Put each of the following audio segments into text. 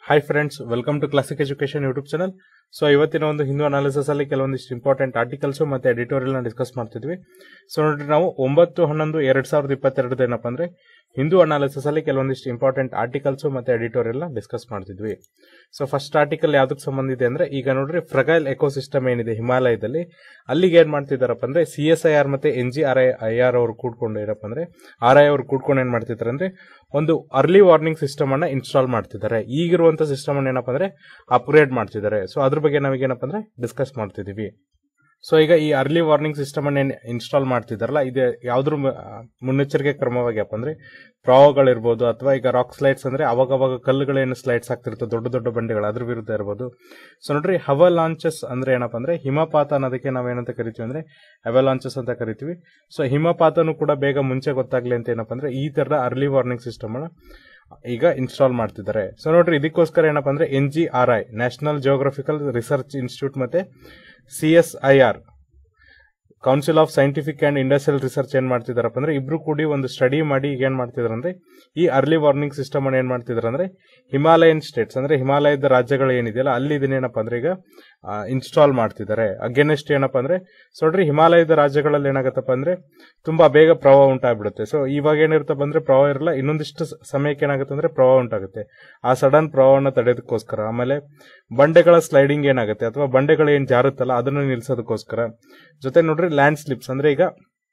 hi friends welcome to classic education YouTube channel so ಇವತ್ತಿನ ಒಂದು Hindu analysis ಅಲ್ಲಿ ಕೆಲವೊಂದಿಷ್ಟು ಇಂಪಾರ್ಟೆಂಟ್ ಆರ್ಟಿಕಲ್ಸ್ ಮತ್ತೆ ಎಡಿಟೋರಿಯಲ್ ನ ಡಿಸ್ಕಸ್ ಮಾಡ್ತಿದ್ವಿ ಸೊ ನೋಡ್ರಿ ನಾವು ಒಂಬತ್ತು ಹನ್ನೊಂದು ಎರಡ್ ಸಾವಿರದ ಇಪ್ಪತ್ತೆರಡು ಏನಪ್ಪ ಅಂದ್ರೆ ಹಿಂದೂ ಅನಾಲಿಸಿಸ್ ಅಲ್ಲಿ ಕೆಲವೊಂದಿಷ್ಟು ಇಂಪಾರ್ಟೆಂಟ್ ಆರ್ಟಿಕಲ್ಸ್ ಮತ್ತೆ ಎಡಿಟೋರಿಯಲ್ ನ ಡಿಸ್ಕಸ್ ಮಾಡ್ತಿದ್ವಿ ಸೊ ಫಸ್ಟ್ ಆರ್ಟಿಕಲ್ ಯಾವ್ದಕ್ಕೆ ಸಂಬಂಧ ಇದೆ ಅಂದ್ರೆ ಈಗ ನೋಡ್ರಿ ಫ್ರಗೈಲ್ ಎಕೋಸಿಸ್ಟಮ್ ಏನಿದೆ ಹಿಮಾಲಯದಲ್ಲಿ ಅಲ್ಲಿಗೆ ಏನ್ ಮಾಡ್ತಿದಾರಪ್ಪ ಅಂದ್ರೆ ಸಿ ಎಸ್ ಐ ಆರ್ ಮತ್ತೆ N G R I I R ಅವರು ಕೂಡ್ಕೊಂಡು ಏನಪ್ಪ ಅಂದ್ರೆ ಆರ್ ಐ ಅವರು ಕೂಡ್ಕೊಂಡು ಏನ್ ಮಾಡ್ತಿದ್ದಾರೆ ಅಂದ್ರೆ ಒಂದು ಅರ್ಲಿ ವಾರ್ನಿಂಗ್ ಸಿಸ್ಟಮ್ ಅನ್ನ ಇನ್ಸ್ಟಾಲ್ ಮಾಡ್ತಿದ್ದಾರೆ ಈಗಿರುವಂತ ಸಿಸ್ಟಮ್ ಅನ್ನ ಏನಪ್ಪ ಅಂದ್ರೆ ಅಪ್ಗ್ರೇಡ್ ಮಾಡ್ತಿದ್ದಾರೆ ಸೊ ಅದ್ರ ಬಗ್ಗೆ ನಾವೀಗೇನಪ್ಪ ಅಂದ್ರೆ ಡಿಸ್ಕಸ್ ಮಾಡ್ತಿದೀವಿ ಸೊ ಈಗ ಈ ಅರ್ಲಿ ವಾರ್ನಿಂಗ್ ಸಿಸ್ಟಮ್ ಅನ್ನ ಇನ್ಸ್ಟಾಲ್ ಮಾಡ್ತಿದಾರಲ್ಲ ಇದು ಯಾವ್ದ್ರ ಮು- ಆ, ಮುನ್ನೆಚ್ಚರಿಕೆ ಕ್ರಮವಾಗಿಯಪ್ಪ ಅಂದ್ರೆ ಪ್ರವಾಹಗಳಿರ್ಬೋದು ಅಥವಾ ಈಗ ರಾಕ್ ಸ್ಲೈಡ್ಸ್ ಅಂದ್ರೆ ಅವಾಗ ಅವಾಗ ಕಲ್ಲುಗಳೇನು ಸ್ಲೈಡ್ಸ್ ಆಗ್ತಿರ್ತವೆ ದೊಡ್ಡ ದೊಡ್ಡ ಬಂಡೆಗಳು ಅದ್ರ ವಿರುದ್ಧ ಇರ್ಬೋದು ಸೊ ನೋಡ್ರಿ ಹವ ಲಾಂಚಸ್ ಅಂದ್ರೆ ಏನಪ್ಪ ಅಂದ್ರೆ ಹಿಮಪಾತ ಅನ್ನೋದಕ್ಕೆ ನಾವೇನಂತ ಕರಿತೀವಿ ಅಂದ್ರೆ ಲಾಂಚಸ್ ಅಂತ ಕರಿತೀವಿ ಸೊ ಹಿಮಪಾತನು ಕೂಡ ಬೇಗ ಮುಂಚೆ ಗೊತ್ತಾಗ್ಲಿ ಅಂತ ಏನಪ್ಪ ಅಂದ್ರೆ ಈ ತರದ ಅರ್ಲಿ ವಾರ್ನಿಂಗ್ ಸಿಸ್ಟಮ್ ಅನ್ನ ಈಗ ಇನ್ಸ್ಟಾಲ್ ಮಾಡ್ತಿದ್ದಾರೆ ಸೊ ನೋಡ್ರಿ ಇದಕ್ಕೋಸ್ಕರ ಏನಪ್ಪ ಅಂದ್ರೆ N G R I national geographical research institute ಮತ್ತೆ C S I R council of scientific and industrial research ಏನ್ ಮಾಡ್ತಿದಾರಪ್ಪ ಅಂದ್ರೆ ಇಬ್ರು ಕೂಡಿ ಒಂದು ಸ್ಟಡಿ ಮಾಡಿ ಈಗ ಏನ್ ಮಾಡ್ತಿದಾರೆ ಅಂದ್ರೆ ಈ ಅರ್ಲಿ ವಾರ್ನಿಂಗ್ ಸಿಸ್ಟಮ್ ಅನ್ನ ಏನ್ ಮಾಡ್ತಿದಾರೆ ಅಂದ್ರೆ ಹಿಮಾಲಯನ್ ಸ್ಟೇಟ್ಸ್ ಅಂದ್ರೆ ಹಿಮಾಲಯದ ರಾಜ್ಯಗಳು ಏನಿದೆಯಲ್ಲ ಅಲ್ಲಿ ಇದನ್ನೇನಪ್ಪ ಅಂದ್ರೆ ಈಗ ಇನ್ಸ್ಟಾಲ್ ಮಾಡ್ತಿದ್ದಾರೆ ಅಗೇನೆಸ್ಟ್ ಏನಪ್ಪ ಅಂದ್ರೆ ಸೊ ನೋಡ್ರಿ ಹಿಮಾಲಯದ ರಾಜ್ಯಗಳಲ್ಲಿ ಏನಾಗತ್ತಪ್ಪ ಅಂದ್ರೆ ತುಂಬಾ ಬೇಗ ಪ್ರವಾಹ ಉಂಟಾಗ್ಬಿಡುತ್ತೆ ಸೊ ಇವಾಗ ಏನಿರುತ್ತಪ್ಪ ಅಂದ್ರೆ ಪ್ರವಾಹ ಇರಲ್ಲ ಇನ್ನೊಂದಿಷ್ಟು ಸ- ಸಮಯಕ್ಕೆ ಏನಾಗುತ್ತೆ ಅಂದ್ರೆ ಪ್ರವಾಹ ಉಂಟಾಗುತ್ತೆ ಆ ಸಡನ್ ಪ್ರವಾಹನ ತಡೆಯೋದಕ್ಕೋಸ್ಕರ ಆಮೇಲೆ ಬಂಡೆಗಳ ಸ್ಲೈಡಿಂಗ್ ಏನಾಗುತ್ತೆ ಅಥವಾ ಬಂಡೆಗಳು ಏನ್ ಜಾರುತ್ತಲ್ಲ ಅದನ್ನ ನಿಲ್ಸೋದಕ್ಕೋಸ್ಕರ ಜೊತೆ ನೋಡ್ರಿ ಲ್ಯಾಂಡ್ ಸ್ಲಿಪ್ಸ್ ಅಂದ್ರೆ ಈಗ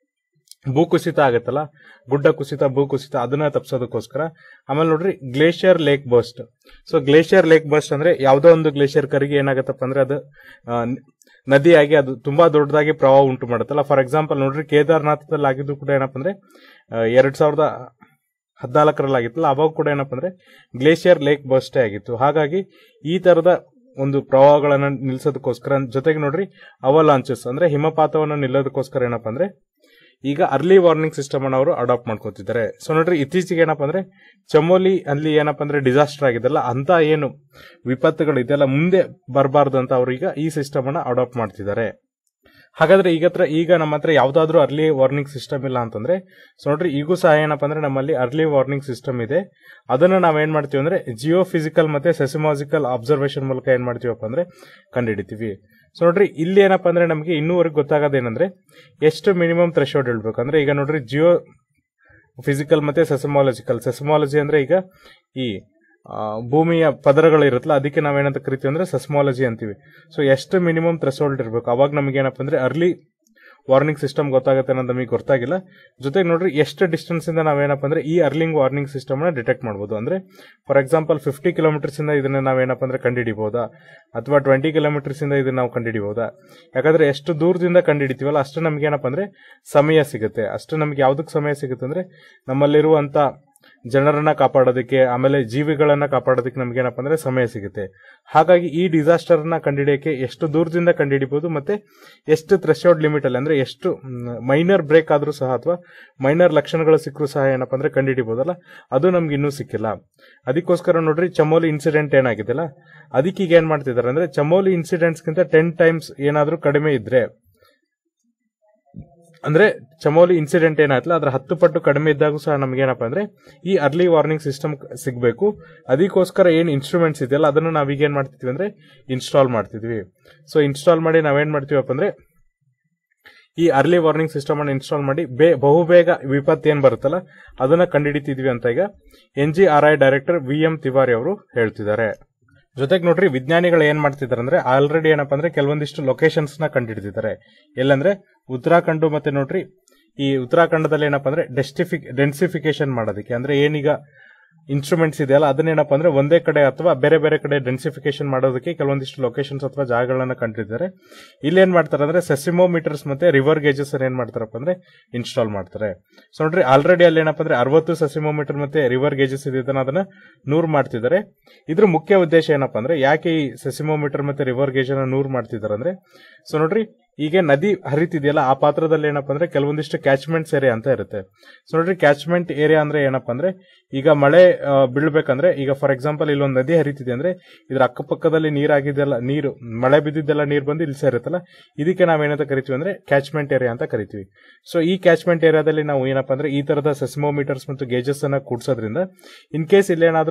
ಭೂಕುಸಿತ ಆಗತ್ತಲ್ಲ ಗುಡ್ಡ ಕುಸಿತ ಭೂಕುಸಿತ ಅದನ್ನ ತಪ್ಪಿಸೋದಕ್ಕೋಸ್ಕರ ಆಮೇಲೆ ನೋಡ್ರಿ glacier lake burst so glacier lake burst ಅಂದ್ರೆ ಯಾವ್ದೋ ಒಂದು ಗ್ಲೇಷಿಯರ್ ಕರಿಗೆ ಏನಾಗತ್ತಪ್ಪ ಅಂದ್ರೆ ಅದು ಆ, ನ- ನದಿಯಾಗಿ ಅದು ತುಂಬಾ ದೊಡ್ಡದಾಗಿ ಪ್ರವಾಹ ಉಂಟು ಮಾಡುತ್ತಲ್ಲ ಫಾರ್ ಎಕ್ಸಾಂಪಲ್ ನೋಡ್ರಿ ಕೇದಾರ್ನಾಥದಲ್ಲಿ ಆಗಿದ್ದು ಕೂಡ ಏನಪ್ಪ ಅಂದ್ರೆ ಆ, ಎರಡ್ ಸಾವಿರದ ಹದಿನಾಲ್ಕರಲ್ಲಿ ಆಗಿತ್ತಲ್ಲ ಅವಾಗ ಕೂಡ ಏನಪ್ಪ ಅಂದ್ರೆ ಗ್ಲೇಷಿಯರ್ ಲೇಕ್ ಬರ್ಸ್ಟೇ ಆಗಿತ್ತು ಹಾಗಾಗಿ ಈ ತರದ ಒಂದು ಪ್ರವಾಹಗಳನ್ನ ನಿಲ್ಸೋದಕ್ಕೋಸ್ಕರ ಜೊತೆಗೆ ನೋಡ್ರಿ ಅವಲಾಂಚಸ್ ಅಂದ್ರೆ ಹಿಮಪಾತವನ್ನು ನಿಲ್ಲೋದಕ್ಕೋಸ್ಕರ ಏನಪ್ಪ ಅಂದ್ರೆ ಈಗ ಅರ್ಲಿ ವಾರ್ನಿಂಗ್ ಸಿಸ್ಟಮ್ ಅನ್ನ ಅವರು ಅಡಾಪ್ಟ್ ಮಾಡ್ಕೋತಿದ್ದಾರೆ ಸೊ ನೋಡ್ರಿ ಇತ್ತೀಚೆಗೆ ಏನಪ್ಪ ಅಂದ್ರೆ ಚಮೋಲಿ ಅಲ್ಲಿ ಏನಪ್ಪ ಅಂದ್ರೆ ಡಿಸಾಸ್ಟರ್ ಆಗಿದೆಲ್ಲ ಅಂತ ಏನು ವಿಪತ್ತುಗಳಿದೆಯಲ್ಲ ಮುಂದೆ ಬರಬಾರ್ದು ಅಂತ ಅವರು ಈಗ ಈ ಸಿಸ್ಟಮ್ ಅನ್ನ ಅಡಾಪ್ಟ್ ಮಾಡ್ತಿದ್ದಾರೆ ಹಾಗಾದ್ರೆ ಈಗ ಹತ್ರ ಈಗ ನಮ್ಮ ಹತ್ರ ಯಾವ್ದಾದ್ರು ಅರ್ಲಿ ವಾರ್ನಿಂಗ್ ಸಿಸ್ಟಮ್ ಇಲ್ಲ ಅಂತಂದ್ರೆ ಸೊ ನೋಡ್ರಿ ಈಗೂ ಸಹ ಏನಪ್ಪ ಅಂದ್ರೆ ನಮ್ಮಲ್ಲಿ ಅರ್ಲಿ ವಾರ್ನಿಂಗ್ ಸಿಸ್ಟಮ್ ಇದೆ ಅದನ್ನ ನಾವೇನ್ ಮಾಡ್ತೀವಿ ಅಂದ್ರೆ ಜಿಯೋ ಫಿಸಿಕಲ್ ಮತ್ತೆ ಸೆಸಿಮಾಜಿಕಲ್ ಅಬ್ಸರ್ವೇಷನ್ ಮೂಲಕ ಏನ್ ಮಾಡ್ತೀವಪ್ಪ ಅಂದ್ರೆ ಕಂಡುಹಿಡಿತೀವಿ ಸೊ ನೋಡ್ರಿ ಇಲ್ಲಿ ಏನಪ್ಪ ಅಂದ್ರೆ ನಮಗೆ ಇನ್ನೂವರೆಗೆ ಗೊತ್ತಾಗೋದೇನಂದ್ರೆ ಎಷ್ಟು ಮಿನಿಮಮ್ ಥ್ರೆಶೋಲ್ಡ್ ಹೇಳ್ಬೇಕು ಅಂದ್ರೆ ಈಗ ನೋಡ್ರಿ ಜಿಯೋ ಫಿಸಿಕಲ್ ಮತ್ತೆ ಸೆಸಮಾಲಜಿಕಲ್ ಸೆಸಮಾಲಜಿ ಅಂದ್ರೆ ಈಗ ಈ ಆ, ಭೂಮಿಯ ಪದರಗಳು ಇರುತ್ತಲ್ಲ ಅದಕ್ಕೆ ನಾವೇನಂತ ಕರಿತೀವಿ ಅಂದ್ರೆ ಸೆಸ್ಮಾಲಜಿ ಅಂತೀವಿ ಸೊ ಎಷ್ಟು ಮಿನಿಮಮ್ ಥ್ರೆಶೋಲ್ಡ್ ಇರಬೇಕು ಅವಾಗ ನಮಗೆ ಏನಪ್ಪ ಅಂದ್ರೆ ಅರ್ಲಿ ವಾರ್ನಿಂಗ್ ಸಿಸ್ಟಮ್ ಗೊತ್ತಾಗುತ್ತೆ ಅನ್ನೋದು ನಮಗೆ ಗೊತ್ತಾಗಿಲ್ಲ ಜೊತೆಗೆ ನೋಡ್ರಿ ಎಷ್ಟು ಡಿಸ್ಟೆನ್ಸ್ ಇಂದ ನಾವೇನಪ್ಪ ಅಂದ್ರೆ ಈ ಅರ್ಲಿಂಗ್ ವಾರ್ನಿಂಗ್ ಸಿಸ್ಟಮ್ ನ ಡಿಟೆಕ್ಟ್ ಮಾಡ್ಬೋದು ಅಂದ್ರೆ ಫಾರ್ ಎಕ್ಸಾಂಪಲ್ ಫಿಫ್ಟಿ ಕಿಲೋಮೀಟರ್ಸ್ ಇಂದ ಇದನ್ನ ನಾವೇನಪ್ಪ ಅಂದ್ರೆ ಕಂಡುಹಿಡಿಬಹುದಾ ಅಥವಾ ಟ್ವೆಂಟಿ ಕಿಲೋಮೀಟರ್ಸ್ ಇಂದ ಇದನ್ನ ನಾವು ಕಂಡುಹಿಡಿಬಹುದಾ ಯಾಕಂದ್ರೆ ಎಷ್ಟು ದೂರದಿಂದ ಕಂಡುಹಿಡಿತೀವಲ್ಲ ಅಷ್ಟು ನಮ್ಗೆ ಏನಪ್ಪ ಅಂದ್ರೆ ಸಮಯ ಸಿಗುತ್ತೆ ಅಷ್ಟು ನಮ್ಗೆ ಯಾವ್ದಕ್ಕೆ ಸಮಯ ಸಿಗುತ್ತೆ ಅಂದ್ರೆ ನಮ್ಮಲ್ಲಿರುವಂತ ಜನರನ್ನ ಕಾಪಾಡೋದಕ್ಕೆ ಆಮೇಲೆ ಜೀವಿಗಳನ್ನ ಕಾಪಾಡೋದಕ್ಕೆ ನಮ್ಗೆ ಏನಪ್ಪ ಅಂದ್ರೆ ಸಮಯ ಸಿಗುತ್ತೆ ಹಾಗಾಗಿ ಈ ಡಿಸಾಸ್ಟರ್ ನ ಕಂಡುಹಿಡಿಯಕ್ಕೆ ಎಷ್ಟು ದೂರದಿಂದ ಕಂಡುಹಿಡಿಬಹುದು ಮತ್ತೆ ಎಷ್ಟು ಥ್ರೆಶೋಲ್ಡ್ ಲಿಮಿಟ್ ಅಲ್ಲಿ ಅಂದ್ರೆ ಎಷ್ಟು ಮೈನರ್ ಬ್ರೇಕ್ ಆದ್ರೂ ಸಹ ಅಥವಾ ಮೈನರ್ ಲಕ್ಷಣಗಳು ಸಿಕ್ಕರೂ ಸಹ ಏನಪ್ಪ ಅಂದ್ರೆ ಕಂಡುಹಿಡಿಬಹುದಲ್ಲ ಅದು ನಮ್ಗೆ ಇನ್ನೂ ಸಿಕ್ಕಿಲ್ಲ ಅದಕ್ಕೋಸ್ಕರ ನೋಡ್ರಿ ಚಮೋಲಿ ಇನ್ಸಿಡೆಂಟ್ ಏನಾಗಿದೆಲ್ಲ ಅದಕ್ಕೆ ಈಗ ಏನ್ ಮಾಡ್ತಿದ್ದಾರೆ ಅಂದ್ರೆ ಚಮೋಲಿ ಇನ್ಸಿಡೆಂಟ್ಸ್ಗಿಂತ ಟೆನ್ ಟೈಮ್ಸ್ ಏನಾದ್ರೂ ಕಡಿಮೆ ಇದ್ರೆ ಅಂದ್ರೆ ಚಮೋಲಿ ಇನ್ಸಿಡೆಂಟ್ ಏನಾಯ್ತಲ್ಲ ಅದ್ರ ಹತ್ತು ಪಟ್ಟು ಕಡಿಮೆ ಇದ್ದಾಗೂ ಸಹ ನಮ್ಗೆ ಏನಪ್ಪ ಅಂದ್ರೆ ಈ ಅರ್ಲಿ ವಾರ್ನಿಂಗ್ ಸಿಸ್ಟಮ್ ಸಿಗಬೇಕು ಅದಕ್ಕೋಸ್ಕರ ಏನ್ ಇನ್ಸ್ಟ್ರೂಮೆಂಟ್ಸ್ ಇದೆಯಲ್ಲ ಅದನ್ನ ನಾವೀಗ ಏನ್ ಮಾಡ್ತಿದ್ವಿ ಅಂದ್ರೆ ಇನ್ಸ್ಟಾಲ್ ಮಾಡ್ತಿದ್ವಿ ಸೊ ಇನ್ಸ್ಟಾಲ್ ಮಾಡಿ ನಾವೇನ್ ಮಾಡ್ತೀವಪ್ಪ ಅಂದ್ರೆ ಈ ಅರ್ಲಿ ವಾರ್ನಿಂಗ್ ಸಿಸ್ಟಮ್ ಅನ್ನು ಇನ್ಸ್ಟಾಲ್ ಮಾಡಿ ಬೇ ಬಹುಬೇಗ ವಿಪತ್ತು ಏನ್ ಬರುತ್ತಲ್ಲ ಅದನ್ನ ಕಂಡುಹಿಡಿತಿದ್ವಿ ಅಂತ ಈಗ N G R I director V M Tiwari ಅವರು ಹೇಳ್ತಿದ್ದಾರೆ ಜೊತೆಗೆ ನೋಡ್ರಿ ವಿಜ್ಞಾನಿಗಳು ಏನ್ ಮಾಡ್ತಿದ್ದಾರೆ ಅಂದ್ರೆ ಆಲ್ರೆಡಿ ಏನಪ್ಪಾ ಅಂದ್ರೆ ಕೆಲವೊಂದಿಷ್ಟು ಲೊಕೇಶನ್ಸ್ ನ ಕಂಡುಹಿಡಿದಿದ್ದಾರೆ ಎಲ್ಲಂದ್ರೆ ಉತ್ತರಾಖಂಡ್ ಮತ್ತೆ ನೋಡ್ರಿ ಈ ಉತ್ತರಾಖಂಡದಲ್ಲಿ ಏನಪ್ಪಾ ಅಂದ್ರೆ ಡೆಸ್ಟಿಫಿಕ್ ಡೆನ್ಸಿಫಿಕೇಶನ್ ಮಾಡೋದಕ್ಕೆ ಅಂದ್ರೆ ಏನೀಗ ಇನ್ಸ್ಟ್ರೂಮೆಂಟ್ಸ್ ಇದೆಯಲ್ಲ ಅದನ್ನೇನಪ್ಪ ಅಂದ್ರೆ ಒಂದೇ ಕಡೆ ಅಥವಾ ಬೇರೆ ಬೇರೆ ಕಡೆ ಡೆನ್ಸಿಫಿಕೇಶನ್ ಮಾಡೋದಕ್ಕೆ ಕೆಲವೊಂದಿಷ್ಟು ಲೊಕೇಶನ್ಸ್ ಅಥವಾ ಜಾಗಗಳನ್ನ ಕಂಡಿದ್ದಾರೆ ಇಲ್ಲಿ ಏನ್ ಮಾಡ್ತಾರೆ ಅಂದ್ರೆ ಸೆಸಿಮೋಮೀಟರ್ಸ್ ಮತ್ತೆ ರಿವರ್ ಗೇಜಸ್ ಏನ್ ಮಾಡ್ತಾರಪ್ಪ ಅಂದ್ರೆ ಇನ್ಸ್ಟಾಲ್ ಮಾಡ್ತಾರೆ ಸೊ ನೋಡ್ರಿ ಆಲ್ರೆಡಿ ಅಲ್ಲಿ ಏನಪ್ಪ ಅಂದ್ರೆ ಅರವತ್ತು ಸೆಸಿಮೋಮೀಟರ್ ಮತ್ತೆ ರಿವರ್ ಗೇಜಸ್ ಇದೆ ಅದನ್ನ ನೂರ್ ಮಾಡ್ತಿದ್ದಾರೆ ಇದ್ರ ಮುಖ್ಯ ಉದ್ದೇಶ ಏನಪ್ಪಾ ಅಂದ್ರೆ ಯಾಕೆ ಈ ಸೆಸಿಮೋಮೀಟರ್ ಮತ್ತೆ ರಿವರ್ ಗೇಜ್ ಅನ್ನ ನೂರ್ ಮಾಡ್ತಿದ್ದಾರೆ ಅಂದ್ರೆ ಸೊ ನೋಡ್ರಿ ಈಗ ನದಿ ಹರಿತಿದೆಯಲ್ಲ ಆ ಪಾತ್ರದಲ್ಲಿ ಏನಪ್ಪಾ ಅಂದ್ರೆ ಕೆಲವೊಂದಿಷ್ಟು ಕ್ಯಾಚ್ಮೆಂಟ್ಸ್ ಏರಿಯಾ ಅಂತ ಇರುತ್ತೆ ಸೊ ನೋಡ್ರಿ ಕ್ಯಾಚ್ಮೆಂಟ್ ಏರಿಯಾ ಅಂದ್ರೆ ಏನಪ್ಪಾ ಅಂದ್ರೆ ಈಗ ಮಳೆ ಆ, ಬೀಳ್ಬೇಕಂದ್ರೆ ಈಗ ಫಾರ್ ಎಕ್ಸಾಂಪಲ್ ಇಲ್ಲೊಂದು ನದಿ ಹರಿತಿದೆ ಅಂದ್ರೆ ಇದ್ರ ಅಕ್ಕಪಕ್ಕದಲ್ಲಿ ನೀರಾಗಿದ್ದೆಲ್ಲ ನೀರು ಮಳೆ ಬಿದ್ದಿದ್ದೆಲ್ಲ ನೀರು ಬಂದು ಇಲ್ಲಿ ಸೇರುತ್ತಲ್ಲ ಇದಕ್ಕೆ ನಾವೇನಂತ ಕರಿತೀವಿ ಅಂದ್ರೆ ಕ್ಯಾಚ್ಮೆಂಟ್ ಏರಿಯಾ ಅಂತ ಕರಿತೀವಿ ಸೊ ಈ ಕ್ಯಾಚ್ಮೆಂಟ್ ಏರಿಯಾದಲ್ಲಿ ನಾವು ಏನಪ್ಪಾ ಅಂದ್ರೆ ಈ ತರದ ಸೆಸ್ಮೋಮೀಟರ್ಸ್ ಮತ್ತು ಗೇಜಸ್ ಅನ್ನ ಕೂಡ್ಸೋದ್ರಿಂದ ಇನ್ ಕೇಸ್ ಇಲ್ಲೇನಾದ್ರೂ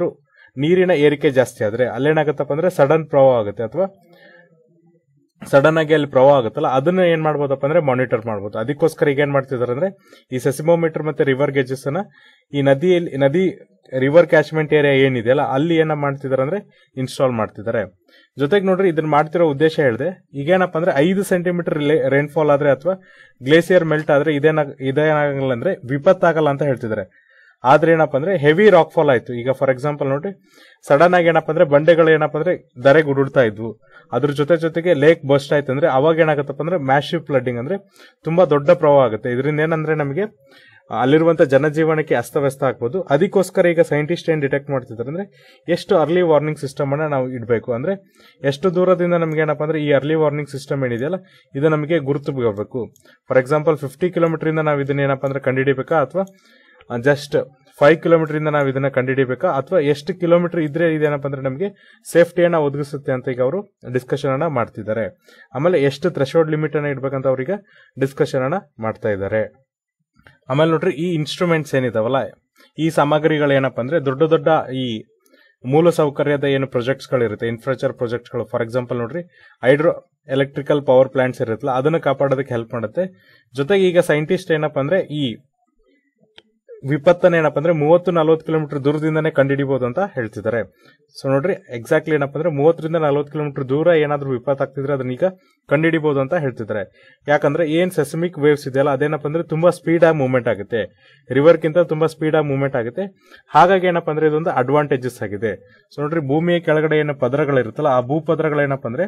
ನೀರಿನ ಏರಿಕೆ ಜಾಸ್ತಿ ಆದ್ರೆ ಅಲ್ಲೇನಾಗತ್ತಪ್ಪ ಅಂದ್ರೆ ಸಡನ್ ಪ್ರವಾಹ ಆಗುತ್ತೆ ಅಥವಾ ಸಡನ್ ಆಗಿ ಅಲ್ಲಿ ಪ್ರವಾಹ ಆಗುತ್ತಲ್ಲ ಅದನ್ನ ಏನ್ ಮಾಡ್ಬೋದಪ್ಪ ಅಂದ್ರೆ ಮಾನಿಟರ್ ಮಾಡ್ಬೋದು ಅದಕ್ಕೋಸ್ಕರ ಈಗ ಏನ್ ಮಾಡ್ತಿದಾರೆ ಅಂದ್ರೆ ಈ ಸೆಸಿಮೋಮೀಟರ್ ಮತ್ತೆ ರಿವರ್ ಗೇಜಸ್ ಅನ್ನ ಈ ನದಿಯಲ್ಲಿ ನದಿ ರಿವರ್ ಕ್ಯಾಚ್ಮೆಂಟ್ ಏರಿಯಾ ಏನಿದೆಯಲ್ಲ ಅಲ್ಲಿ ಏನ ಮಾಡ್ತಿದಾರೆ ಅಂದ್ರೆ ಇನ್ಸ್ಟಾಲ್ ಮಾಡ್ತಿದ್ದಾರೆ ಜೊತೆಗೆ ನೋಡ್ರಿ ಇದನ್ನ ಮಾಡ್ತಿರೋ ಉದ್ದೇಶ ಹೇಳಿದೆ ಈಗೇನಪ್ಪ ಅಂದ್ರೆ ಐದು ಸೆಂಟಿಮೀಟರ್ ರೈನ್ಫಾಲ್ ಆದ್ರೆ ಅಥವಾ ಗ್ಲೇಸಿಯರ್ ಮೆಲ್ಟ್ ಆದ್ರೆ ಇದೇನ ಇದೇನಾಗಲ್ಲ ಅಂದ್ರೆ ವಿಪತ್ತಾಗಲ್ಲ ಅಂತ ಹೇಳ್ತಿದ್ದಾರೆ ಆದ್ರೆ ಏನಪ್ಪ ಅಂದ್ರೆ ಹೆವಿ ರಾಕ್ ಫಾಲ್ ಆಯ್ತು ಈಗ ಫಾರ್ ಎಕ್ಸಾಂಪಲ್ ನೋಡ್ರಿ ಸಡನ್ ಆಗಿ ಏನಪ್ಪ ಅಂದ್ರೆ ಬಂಡೆಗಳು ಏನಪ್ಪ ಅಂದ್ರೆ ಧರೆಗೆ ಉಡುಡ್ತಾ ಇದ್ವು ಅದ್ರ ಜೊತೆ ಜೊತೆಗೆ ಲೇಕ್ ಬಸ್ಟ್ ಆಯ್ತು ಅಂದ್ರೆ ಅವಾಗ ಏನಾಗತ್ತಪ್ಪ ಅಂದ್ರೆ ಮ್ಯಾಸಿವ್ ಫ್ಲಡ್ಡಿಂಗ್ ಅಂದ್ರೆ ತುಂಬಾ ದೊಡ್ಡ ಪ್ರವಾಹ ಆಗುತ್ತೆ ಇದರಿಂದ ಏನಂದ್ರೆ ನಮಗೆ ಅಲ್ಲಿರುವಂತ ಜನಜೀವನಕ್ಕೆ ಅಸ್ತವ್ಯಸ್ತ ಆಗ್ಬೋದು ಅದಕ್ಕೋಸ್ಕರ ಈಗ ಸೈಂಟಿಸ್ಟ್ ಏನ್ ಡಿಟೆಕ್ಟ್ ಮಾಡ್ತಿದ್ದಾರೆ ಅಂದ್ರೆ ಎಷ್ಟು ಅರ್ಲಿ ವಾರ್ನಿಂಗ್ ಸಿಸ್ಟಮ್ ಅನ್ನ ನಾವು ಇಡಬೇಕು ಅಂದ್ರೆ ಎಷ್ಟು ದೂರದಿಂದ ನಮ್ಗೆ ಏನಪ್ಪ ಅಂದ್ರೆ ಈ ಅರ್ಲಿ ವಾರ್ನಿಂಗ್ ಸಿಸ್ಟಮ್ ಏನಿದೆಯಲ್ಲ ಇದು ನಮಗೆ ಗುರುತು ಬರಬೇಕು ಫಾರ್ ಎಕ್ಸಾಂಪಲ್ ಫಿಫ್ಟಿ ಕಿಲೋಮೀಟರ್ ಇಂದ ನಾವು ಇದನ್ನ ಏನಪ್ಪ ಅಂದ್ರೆ ಕಂಡುಹಿಡಿಬೇಕಾ ಅಥವಾ ಜಸ್ಟ್ ಫೈವ್ ಕಿಲೋಮೀಟರ್ ಇಂದ ನಾವು ಇದನ್ನ ಕಂಡುಹಿಡಿಬೇಕಾ ಅಥವಾ ಎಷ್ಟು ಕಿಲೋಮೀಟರ್ ಇದ್ರೆ ಇದೇನಪ್ಪ ಅಂದ್ರೆ ನಮಗೆ ಸೇಫ್ಟಿಯನ್ನ ಒದಗಿಸುತ್ತೆ ಅಂತ ಈಗ ಅವರು ಡಿಸ್ಕಷನ್ ಅನ್ನ ಮಾಡ್ತಿದ್ದಾರೆ ಆಮೇಲೆ ಎಷ್ಟು ಥ್ರೆಶೋಲ್ಡ್ ಲಿಮಿಟ್ ಅನ್ನ ಇಡ್ಬೇಕಂತ ಅವ್ರೀಗ ಡಿಸ್ಕಷನ್ ಅನ್ನ ಮಾಡ್ತಾ ಇದ್ದಾರೆ ಆಮೇಲೆ ನೋಡ್ರಿ ಈ ಇನ್ಸ್ಟ್ರೂಮೆಂಟ್ಸ್ ಏನಿದಾವಲ್ಲ ಈ ಸಾಮಗ್ರಿಗಳು ಏನಪ್ಪ ಅಂದ್ರೆ ದೊಡ್ಡ ದೊಡ್ಡ ಈ ಮೂಲ ಸೌಕರ್ಯದ ಏನು ಪ್ರಾಜೆಕ್ಟ್ಸ್ಗಳಿರುತ್ತೆ ಇನ್ಫ್ರಾಸ್ಟ್ರಕ್ಚರ್ ಪ್ರಾಜೆಕ್ಟ್ಸ್ಗಳು ಫಾರ್ ಎಕ್ಸಾಂಪಲ್ ನೋಡ್ರಿ ಹೈಡ್ರೋ ಎಲೆಕ್ಟ್ರಿಕಲ್ ಪವರ್ ಪ್ಲಾಂಟ್ಸ್ ಇರುತ್ತಲ್ಲ ಅದನ್ನ ಕಾಪಾಡೋದಕ್ಕೆ ಹೆಲ್ಪ್ ಮಾಡುತ್ತೆ ಜೊತೆಗೆ ಈಗ ಸೈಂಟಿಸ್ಟ್ ಏನಪ್ಪ ಅಂದ್ರೆ ಈ ವಿಪತ್ತನ್ನ ಏನಪ್ಪ ಅಂದ್ರೆ ಮೂವತ್ತು ನಲವತ್ತು ಕಿಲೋಮೀಟರ್ ದೂರದಿಂದನೇ ಕಂಡುಹಿಡಿಬಹುದು ಅಂತ ಹೇಳ್ತಿದ್ದಾರೆ ಸೊ ನೋಡ್ರಿ ಎಕ್ಸಾಕ್ಟ್ಲಿ ಏನಪ್ಪ ಅಂದ್ರೆ ಮೂವತ್ತರಿಂದ ನಲವತ್ತು ಕಿಲೋಮೀಟರ್ ದೂರ ಏನಾದ್ರೂ ವಿಪತ್ತು ಆಗ್ತಿದ್ರೆ ಅದನ್ನ ಈಗ ಕಂಡುಹಿಡಿಬಹುದು ಅಂತ ಹೇಳ್ತಿದ್ದಾರೆ ಯಾಕಂದ್ರೆ ಏನ್ ಸೆಸಮಿಕ್ ವೇವ್ಸ್ ಇದೆಯಲ್ಲ ಅದೇನಪ್ಪ ಅಂದ್ರೆ ತುಂಬಾ ಸ್ಪೀಡ್ ಆಗಿ ಮೂವ್ಮೆಂಟ್ ಆಗುತ್ತೆ ರಿವರ್ಗಿಂತ ತುಂಬಾ ಸ್ಪೀಡ್ ಆಗಿ ಮೂವ್ಮೆಂಟ್ ಆಗುತ್ತೆ ಹಾಗಾಗಿ ಏನಪ್ಪ ಅಂದ್ರೆ ಇದೊಂದು ಅಡ್ವಾಂಟೇಜಸ್ ಆಗಿದೆ ಸೊ ನೋಡ್ರಿ ಭೂಮಿಯ ಕೆಳಗಡೆ ಏನು ಪದರಗಳಿರುತ್ತಲ್ಲ ಆ ಭೂ ಪದರಗಳೇನಪ್ಪ ಅಂದ್ರೆ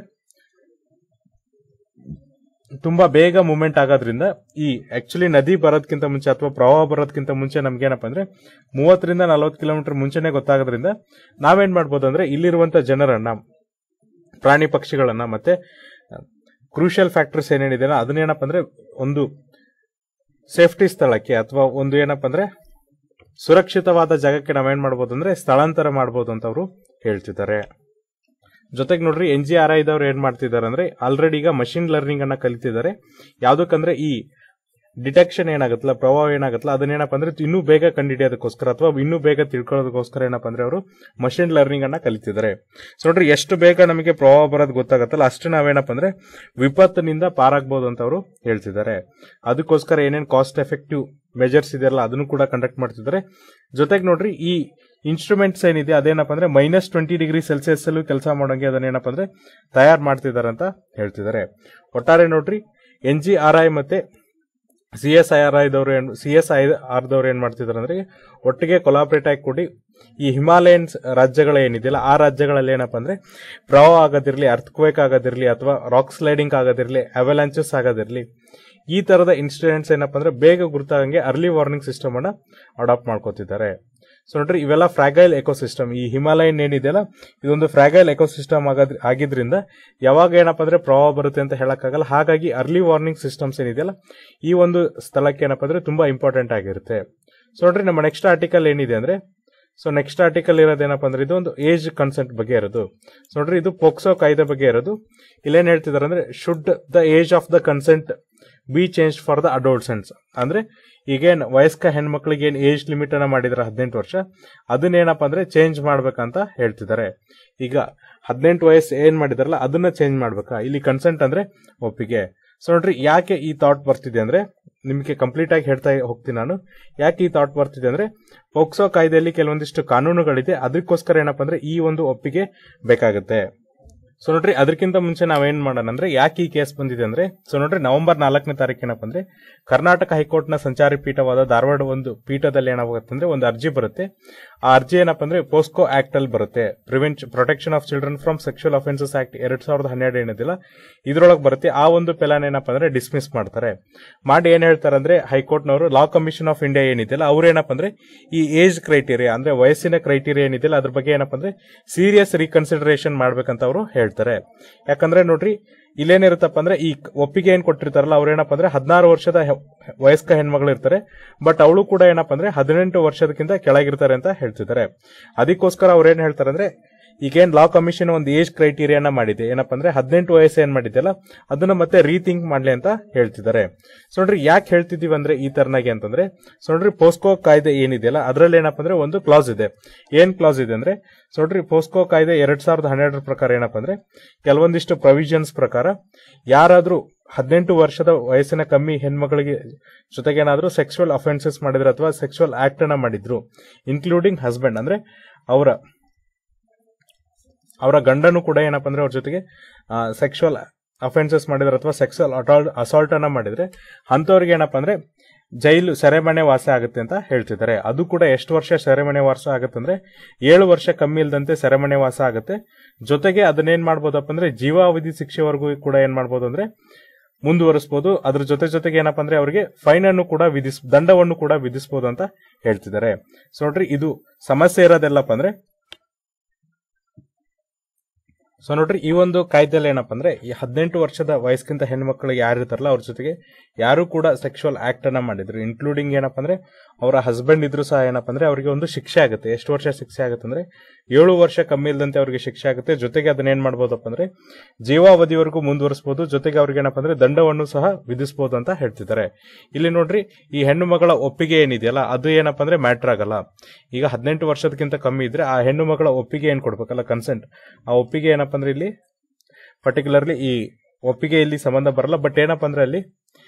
ತುಂಬಾ ಬೇಗ ಮೂವ್ಮೆಂಟ್ ಆಗೋದ್ರಿಂದ ಈ ಆಕ್ಚುಲಿ ನದಿ ಬರೋದಕ್ಕಿಂತ ಮುಂಚೆ ಅಥವಾ ಪ್ರವಾಹ ಬರೋದಕ್ಕಿಂತ ಮುಂಚೆ ನಮ್ಗೆ ಏನಪ್ಪ ಅಂದ್ರೆ ಮೂವತ್ತರಿಂದ ನಲವತ್ತು ಕಿಲೋಮೀಟರ್ ಮುಂಚೆನೆ ಗೊತ್ತಾಗೋದ್ರಿಂದ ನಾವೇನ್ ಮಾಡ್ಬೋದು ಅಂದ್ರೆ ಇಲ್ಲಿರುವಂತ ಜನರನ್ನ ಪ್ರಾಣಿ ಪಕ್ಷಿಗಳನ್ನ ಮತ್ತೆ ಕ್ರೂಷಿಯಲ್ ಫ್ಯಾಕ್ಟರ್ಸ್ ಏನೇನಿದೆಯಲ್ಲ ಅದನ್ನೇನಪ್ಪ ಅಂದ್ರೆ ಒಂದು ಸೇಫ್ಟಿ ಸ್ಥಳಕ್ಕೆ ಅಥವಾ ಒಂದು ಏನಪ್ಪ ಅಂದ್ರೆ ಸುರಕ್ಷಿತವಾದ ಜಾಗಕ್ಕೆ ನಾವೇನ್ ಮಾಡ್ಬೋದು ಅಂದ್ರೆ ಸ್ಥಳಾಂತರ ಮಾಡ್ಬೋದು ಅಂತ ಅವರು ಹೇಳ್ತಿದ್ದಾರೆ ಜೊತೆಗೆ ನೋಡ್ರಿ ಎನ್ ಜಿ ಆರ್ ಐದವ್ರು ಏನ್ ಮಾಡ್ತಿದ್ದಾರೆ ಅಂದ್ರೆ ಆಲ್ರೆಡಿ ಈಗ ಮಷಿನ್ ಲರ್ನಿಂಗ್ ಅನ್ನ ಕಲಿತಿದ್ದಾರೆ ಯಾವ್ದಕ್ಕಂದ್ರೆ ಈ ಡಿಟೆಕ್ಷನ್ ಏನಾಗುತ್ತಲ್ಲ ಪ್ರವಾಹ ಏನಾಗುತ್ತಲ್ಲ ಅದನ್ನೇನಪ್ಪ ಅಂದ್ರೆ ಇನ್ನೂ ಬೇಗ ಕಂಡುಹಿಡಿಯೋದಕ್ಕೋಸ್ಕರ ಅಥವಾ ಇನ್ನೂ ಬೇಗ ತಿಳ್ಕೊಳ್ಳೋದಕ್ಕೋಸ್ಕರ ಏನಪ್ಪ ಅಂದ್ರೆ ಅವರು ಮಷಿನ್ ಲರ್ನಿಂಗ್ ಅನ್ನ ಕಲಿತಿದ್ದಾರೆ ಸೊ ನೋಡ್ರಿ ಎಷ್ಟು ಬೇಗ ನಮಗೆ ಪ್ರವಾಹ ಬರೋದು ಗೊತ್ತಾಗತ್ತಲ್ಲ ಅಷ್ಟು ನಾವೇನಪ್ಪ ಅಂದ್ರೆ ವಿಪತ್ತಿನಿಂದ ಪಾರಾಗ್ಬೋದು ಅಂತ ಅವರು ಹೇಳ್ತಿದ್ದಾರೆ ಅದಕ್ಕೋಸ್ಕರ ಏನೇನು ಕಾಸ್ಟ್ ಎಫೆಕ್ಟಿವ್ ಮೆಜರ್ಸ್ ಇದೆಯಲ್ಲ ಅದನ್ನು ಕೂಡ ಕಂಡಕ್ಟ್ ಮಾಡ್ತಿದ್ದಾರೆ ಜೊತೆಗೆ ನೋಡ್ರಿ ಈ ಇನ್ಸ್ಟ್ರೂಮೆಂಟ್ಸ್ ಏನಿದೆ ಅದೇನಪ್ಪ ಅಂದ್ರೆ ಮೈನಸ್ ಟ್ವೆಂಟಿ ಡಿಗ್ರಿ ಸೆಲ್ಸಿಯಸ್ ಅಲ್ಲೂ ಕೆಲಸ ಮಾಡೋಂಗೆ ಅದನ್ನೇನಪ್ಪ ಅಂದ್ರೆ ತಯಾರು ಮಾಡ್ತಿದ್ದಾರೆ ಅಂತ ಹೇಳ್ತಿದ್ದಾರೆ ಒಟ್ಟಾರೆ ನೋಡ್ರಿ ಎನ್ ಜಿ ಆರ್ ಐ ಮತ್ತೆ ಸಿ ಎಸ್ ಐ ಆರ್ ಐದವ್ರು ಏನ್ ಸಿ ಎಸ್ ಐ ಆರ್ದವ್ರು ಏನ್ ಮಾಡ್ತಿದ್ದಾರೆ ಅಂದ್ರೆ ಒಟ್ಟಿಗೆ ಕೊಲಾಬ್ರೇಟ್ ಆಗಿ ಕೊಡಿ ಈ ಹಿಮಾಲಯನ್ಸ್ ರಾಜ್ಯಗಳು ಏನಿದೆಯಲ್ಲ ಆ ರಾಜ್ಯಗಳಲ್ಲಿ ಏನಪ್ಪ ಅಂದ್ರೆ ಪ್ರವಾಹ ಆಗೋದಿರ್ಲಿ ಅರ್ಥಕ್ವೇಕ್ ಆಗೋದಿರ್ಲಿ ಅಥವಾ ರಾಕ್ ಸ್ಲೈಡಿಂಗ್ ಆಗೋದಿರ್ಲಿ ಅವೆಲಾಂಚಸ್ ಆಗೋದಿರ್ಲಿ ಈ ತರದ ಇನ್ಸಿಡೆಂಟ್ಸ್ ಏನಪ್ಪ ಅಂದ್ರೆ ಬೇಗ ಗುರುತಾಗಂಗೆ ಅರ್ಲಿ ವಾರ್ನಿಂಗ್ ಸಿಸ್ಟಮ್ ಅನ್ನ ಅಡಾಪ್ಟ್ ಮಾಡ್ಕೋತಿದ್ದಾರೆ ಸೊ ನೋಡ್ರಿ ಇವೆಲ್ಲ ಫ್ರಾಗೈಲ್ ಎಕೋಸಿಸ್ಟಮ್ ಈ ಹಿಮಾಲಯನ್ ಏನಿದೆಯಲ್ಲ ಇದೊಂದು ಫ್ರಾಗೈಲ್ ಎಕೋಸಿಸ್ಟಮ್ ಆಗೋದ್ ಆಗಿದ್ರಿಂದ ಯಾವಾಗ ಏನಪ್ಪ ಅಂದ್ರೆ ಪ್ರವಾಹ ಬರುತ್ತೆ ಅಂತ ಹೇಳಕ್ಕಾಗಲ್ಲ ಹಾಗಾಗಿ ಅರ್ಲಿ ವಾರ್ನಿಂಗ್ ಸಿಸ್ಟಮ್ಸ್ ಏನಿದೆಯಲ್ಲ ಈ ಒಂದು ಸ್ಥಳಕ್ಕೆ ಏನಪ್ಪ ಅಂದ್ರೆ ತುಂಬಾ ಇಂಪಾರ್ಟೆಂಟ್ ಆಗಿರುತ್ತೆ ಸೊ ನೋಡ್ರಿ ನಮ್ಮ ನೆಕ್ಸ್ಟ್ ಆರ್ಟಿಕಲ್ ಏನಿದೆ ಅಂದ್ರೆ ಸೊ ನೆಕ್ಸ್ಟ್ ಆರ್ಟಿಕಲ್ ಇರೋದೇನಪ್ಪ ಅಂದ್ರೆ ಇದು ಒಂದು ಏಜ್ ಕನ್ಸೆಂಟ್ ಬಗ್ಗೆ ಇರೋದು ಸೊ ನೋಡ್ರಿ ಇದು ಪೋಕ್ಸೋ ಕಾಯ್ದೆ ಬಗ್ಗೆ ಇರೋದು ಇಲ್ಲೇನ್ ಹೇಳ್ತಿದ್ದಾರೆ ಅಂದ್ರೆ should the age of the consent be change for the adolescents ಅಂದ್ರೆ ಈಗೇನ್ ವಯಸ್ಕ ಹೆಣ್ಮಕ್ಳಿಗೆ ಏನ್ ಏಜ್ ಲಿಮಿಟ್ ಅನ್ನ ಮಾಡಿದ್ರೆ ಹದಿನೆಂಟು ವರ್ಷ ಅದನ್ನೇನಪ್ಪ ಅಂದ್ರೆ ಚೇಂಜ್ ಮಾಡ್ಬೇಕಂತ ಹೇಳ್ತಿದ್ದಾರೆ ಈಗ ಹದಿನೆಂಟು ವಯಸ್ಸು ಏನ್ ಮಾಡಿದಾರಲ್ಲ ಅದನ್ನ ಚೇಂಜ್ ಮಾಡ್ಬೇಕಾ ಇಲ್ಲಿ ಕನ್ಸೆಂಟ್ ಅಂದ್ರೆ ಒಪ್ಪಿಗೆ ಸೊ ನೋಡ್ರಿ ಯಾಕೆ ಈ ಥಾಟ್ ಬರ್ತಿದೆ ಅಂದ್ರೆ ನಿಮಗೆ ಕಂಪ್ಲೀಟ್ ಆಗಿ ಹೇಳ್ತಾ ಹೋಗ್ತೀನಿ ನಾನು ಯಾಕೆ ಈ ಥಾಟ್ ಬರ್ತಿದೆ ಅಂದ್ರೆ ಪೋಕ್ಸೋ ಕಾಯ್ದೆಯಲ್ಲಿ ಕೆಲವೊಂದಿಷ್ಟು ಕಾನೂನುಗಳಿದೆ ಅದಕ್ಕೋಸ್ಕರ ಏನಪ್ಪ ಅಂದ್ರೆ ಈ ಒಂದು ಒಪ್ಪಿಗೆ ಬೇಕಾಗುತ್ತೆ ಸೊ ನೋಡ್ರಿ ಅದಕ್ಕಿಂತ ಮುಂಚೆ ನಾವೇನ್ ಮಾಡೋಣ ಅಂದ್ರೆ ಯಾಕೆ ಈ ಕೇಸ್ ಬಂದಿದೆ ಅಂದ್ರೆ ಸೊ ನೋಡ್ರಿ ನವೆಂಬರ್ ನಾಲ್ಕನೇ ತಾರೀಕು ಏನಪ್ಪ ಅಂದ್ರೆ ಕರ್ನಾಟಕ ಹೈಕೋರ್ಟ್ನ ಸಂಚಾರಿ ಪೀಠವಾದ ಧಾರವಾಡ ಒಂದು ಪೀಠದಲ್ಲಿ ಏನಾಗುತ್ತೆ ಅಂದ್ರೆ ಒಂದು ಅರ್ಜಿ ಬರುತ್ತೆ ಆ ಅರ್ಜಿ ಏನಪ್ಪ ಅಂದ್ರೆ ಪೋಸ್ಕೋ ಆಕ್ಟ್ ಅಲ್ಲಿ ಬರುತ್ತೆ prevent protection of children from sexual offences act ಎರಡ್ ಸಾವಿರದ ಹನ್ನೆರಡು ಏನಿದಿಲ್ಲ ಇದ್ರೊಳಗೆ ಬರುತ್ತೆ ಆ ಒಂದು ಪೆಲಾನ್ ಏನಪ್ಪ ಅಂದ್ರೆ ಡಿಸ್ಮಿಸ್ ಮಾಡ್ತಾರೆ ಮಾಡಿ ಏನ್ ಹೇಳ್ತಾರೆ ಅಂದ್ರೆ ಹೈಕೋರ್ಟ್ನವರು ಲಾ ಕಮಿಷನ್ ಆಫ್ ಇಂಡಿಯಾ ಏನಿದೆಯಲ್ಲ ಅವ್ರು ಏನಪ್ಪ ಅಂದ್ರೆ ಈ ಏಜ್ ಕ್ರೈಟೀರಿಯಾ ಅಂದ್ರೆ ವಯಸ್ಸಿನ ಕ್ರೈಟೀರಿಯಾ ಏನಿದೆಯಲ್ಲ ಅದ್ರ ಬಗ್ಗೆ ಏನಪ್ಪ ಅಂದ್ರೆ ಸೀರಿಯಸ್ ರೀಕನ್ಸಿಡರೇಷನ್ ಮಾಡ್ಬೇಕಂತ ಅವರು ಹೇಳ್ತಾರೆ ಯಾಕಂದ್ರೆ ನೋಡ್ರಿ ಇಲ್ಲೇನಿರುತ್ತಪ್ಪ ಅಂದ್ರೆ ಈ ಒಪ್ಪಿಗೆ ಏನ್ ಕೊಟ್ಟಿರ್ತಾರಲ್ಲ ಅವ್ರೇನಪ್ಪ ಅಂದ್ರೆ ಹದಿನಾರು ವರ್ಷದ ಹೆ- ವಯಸ್ಕ ಹೆಣ್ಮಗಳು ಇರ್ತಾರೆ ಬಟ್ ಅವಳು ಕೂಡ ಏನಪ್ಪ ಅಂದ್ರೆ ಹದಿನೆಂಟು ವರ್ಷದಕ್ಕಿಂತ ಕೆಳಗಿರ್ತಾರೆ ಅಂತ ಹೇಳ್ತಿದ್ದಾರೆ ಅದಕ್ಕೋಸ್ಕರ ಅವ್ರೇನ್ ಹೇಳ್ತಾರೆ ಅಂದ್ರೆ ಈಗೇನ್ ಲಾ ಕಮಿಷನ್ ಒಂದು ಏಜ್ ಕ್ರೈಟೀರಿಯಾನ ಮಾಡಿದೆ ಏನಪ್ಪಾ ಅಂದ್ರೆ ಹದಿನೆಂಟು ವಯಸ್ಸು ಏನ್ ಮಾಡಿದೆಯಲ್ಲ ಅದನ್ನ ಮತ್ತೆ ರೀಥಿಂಕ್ ಮಾಡ್ಲಿ ಅಂತ ಹೇಳ್ತಿದ್ದಾರೆ ಸೊ ನೋಡ್ರಿ ಯಾಕೆ ಹೇಳ್ತಿದೀವಿ ಅಂದ್ರೆ ಈ ತರನಾಗಿ ಅಂತಂದ್ರೆ ಸೊ ನೋಡ್ರಿ ಪೋಸ್ಕೋ ಕಾಯ್ದೆ ಏನಿದೆಯಲ್ಲ ಅದರಲ್ಲಿ ಏನಪ್ಪಾ ಅಂದ್ರೆ ಒಂದು ಕ್ಲಾಸ್ ಇದೆ ಏನ್ ಕ್ಲಾಸ್ ಇದೆ ಅಂದ್ರೆ ಸೊ ನೋಡ್ರಿ ಪೋಸ್ಕೋ ಕಾಯ್ದೆ ಎರಡ್ ಸಾವಿರದ ಹನ್ನೆರಡರ ಪ್ರಕಾರ ಏನಪ್ಪಾ ಅಂದ್ರೆ ಕೆಲವೊಂದಿಷ್ಟು ಪ್ರೊವಿಷನ್ಸ್ ಪ್ರಕಾರ ಯಾರಾದ್ರೂ ಹದಿನೆಂಟು ವರ್ಷದ ವಯಸ್ಸಿನ ಕಮ್ಮಿ ಹೆಣ್ಮಗಳಿಗೆ ಜೊತೆಗೆ ಏನಾದರೂ ಸೆಕ್ಸುವಲ್ ಅಫೆನ್ಸಸ್ ಮಾಡಿದ್ರೆ ಅಥವಾ ಸೆಕ್ಸುವಲ್ ಆಕ್ಟ್ ಅನ್ನ ಮಾಡಿದ್ರು ಇನ್ಕ್ಲೂಡಿಂಗ್ ಹಸ್ಬೆಂಡ್ ಅಂದ್ರೆ ಅವರ ಅವರ ಗಂಡನು ಕೂಡ ಏನಪ್ಪಾ ಅಂದ್ರೆ ಅವ್ರ ಜೊತೆಗೆ ಸೆಕ್ಸುವಲ್ ಅಫೆನ್ಸಸ್ ಮಾಡಿದ್ರೆ ಅಥವಾ ಸೆಕ್ಸುವಲ್ ಅಸಾಲ್ಟ್ ಅನ್ನ ಮಾಡಿದ್ರೆ ಅಂಥವ್ರಿಗೆ ಏನಪ್ಪಾ ಅಂದ್ರೆ ಜೈಲು ಸೆರೆಮನೆ ವಾಸ ಆಗುತ್ತೆ ಅಂತ ಹೇಳ್ತಿದ್ದಾರೆ ಅದು ಕೂಡ ಎಷ್ಟು ವರ್ಷ ಸೆರೆಮನೆ ವಾಸ ಆಗುತ್ತೆ ಅಂದ್ರೆ ಏಳು ವರ್ಷ ಕಮ್ಮಿ ಇಲ್ದಂತೆ ಸೆರೆಮನೆ ವಾಸ ಆಗುತ್ತೆ ಜೊತೆಗೆ ಅದನ್ನೇನ್ ಮಾಡ್ಬೋದಪ್ಪ ಅಂದ್ರೆ ಜೀವಾವಧಿ ಶಿಕ್ಷೆವರೆಗೂ ಕೂಡ ಏನ್ ಮಾಡ್ಬೋದು ಅಂದ್ರೆ ಮುಂದುವರಿಸಬಹುದು ಅದ್ರ ಜೊತೆ ಜೊತೆಗೆ ಏನಪ್ಪಾ ಅಂದ್ರೆ ಅವರಿಗೆ ಫೈನ್ ಅನ್ನು ಕೂಡ ವಿಧಿಸ್ ದಂಡವನ್ನು ಕೂಡ ವಿಧಿಸಬಹುದು ಅಂತ ಹೇಳ್ತಿದ್ದಾರೆ ಸೊ ನೋಡ್ರಿ ಇದು ಸಮಸ್ಯೆ ಇರೋದೆಲ್ಲಪ್ಪ ಅಂದ್ರೆ ಸೊ ನೋಡ್ರಿ ಈ ಒಂದು ಕಾಯ್ದೆಯಲ್ಲಿ ಏನಪ್ಪಾ ಅಂದ್ರೆ ಈ ಹದಿನೆಂಟು ವರ್ಷದ ವಯಸ್ಸಿಗಿಂತ ಹೆಣ್ಮಕ್ಳಿಗೆ ಯಾರು ಇರ್ತಾರಲ್ಲ ಅವ್ರ ಜೊತೆಗೆ ಯಾರು ಕೂಡ ಸೆಕ್ಷುವಲ್ ಆಕ್ಟ್ ಅನ್ನ ಮಾಡಿದ್ರು ಇನ್ಕ್ಲೂಡಿಂಗ್ ಏನಪ್ಪಾ ಅಂದ್ರೆ ಅವರ ಹಸ್ಬೆಂಡ್ ಇದ್ರು ಸಹ ಏನಪ್ಪಾ ಅಂದ್ರೆ ಅವರಿಗೆ ಒಂದು ಶಿಕ್ಷೆ ಆಗುತ್ತೆ ಎಷ್ಟು ವರ್ಷ ಶಿಕ್ಷೆ ಆಗುತ್ತೆ ಅಂದ್ರೆ ಏಳು ವರ್ಷ ಕಮ್ಮಿ ಇಲ್ದಂತೆ ಅವರಿಗೆ ಶಿಕ್ಷೆ ಆಗುತ್ತೆ ಜೊತೆಗೆ ಅದನ್ನ ಏನ್ ಮಾಡ್ಬೋದಪ್ಪ ಅಂದ್ರೆ ಜೀವಾವಧಿವರೆಗೂ ಮುಂದುವರಿಸಬಹುದು ಜೊತೆಗೆ ಅವ್ರಿಗೆ ಏನಪ್ಪಾ ಅಂದ್ರೆ ದಂಡವನ್ನು ಸಹ ವಿಧಿಸಬಹುದು ಅಂತ ಹೇಳ್ತಿದ್ದಾರೆ ಇಲ್ಲಿ ನೋಡ್ರಿ ಈ ಹೆಣ್ಣು ಮಗಳ ಒಪ್ಪಿಗೆ ಏನಿದೆಯಲ್ಲ ಅದು ಏನಪ್ಪಾ ಅಂದ್ರೆ ಮ್ಯಾಟ್ರ್ ಆಗಲ್ಲ ಈಗ ಹದಿನೆಂಟು ವರ್ಷದಕ್ಕಿಂತ ಕಮ್ಮಿ ಇದ್ರೆ ಆ ಹೆಣ್ಣು ಮಗಳ ಒಪ್ಪಿಗೆ ಏನ್ ಕೊಡ್ಬೇಕಲ್ಲ ಕನ್ಸೆಂಟ್ ಆ ಒಪ್ಪಿಗೆ ಏನಪ್ಪಾ ಅಂದ್ರೆ ಇಲ್ಲಿ ಪರ್ಟಿಕ್ಯುಲರ್ಲಿ ಈ ಒಪ್ಪಿಗೆ ಇಲ್ಲಿ ಸಂಬಂಧ ಬರಲ್ಲ ಬಟ್ ಏನಪ್ಪಾ ಅಂದ್ರೆ ಅಲ್ಲಿ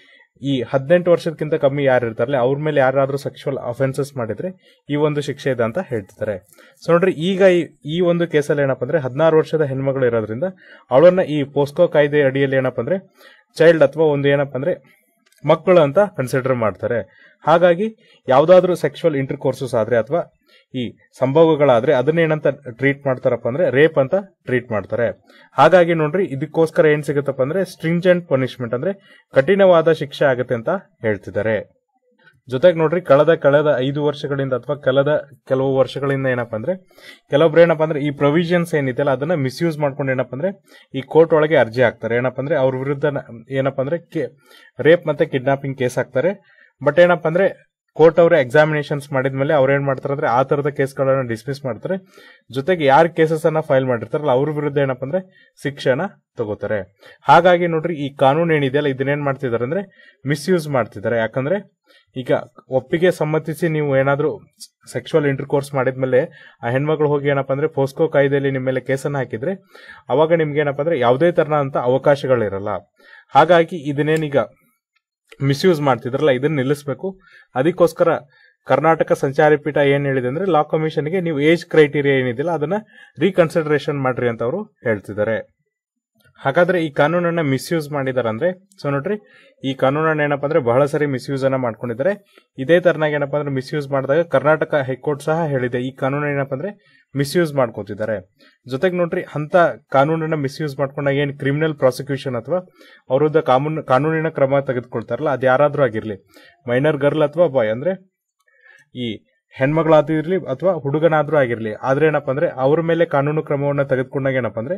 ಈ ಹದಿನೆಂಟು ವರ್ಷಕ್ಕಿಂತ ಕಮ್ಮಿ ಯಾರು ಇರ್ತಾರಲ್ಲ ಅವ್ರ ಮೇಲೆ ಯಾರಾದ್ರೂ ಸೆಕ್ಷುವಲ್ ಅಫೆನ್ಸಸ್ ಮಾಡಿದ್ರೆ ಈ ಒಂದು ಶಿಕ್ಷೆ ಇದೆ ಅಂತ ಹೇಳ್ತಿದ್ದಾರೆ ಸೊ ನೋಡ್ರಿ ಈಗ ಈ- ಈ ಒಂದು ಕೇಸಲ್ಲಿ ಏನಪ್ಪಾ ಅಂದ್ರೆ ಹದಿನಾರು ವರ್ಷದ ಹೆಣ್ಮಗಳು ಇರೋದ್ರಿಂದ ಅವಳನ್ನ ಈ ಪೋಸ್ಕೋ ಕಾಯ್ದೆ ಅಡಿಯಲ್ಲಿ ಏನಪ್ಪಾ ಅಂದ್ರೆ ಚೈಲ್ಡ್ ಅಥವಾ ಒಂದು ಏನಪ್ಪಾ ಅಂದ್ರೆ ಮಕ್ಕಳು ಅಂತ ಕನ್ಸಿಡರ್ ಮಾಡ್ತಾರೆ ಹಾಗಾಗಿ ಯಾವ್ದಾದ್ರೂ ಸೆಕ್ಷುವಲ್ ಇಂಟರ್ ಕೋರ್ಸಸ್ ಆದ್ರೆ ಅಥವಾ ಈ ಸಂಭೋಗಗಳಾದ್ರೆ ಅದನ್ನೇನಂತ ಟ್ರೀಟ್ ಮಾಡ್ತಾರಪ್ಪ ಅಂದ್ರೆ ರೇಪ್ ಅಂತ ಟ್ರೀಟ್ ಮಾಡ್ತಾರೆ ಹಾಗಾಗಿ ನೋಡ್ರಿ ಇದಕ್ಕೋಸ್ಕರ ಏನ್ ಸಿಗುತ್ತಪ್ಪ ಅಂದ್ರೆ ಸ್ಟ್ರಿಂಜೆಂಟ್ ಪನಿಷ್ಮೆಂಟ್ ಅಂದ್ರೆ ಕಠಿಣವಾದ ಶಿಕ್ಷೆ ಆಗುತ್ತೆ ಅಂತ ಹೇಳ್ತಿದ್ದಾರೆ ಜೊತೆಗೆ ನೋಡ್ರಿ ಕಳೆದ ಕಳೆದ ಐದು ವರ್ಷಗಳಿಂದ ಅಥವಾ ಕಳೆದ ಕೆಲವು ವರ್ಷಗಳಿಂದ ಏನಪ್ಪಾ ಅಂದ್ರೆ ಕೆಲವೊಬ್ರು ಏನಪ್ಪಾ ಅಂದ್ರೆ ಈ ಪ್ರೊವಿಷನ್ಸ್ ಏನಿದೆಯಲ್ಲ ಅದನ್ನ ಮಿಸ್ಯೂಸ್ ಮಾಡ್ಕೊಂಡು ಏನಪ್ಪಾ ಅಂದ್ರೆ ಈ ಕೋರ್ಟ್ ಒಳಗೆ ಅರ್ಜಿ ಹಾಕ್ತಾರೆ ಏನಪ್ಪಾ ಅಂದ್ರೆ ಅವ್ರ ವಿರುದ್ಧ ನ- ಏನಪ್ಪಾ ಅಂದ್ರೆ ರೇಪ್ ಮತ್ತೆ ಕಿಡ್ನಾಪಿಂಗ್ ಕೇಸ್ ಹಾಕ್ತಾರೆ ಬಟ್ ಏನಪ್ಪಾ ಅಂದ್ರೆ ಕೋರ್ಟ್ ಅವರ ಎಕ್ಸಾಮಿನೇಷನ್ಸ್ ಮಾಡಿದ್ಮೇಲೆ ಅವ್ರು ಏನ್ ಮಾಡ್ತಾರೆ ಅಂದ್ರೆ ಆ ತರದ ಕೇಸ್ಗಳನ್ನ ಡಿಸ್ಮಿಸ್ ಮಾಡ್ತಾರೆ ಜೊತೆಗೆ ಯಾರು ಕೇಸಸ್ ಅನ್ನ ಫೈಲ್ ಮಾಡಿರ್ತಾರಲ್ಲ ಅವ್ರ ವಿರುದ್ಧ ಏನಪ್ಪಾ ಅಂದ್ರೆ ಶಿಕ್ಷೆನ ತಗೋತಾರೆ ಹಾಗಾಗಿ ನೋಡ್ರಿ ಈ ಕಾನೂನು ಏನಿದೆಯಲ್ಲ ಇದನ್ನೇನ್ ಮಾಡ್ತಿದ್ದಾರೆ ಅಂದ್ರೆ ಮಿಸ್ಯೂಸ್ ಮಾಡ್ತಿದ್ದಾರೆ ಯಾಕಂದ್ರೆ ಈಗ ಒಪ್ಪಿಗೆ ಸಮ್ಮತಿಸಿ ನೀವು ಏನಾದ್ರೂ ಸೆಕ್ಷುವಲ್ ಇಂಟರ್ ಕೋರ್ಸ್ ಮಾಡಿದ್ಮೇಲೆ ಆ ಹೆಣ್ಮಕ್ಳು ಹೋಗಿ ಏನಪ್ಪಾ ಅಂದ್ರೆ ಪೋಸ್ಕೋ ಕಾಯ್ದೆಯಲ್ಲಿ ನಿಮ್ಮ ಮೇಲೆ ಕೇಸನ್ನ ಹಾಕಿದ್ರೆ ಅವಾಗ ನಿಮ್ಗೆ ಏನಪ್ಪಾ ಅಂದ್ರೆ ಯಾವುದೇ ತರನಾದಂತ ಅವಕಾಶಗಳಿರಲ್ಲ ಹಾಗಾಗಿ ಇದನ್ನೇನೀಗ ಮಿಸ್ಯೂಸ್ ಮಾಡ್ತಿದ್ರಲ್ಲ ಇದನ್ನ ನಿಲ್ಲಿಸಬೇಕು ಅದಕ್ಕೋಸ್ಕರ ಕರ್ನಾಟಕ ಸಂಚಾರಿ ಪೀಠ ಏನ್ ಹೇಳಿದೆ ಅಂದ್ರೆ ಲಾ ಕಮಿಷನ್ಗೆ ನೀವು ಏಜ್ ಕ್ರೈಟೀರಿಯಾ ಏನಿದೆಯಲ್ಲ ಅದನ್ನ ರೀಕನ್ಸಿಡರೇಷನ್ ಮಾಡ್ರಿ ಅಂತ ಅವರು ಹೇಳ್ತಿದ್ದಾರೆ ಹಾಗಾದ್ರೆ ಈ ಕಾನೂನನ್ನ ಮಿಸ್ಯೂಸ್ ಮಾಡಿದಾರೆ ಅಂದ್ರೆ ಸೊ ನೋಡ್ರಿ ಈ ಕಾನೂನನ್ನ ಏನಪ್ಪಾ ಅಂದ್ರೆ ಬಹಳ ಸರಿ ಮಿಸ್ಯೂಸ್ ಅನ್ನ ಮಾಡ್ಕೊಂಡಿದ್ದಾರೆ ಇದೇ ತರನಾಗಿ ಏನಪ್ಪಾ ಅಂದ್ರೆ ಮಿಸ್ಯೂಸ್ ಮಾಡಿದಾಗ ಕರ್ನಾಟಕ ಹೈಕೋರ್ಟ್ ಸಹ ಹೇಳಿದೆ ಈ ಕಾನೂನು ಏನಪ್ಪಾ ಅಂದ್ರೆ ಮಿಸ್ಯೂಸ್ ಮಾಡ್ಕೋತಿದ್ದಾರೆ ಜೊತೆಗೆ ನೋಡ್ರಿ ಅಂತ ಕಾನೂನನ್ನ ಮಿಸ್ಯೂಸ್ ಮಾಡ್ಕೊಂಡಾಗ ಏನ್ ಕ್ರಿಮಿನಲ್ ಪ್ರಾಸಿಕ್ಯೂಷನ್ ಅಥವಾ ಅವ್ರ ವಿರುದ್ಧ ಕಾನೂನು ಕಾನೂನಿನ ಕ್ರಮ ತೆಗೆದುಕೊಳ್ತಾರಲ್ಲ ಅದು ಯಾರಾದ್ರೂ ಆಗಿರ್ಲಿ ಮೈನರ್ ಗರ್ಲ್ ಅಥವಾ ಬಾಯ್ ಅಂದ್ರೆ ಈ ಹೆಣ್ಮಗಳಾದಿರ್ಲಿ ಅಥವಾ ಹುಡುಗನಾದ್ರೂ ಆಗಿರ್ಲಿ ಆದ್ರೆ ಏನಪ್ಪಾ ಅಂದ್ರೆ ಅವ್ರ ಮೇಲೆ ಕಾನೂನು ಕ್ರಮವನ್ನ ತೆಗೆದುಕೊಂಡಾಗ ಏನಪ್ಪಾ ಅಂದ್ರೆ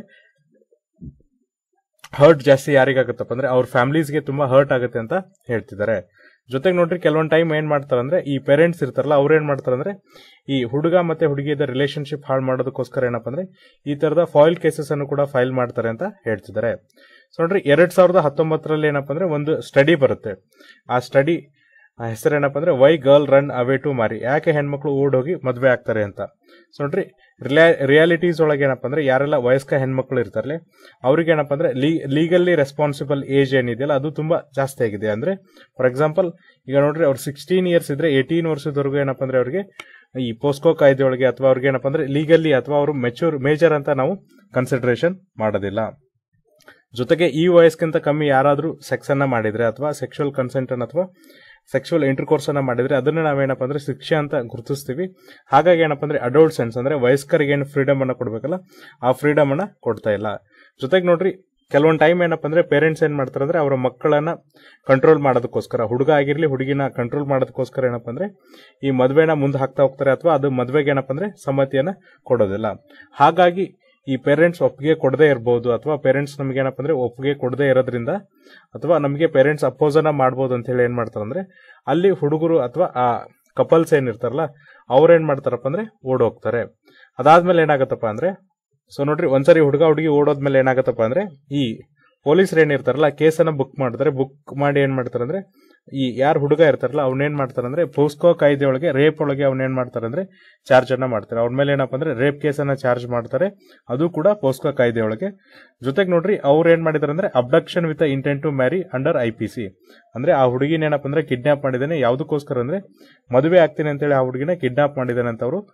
ಹರ್ಟ್ ಜಾಸ್ತಿ ಯಾರಿಗಾಗತ್ತಪ್ಪ ಅಂದ್ರೆ ಅವ್ರ ಫ್ಯಾಮಿಲೀಸ್ಗೆ ತುಂಬಾ ಹರ್ಟ್ ಆಗುತ್ತೆ ಅಂತ ಹೇಳ್ತಿದ್ದಾರೆ ಜೊತೆಗೆ ನೋಡ್ರಿ ಕೆಲವೊಂದು ಟೈಮ್ ಏನ್ ಮಾಡ್ತಾರೆ ಅಂದ್ರೆ ಈ ಪೇರೆಂಟ್ಸ್ ಇರ್ತಾರಲ್ಲ ಅವ್ರು ಏನ್ ಮಾಡ್ತಾರೆ ಅಂದ್ರೆ ಈ ಹುಡುಗ ಮತ್ತೆ ಹುಡುಗಿದ ರಿಲೇಶನ್ಶಿಪ್ ಹಾಳು ಮಾಡೋದಕ್ಕೋಸ್ಕರ ಏನಪ್ಪಾ ಅಂದ್ರೆ ಈ ತರದ ಫಾಯಿಲ್ ಕೇಸಸ್ ಅನ್ನು ಕೂಡ ಫೈಲ್ ಮಾಡ್ತಾರೆ ಅಂತ ಹೇಳ್ತಿದ್ದಾರೆ ಸೊ ನೋಡ್ರಿ ಎರಡ್ ಸಾವಿರದ ಹತ್ತೊಂಬತ್ತರಲ್ಲಿ ಏನಪ್ಪಾ ಅಂದ್ರೆ ಒಂದು ಸ್ಟಡಿ ಬರುತ್ತೆ ಆ ಸ್ಟಡಿ ಆ ಹೆಸರೇನಪ್ಪ ಅಂದ್ರೆ why girl run away to marry ಯಾಕೆ ಹೆಣ್ಮಕ್ಳು ಓಡೋಗಿ ಮದ್ವೆ ಆಗ್ತಾರೆ ಅಂತ ಸೊ ನೋಡ್ರಿ ರಿಯಾಲಿಟೀಸ್ ಒಳಗೆ ಏನಪ್ಪ ಅಂದ್ರೆ ಯಾರೆಲ್ಲ ವಯಸ್ಕ ಹೆಣ್ಮಕ್ಳು ಇರ್ತಾರಲ್ಲ ಅವ್ರಿಗೆ ಏನಪ್ಪ ಅಂದ್ರೆ ಲೀಗಲ್ಲಿ ರೆಸ್ಪಾನ್ಸಿಬಲ್ ಏಜ್ ಏನಿದೆಯಲ್ಲ ಅದು ತುಂಬಾ ಜಾಸ್ತಿ ಆಗಿದೆ ಅಂದ್ರೆ ಫಾರ್ ಎಕ್ಸಾಂಪಲ್ ಈಗ ನೋಡ್ರಿ ಅವ್ರು ಸಿಕ್ಸ್ಟೀನ್ ಇಯರ್ಸ್ ಇದ್ರೆ ಏಯ್ಟೀನ್ ವರ್ಷದವರೆಗೂ ಏನಪ್ಪ ಅಂದ್ರೆ ಅವ್ರಿಗೆ ಈ ಪೋಸ್ಕೋ ಕಾಯ್ದೆ ಒಳಗೆ ಅಥವಾ ಅವ್ರಿಗೆ ಏನಪ್ಪ ಅಂದ್ರೆ ಲೀಗಲಿ ಅಥವಾ ಅವರು ಮೆಚೂರ್ ಮೇಜರ್ ಅಂತ ನಾವು ಕನ್ಸಿಡರೇಷನ್ ಮಾಡೋದಿಲ್ಲ ಜೊತೆಗೆ ಈ ವಯಸ್ಸಿಗಿಂತ ಕಮ್ಮಿ ಯಾರಾದ್ರೂ ಸೆಕ್ಸ್ ಅನ್ನ ಮಾಡಿದ್ರೆ ಅಥವಾ ಸೆಕ್ಷುವಲ್ ಕನ್ಸೆಂಟ್ ಅನ್ನ ಅಥವಾ ಸೆಕ್ಷುವಲ್ ಇಂಟರ್ಕೋರ್ಸ್ ಅನ್ನ ಮಾಡಿದ್ರೆ ಅದನ್ನ ನಾವೇನಪ್ಪ ಅಂದ್ರೆ ಶಿಕ್ಷೆ ಅಂತ ಗುರುತಿಸ್ತೀವಿ ಹಾಗಾಗಿ ಏನಪ್ಪ ಅಂದ್ರೆ ಅಡಲ್ಟ್ ಸೆನ್ಸ್ ಅಂದ್ರೆ ವಯಸ್ಕರಿಗೆ ಏನು ಫ್ರೀಡಮ್ ಅನ್ನ ಕೊಡ್ಬೇಕಲ್ಲ ಆ ಫ್ರೀಡಮ್ ಅನ್ನ ಕೊಡ್ತಾ ಇಲ್ಲ ಜೊತೆಗೆ ನೋಡ್ರಿ ಕೆಲವೊಂದು ಟೈಮ್ ಏನಪ್ಪ ಅಂದ್ರೆ ಪೇರೆಂಟ್ಸ್ ಏನ್ ಮಾಡ್ತಾರೆ ಅಂದ್ರೆ ಅವರ ಮಕ್ಕಳನ್ನ ಕಂಟ್ರೋಲ್ ಮಾಡೋದಕ್ಕೋಸ್ಕರ ಹುಡುಗ ಆಗಿರ್ಲಿ ಹುಡುಗಿನ ಕಂಟ್ರೋಲ್ ಮಾಡೋದಕ್ಕೋಸ್ಕರ ಏನಪ್ಪ ಅಂದ್ರೆ ಈ ಮದ್ವೆನ ಮುಂದೆ ಹಾಕ್ತಾ ಹೋಗ್ತಾರೆ ಅಥವಾ ಅದು ಮದ್ವೆಗೆ ಏನಪ್ಪ ಅಂದ್ರೆ ಸಮ್ಮತಿಯನ್ನ ಕೊಡೋದಿಲ್ಲ ಹಾಗಾಗಿ ಈ ಪೇರೆಂಟ್ಸ್ ಒಪ್ಪಿಗೆ ಕೊಡದೇ ಇರಬಹುದು ಅಥವಾ ಪೇರೆಂಟ್ಸ್ ನಮ್ಗೆ ಏನಪ್ಪ ಅಂದ್ರೆ ಒಪ್ಪಿಗೆ ಕೊಡದೇ ಇರೋದ್ರಿಂದ ಅಥವಾ ನಮಗೆ ಪೇರೆಂಟ್ಸ್ ಅಪೋಸ್ ಅನ್ನ ಮಾಡ್ಬೋದು ಅಂತ ಹೇಳಿ ಏನ್ ಮಾಡ್ತಾರೆ ಅಂದ್ರೆ ಅಲ್ಲಿ ಹುಡುಗರು ಅಥವಾ ಆ ಕಪಲ್ಸ್ ಏನಿರ್ತಾರಲ್ಲ ಅವ್ರು ಏನ್ ಮಾಡ್ತಾರಪ್ಪ ಅಂದ್ರೆ ಓಡೋಗ್ತಾರೆ ಅದಾದ್ಮೇಲೆ ಏನಾಗತ್ತಪ್ಪ ಅಂದ್ರೆ ಸೊ ನೋಡ್ರಿ ಒಂದ್ಸರಿ ಹುಡುಗ ಹುಡುಗಿ ಓಡೋದ್ಮೇಲೆ ಏನಾಗತ್ತಪ್ಪ ಅಂದ್ರೆ ಈ ಪೊಲೀಸರು ಏನಿರ್ತಾರಲ್ಲ ಕೇಸನ್ನ ಬುಕ್ ಮಾಡ್ತಾರೆ ಬುಕ್ ಮಾಡಿ ಏನ್ ಮಾಡ್ತಾರೆ ಅಂದ್ರೆ ಈ ಯಾರು ಹುಡುಗ ಇರ್ತಾರಲ್ಲ ಅವ್ನೇನ್ ಮಾಡ್ತಾರೆ ಅಂದ್ರೆ ಪೋಸ್ಕೋ ಕಾಯ್ದೆ ಒಳಗೆ ರೇಪ್ ಒಳಗೆ ಅವ್ನೇನ್ ಮಾಡ್ತಾರೆ ಅಂದ್ರೆ ಚಾರ್ಜ್ ಅನ್ನ ಮಾಡ್ತಾರೆ ಅವ್ರ ಮೇಲೆ ಏನಪ್ಪ ಅಂದ್ರೆ ರೇಪ್ ಕೇಸನ್ನ ಚಾರ್ಜ್ ಮಾಡ್ತಾರೆ ಅದು ಕೂಡ ಪೋಸ್ಕೋ ಕಾಯ್ದೆ ಒಳಗೆ ಜೊತೆಗೆ ನೋಡ್ರಿ ಅವ್ರು ಏನ್ ಮಾಡಿದಾರೆ ಅಂದ್ರೆ abduction with intent to marry under I P C ಅಂದ್ರೆ ಆ ಹುಡುಗಿನ ಏನಪ್ಪ ಅಂದ್ರೆ ಕಿಡ್ನಾಪ್ ಮಾಡಿದಾನೆ ಯಾವ್ದಕ್ಕೋಸ್ಕರ ಅಂದ್ರೆ ಮದುವೆ ಆಗ್ತೀನಿ ಅಂತೇಳಿ ಆ ಹುಡುಗಿನ ಕಿಡ್ನಾಪ್ ಮಾಡಿದಾನೆ ಅಂತ ಅವರು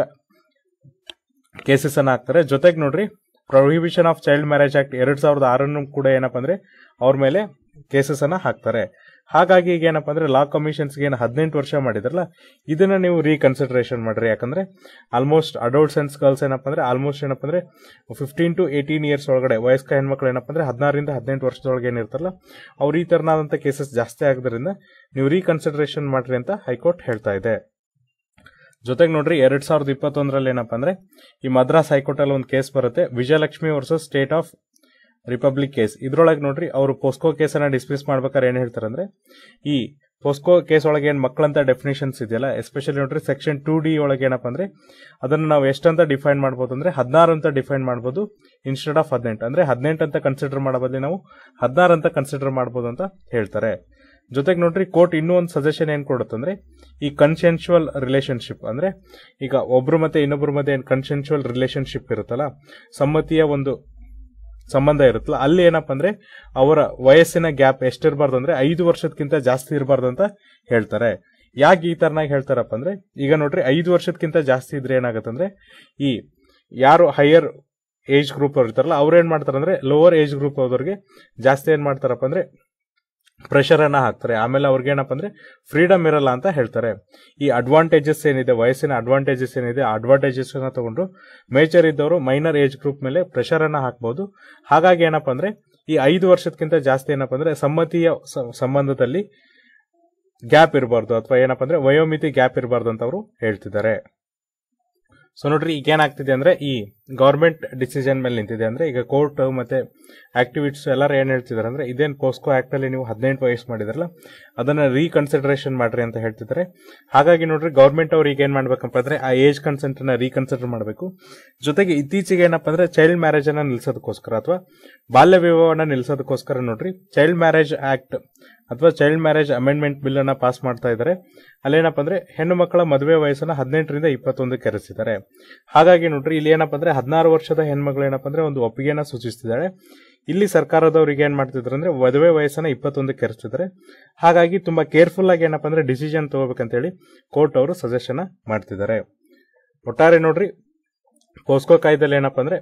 ಕೇಸಸ್ ಅನ್ನ ಹಾಕ್ತಾರೆ ಜೊತೆಗೆ ನೋಡ್ರಿ prohibition of child marriage act ಎರಡ್ ಸಾವಿರದ ಆರನ್ನು ಕೂಡ ಏನಪ್ಪ ಅಂದ್ರೆ ಅವ್ರ ಮೇಲೆ ಕೇಸಸ್ ಅನ್ನ ಹಾಕ್ತಾರೆ ಹಾಗಾಗಿ ಈಗ ಏನಪ್ಪ ಅಂದ್ರೆ ಲಾ ಕಮಿಷನ್ಸ್ಗೆ ಏನು ಹದಿನೆಂಟು ವರ್ಷ ಮಾಡಿದ್ರಲ್ಲ ಇದನ್ನ ನೀವು ರೀಕನ್ಸಿಡರೇಷನ್ ಮಾಡ್ರಿ ಯಾಕಂದ್ರೆ ಆಲ್ಮೋಸ್ಟ್ ಅಡಲ್ಟ್ಸ್ ಅಂಡ್ ಗರ್ಲ್ಸ್ ಏನಪ್ಪ ಅಂದ್ರೆ ಆಲ್ಮೋಸ್ಟ್ ಏನಪ್ಪ ಅಂದ್ರೆ ಫಿಫ್ಟೀನ್ ಟು ಏಯ್ಟೀನ್ ಇಯರ್ಸ್ ಒಳಗಡೆ ವಯಸ್ಕ ಹೆಣ್ಮಕ್ಳು ಏನಪ್ಪ ಅಂದ್ರೆ ಹದಿನಾರರಿಂದ ಹದಿನೆಂಟು ವರ್ಷದೊಳಗೆ ಏನಿರ್ತಾರಲ್ಲ ಅವ್ರು ಈ ತರನಾದಂಥ ಕೇಸಸ್ ಜಾಸ್ತಿ ಆಗೋದ್ರಿಂದ ನೀವು ರೀಕನ್ಸಿಡರೇಷನ್ ಮಾಡ್ರಿ ಅಂತ ಹೈಕೋರ್ಟ್ ಹೇಳ್ತಾ ಇದೆ ಜೊತೆಗೆ ನೋಡ್ರಿ ಎರಡ್ ಸಾವಿರದ ಇಪ್ಪತ್ತೊಂದರಲ್ಲಿ ಏನಪ್ಪ ಅಂದ್ರೆ ಈ ಮದ್ರಾಸ್ ಹೈಕೋರ್ಟ್ ಅಲ್ಲಿ ಒಂದು ಕೇಸ್ ಬರುತ್ತೆ Vijayalakshmi versus state of republic case ಇದ್ರೊಳಗೆ ನೋಡ್ರಿ ಅವರು ಪೋಸ್ಕೋ ಕೇಸನ್ನ ಡಿಸ್ಮಿಸ್ ಮಾಡ್ಬೇಕಾದ್ರೆ ಏನ್ ಹೇಳ್ತಾರೆ ಅಂದ್ರೆ ಈ ಪೋಸ್ಕೋ ಕೇಸ್ ಒಳಗೆ ಏನ್ ಮಕ್ಕಳಂತ ಡೆಫಿನೇಷನ್ಸ್ ಇದೆಯಲ್ಲ ಎಸ್ಪೆಷಲಿ ನೋಡ್ರಿ ಸೆಕ್ಷನ್ ಟೂ ಡಿ ಒಳಗೆ ಏನಪ್ಪ ಅಂದ್ರೆ ಅದನ್ನ ನಾವು ಎಷ್ಟಂತ ಡಿಫೈನ್ ಮಾಡ್ಬೋದು ಅಂದ್ರೆ ಹದಿನಾರು ಅಂತ ಡಿಫೈನ್ ಮಾಡ್ಬೋದು ಇನ್ಸ್ಟೆಡ್ ಆಫ್ ಹದಿನೆಂಟು ಅಂದ್ರೆ ಹದಿನೆಂಟು ಅಂತ ಕನ್ಸಿಡರ್ ಮಾಡೋ ಬದಲು ನಾವು ಹದಿನಾರು ಅಂತ ಕನ್ಸಿಡರ್ ಮಾಡ್ಬೋದು ಅಂತ ಹೇಳ್ತಾರೆ ಜೊತೆಗೆ ನೋಡ್ರಿ ಕೋರ್ಟ್ ಇನ್ನೂ ಒಂದು ಸಜೆಷನ್ ಏನ್ ಕೊಡುತ್ತಂದ್ರೆ ಈ ಕನ್ಸೆನ್ಶುವಲ್ ರಿಲೇಶನ್ಶಿಪ್ ಅಂದ್ರೆ ಈಗ ಒಬ್ರು ಮತ್ತೆ ಇನ್ನೊಬ್ರ ಮಧ್ಯೆ ಏನ್ ಕನ್ಸೆನ್ಶುವಲ್ ರಿಲೇಶನ್ಶಿಪ್ ಇರುತ್ತಲ್ಲ ಸಮ್ಮತಿಯ ಒಂದು ಸಂಬಂಧ ಇರುತ್ತಲ್ಲ ಅಲ್ಲಿ ಏನಪ್ಪ ಅಂದ್ರೆ ಅವರ ವಯಸ್ಸಿನ ಗ್ಯಾಪ್ ಎಷ್ಟಿರಬಾರ್ದು ಅಂದ್ರೆ ಐದು ವರ್ಷದಕ್ಕಿಂತ ಜಾಸ್ತಿ ಇರಬಾರ್ದು ಅಂತ ಹೇಳ್ತಾರೆ ಯಾಕೆ ಈ ತರನಾಗಿ ಹೇಳ್ತಾರಪ್ಪ ಅಂದ್ರೆ ಈಗ ನೋಡ್ರಿ ಐದು ವರ್ಷದಕ್ಕಿಂತ ಜಾಸ್ತಿ ಇದ್ರೆ ಏನಾಗತ್ತಂದ್ರೆ ಈ ಯಾರು ಹೈಯರ್ ಏಜ್ ಗ್ರೂಪ್ ಅವ್ರು ಇರ್ತಾರಲ್ಲ ಅವ್ರು ಏನ್ ಮಾಡ್ತಾರೆ ಅಂದ್ರೆ ಲೋವರ್ ಏಜ್ ಗ್ರೂಪ್ ಅವ್ರಿಗೆ ಜಾಸ್ತಿ ಏನ್ ಮಾಡ್ತಾರಪ್ಪ ಅಂದ್ರೆ ಪ್ರೆಷರ್ ಅನ್ನ ಹಾಕ್ತಾರೆ ಆಮೇಲೆ ಅವ್ರಿಗೆ ಏನಪ್ಪ ಅಂದ್ರೆ ಫ್ರೀಡಮ್ ಇರಲ್ಲ ಅಂತ ಹೇಳ್ತಾರೆ ಈ ಅಡ್ವಾಂಟೇಜಸ್ ಏನಿದೆ ವಯಸ್ಸಿನ ಅಡ್ವಾಂಟೇಜಸ್ ಏನಿದೆ ಅಡ್ವಾಂಟೇಜಸ್ ಅನ್ನ ತಗೊಂಡು ಮೇಜರ್ ಇದ್ದವರು ಮೈನರ್ ಏಜ್ ಗ್ರೂಪ್ ಮೇಲೆ ಪ್ರೆಷರ್ ಅನ್ನ ಹಾಕ್ಬಹುದು ಹಾಗಾಗಿ ಏನಪ್ಪ ಅಂದ್ರೆ ಈ ಐದು ವರ್ಷಕ್ಕಿಂತ ಜಾಸ್ತಿ ಏನಪ್ಪ ಅಂದ್ರೆ ಸಮ್ಮತಿಯ ಸ- ಸಂಬಂಧದಲ್ಲಿ ಗ್ಯಾಪ್ ಇರಬಾರ್ದು ಅಥವಾ ಏನಪ್ಪ ಅಂದ್ರೆ ವಯೋಮಿತಿ ಗ್ಯಾಪ್ ಇರಬಾರ್ದು ಅಂತ ಅವರು ಹೇಳ್ತಿದ್ದಾರೆ ಸೊ ನೋಡ್ರಿ ಈಗ ಏನಾಗ್ತಿದೆ ಅಂದ್ರೆ ಈ ಗೌರ್ಮೆಂಟ್ ಡಿಸಿಷನ್ ಮೇಲೆ ನಿಂತಿದೆ ಅಂದ್ರೆ ಈಗ ಕೋರ್ಟ್ ಮತ್ತೆ ಆಕ್ಟಿವಿಟೀಸ್ ಎಲ್ಲರೂ ಏನ್ ಹೇಳ್ತಿದಾರೆ ಅಂದ್ರೆ ಇದೇನ್ ಪೋಸ್ಕೋ ಆಕ್ಟ್ ಅಲ್ಲಿ ನೀವು ಹದಿನೆಂಟು ವಯಸ್ಸು ಮಾಡಿದ್ರಲ್ಲ ಅದನ್ನ ರೀಕನ್ಸಿಡರೇಷನ್ ಮಾಡ್ರಿ ಅಂತ ಹೇಳ್ತಿದ್ದಾರೆ ಹಾಗಾಗಿ ನೋಡ್ರಿ ಗೌರ್ಮೆಂಟ್ ಅವ್ರು ಈಗ ಏನ್ ಮಾಡ್ಬೇಕಪ್ಪ ಅಂದ್ರೆ ಆ ಏಜ್ ಕನ್ಸೆಂಟ್ ನ ರೀಕನ್ಸಿಡರ್ ಮಾಡಬೇಕು ಜೊತೆಗೆ ಇತ್ತೀಚೆಗೆ ಏನಪ್ಪ ಅಂದ್ರೆ ಚೈಲ್ಡ್ ಮ್ಯಾರೇಜ್ ಅನ್ನ ನಿಲ್ಸೋದಕ್ಕೋಸ್ಕರ ಅಥವಾ ಬಾಲ್ಯ ವಿವಾಹವನ್ನ ನಿಲ್ಸೋದಕ್ಕೋಸ್ಕರ ನೋಡ್ರಿ ಚೈಲ್ಡ್ ಮ್ಯಾರೇಜ್ ಆಕ್ಟ್ ಅಥವಾ ಚೈಲ್ಡ್ ಮ್ಯಾರೇಜ್ ಅಮೆಂಡ್ಮೆಂಟ್ ಬಿಲ್ ಅನ್ನ ಪಾಸ್ ಮಾಡ್ತಾ ಇದ್ದಾರೆ ಅಲ್ಲೇನಪ್ಪ ಅಂದ್ರೆ ಹೆಣ್ಣು ಮಕ್ಕಳ ಮದುವೆ ವಯಸ್ಸನ್ನ ಹದಿನೆಂಟರಿಂದ ಇಪ್ಪತ್ತೊಂದಕ್ಕೆ ಏರಿಸಿದ್ದಾರೆ ಹಾಗಾಗಿ ನೋಡ್ರಿ ಇಲ್ಲಿ ಏನಪ್ಪ ಅಂದ್ರೆ ಹದಿನಾರು ವರ್ಷದ ಹೆಣ್ಮಗಳು ಏನಪ್ಪ ಅಂದ್ರೆ ಒಂದು ಒಪ್ಪಿಗೆನ ಸೂಚಿಸ್ತಿದ್ದಾಳೆ ಇಲ್ಲಿ ಸರ್ಕಾರದವ್ರಿಗೆ ಏನ್ ಮಾಡ್ತಿದ್ರು ಅಂದ್ರೆ ಮದುವೆ ವಯಸ್ಸನ್ನ ಇಪ್ಪತ್ತೊಂದಕ್ಕೆ ಏರಿಸ್ತಿದ್ದಾರೆ ಹಾಗಾಗಿ ತುಂಬಾ ಕೇರ್ಫುಲ್ ಆಗಿ ಏನಪ್ಪ ಅಂದ್ರೆ ಡಿಸಿಷನ್ ತಗೋಬೇಕಂತೇಳಿ ಕೋರ್ಟ್ ಅವರು ಸಜೆಷನ್ ಮಾಡ್ತಿದ್ದಾರೆ ಒಟ್ಟಾರೆ ನೋಡ್ರಿ ಪೋಸ್ಕೋ ಕಾಯ್ದೆಯಲ್ಲಿ ಏನಪ್ಪ ಅಂದ್ರೆ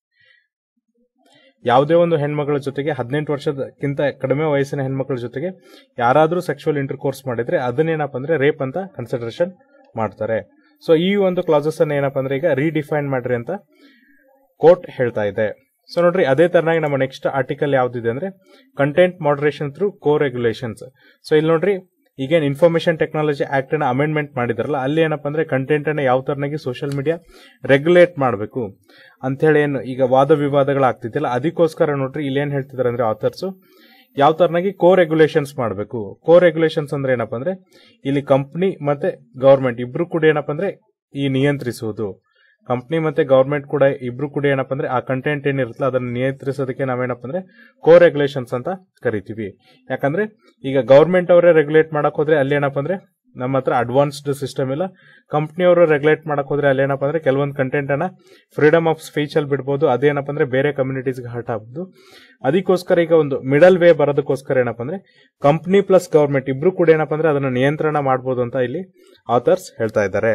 ಯಾವುದೇ ಒಂದು ಹೆಣ್ಮಗಳ ಜೊತೆಗೆ ಹದಿನೆಂಟು ವರ್ಷದಕ್ಕಿಂತ ಕಡಿಮೆ ವಯಸ್ಸಿನ ಹೆಣ್ಮಕ್ಳ ಜೊತೆಗೆ ಯಾರಾದರೂ ಸೆಕ್ಷುವಲ್ ಇಂಟರ್ ಕೋರ್ಸ್ ಮಾಡಿದ್ರೆ ಅದನ್ನೇನಪ್ಪ ಅಂದ್ರೆ ರೇಪ್ ಅಂತ ಕನ್ಸಿಡರೇಷನ್ ಮಾಡ್ತಾರೆ ಸೊ ಈ ಒಂದು ಕ್ಲಾಸಸ್ ಅನ್ನ ಏನಪ್ಪ ಅಂದ್ರೆ ಈಗ ರೀಡಿಫೈನ್ ಮಾಡ್ರಿ ಅಂತ ಕೋರ್ಟ್ ಹೇಳ್ತಾ ಇದೆ ಸೊ ನೋಡ್ರಿ ಅದೇ ತರನಾಗಿ ನಮ್ಮ ನೆಕ್ಸ್ಟ್ ಆರ್ಟಿಕಲ್ ಯಾವ್ದಿದೆ ಅಂದ್ರೆ content moderation through co regulations so ಇಲ್ಲಿ ನೋಡ್ರಿ ಈಗೇನು ಇನ್ಫಾರ್ಮೇಶನ್ ಟೆಕ್ನಾಲಜಿ ಆಕ್ಟ್ ಅನ್ನ ಅಮೆಂಡ್ಮೆಂಟ್ ಮಾಡಿದಾರಲ್ಲ ಅಲ್ಲಿ ಏನಪ್ಪ ಅಂದ್ರೆ ಕಂಟೆಂಟ್ ಅನ್ನ ಯಾವ ತರನಾಗಿ ಸೋಷಿಯಲ್ ಮೀಡಿಯಾ ರೆಗ್ಯುಲೇಟ್ ಮಾಡಬೇಕು ಅಂತೇಳಿ ಏನು ಈಗ ವಾದ ವಿವಾದಗಳಾಗ್ತಿದ್ದಿಲ್ಲ ಅದಕ್ಕೋಸ್ಕರ ನೋಡ್ರಿ ಇಲ್ಲಿ ಏನ್ ಹೇಳ್ತಿದಾರೆ ಅಂದ್ರೆ ಆಥರ್ಸು ಯಾವ ತರನಾಗಿ ಕೋ ರೆಗ್ಯುಲೇಷನ್ಸ್ ಮಾಡಬೇಕು ಕೋ ರೆಗ್ಯುಲೇಷನ್ಸ್ ಅಂದ್ರೆ ಏನಪ್ಪ ಅಂದ್ರೆ ಇಲ್ಲಿ ಕಂಪ್ನಿ ಮತ್ತೆ ಗವರ್ಮೆಂಟ್ ಇಬ್ರು ಕೂಡ ಏನಪ್ಪ ಅಂದ್ರೆ ಈ ನಿಯಂತ್ರಿಸುವುದು ಕಂಪ್ನಿ ಮತ್ತೆ ಗವರ್ಮೆಂಟ್ ಕೂಡ ಇಬ್ರು ಕೂಡ ಏನಪ್ಪ ಅಂದ್ರೆ ಆ ಕಂಟೆಂಟ್ ಏನಿರುತ್ತಲ್ಲ ಅದನ್ನ ನಿಯಂತ್ರಿಸೋದಕ್ಕೆ ನಾವೇನಪ್ಪ ಅಂದ್ರೆ ಕೋ ರೆಗ್ಯುಲೇಷನ್ಸ್ ಅಂತ ಕರಿತೀವಿ ಯಾಕಂದ್ರೆ ಈಗ ಗವರ್ಮೆಂಟ್ ಅವರೇ ರೆಗ್ಯುಲೇಟ್ ಮಾಡಕ್ ಹೋದ್ರೆ ಅಲ್ಲಿ ಏನಪ್ಪ ಅಂದ್ರೆ ನಮ್ಮ ಹತ್ರ ಅಡ್ವಾನ್ಸ್ಡ್ ಸಿಸ್ಟಮ್ ಇಲ್ಲ ಕಂಪ್ನಿಯವರು ರೆಗ್ಯುಲೇಟ್ ಮಾಡಕ್ ಹೋದ್ರೆ ಅಲ್ಲಿ ಏನಪ್ಪ ಅಂದ್ರೆ ಕೆಲವೊಂದು ಕಂಟೆಂಟ್ ಅನ್ನ ಫ್ರೀಡಮ್ ಆಫ್ ಸ್ಪೀಚ್ ಅಲ್ಲಿ ಬಿಡ್ಬೋದು ಅದೇನಪ್ಪ ಅಂದ್ರೆ ಬೇರೆ ಕಮ್ಯುನಿಟೀಸ್ಗೆ ಹರ್ಟ್ ಆಗ್ಬೋದು ಅದಕ್ಕೋಸ್ಕರ ಈಗ ಒಂದು ಮಿಡಲ್ ವೇ ಬರೋದಕ್ಕೋಸ್ಕರ ಏನಪ್ಪ ಅಂದ್ರೆ ಕಂಪ್ನಿ ಪ್ಲಸ್ ಗವರ್ಮೆಂಟ್ ಇಬ್ರು ಕೂಡ ಏನಪ್ಪ ಅಂದ್ರೆ ಅದನ್ನ ನಿಯಂತ್ರಣ ಮಾಡ್ಬೋದು ಅಂತ ಇಲ್ಲಿ ಆಥರ್ಸ್ ಹೇಳ್ತಾ ಇದ್ದಾರೆ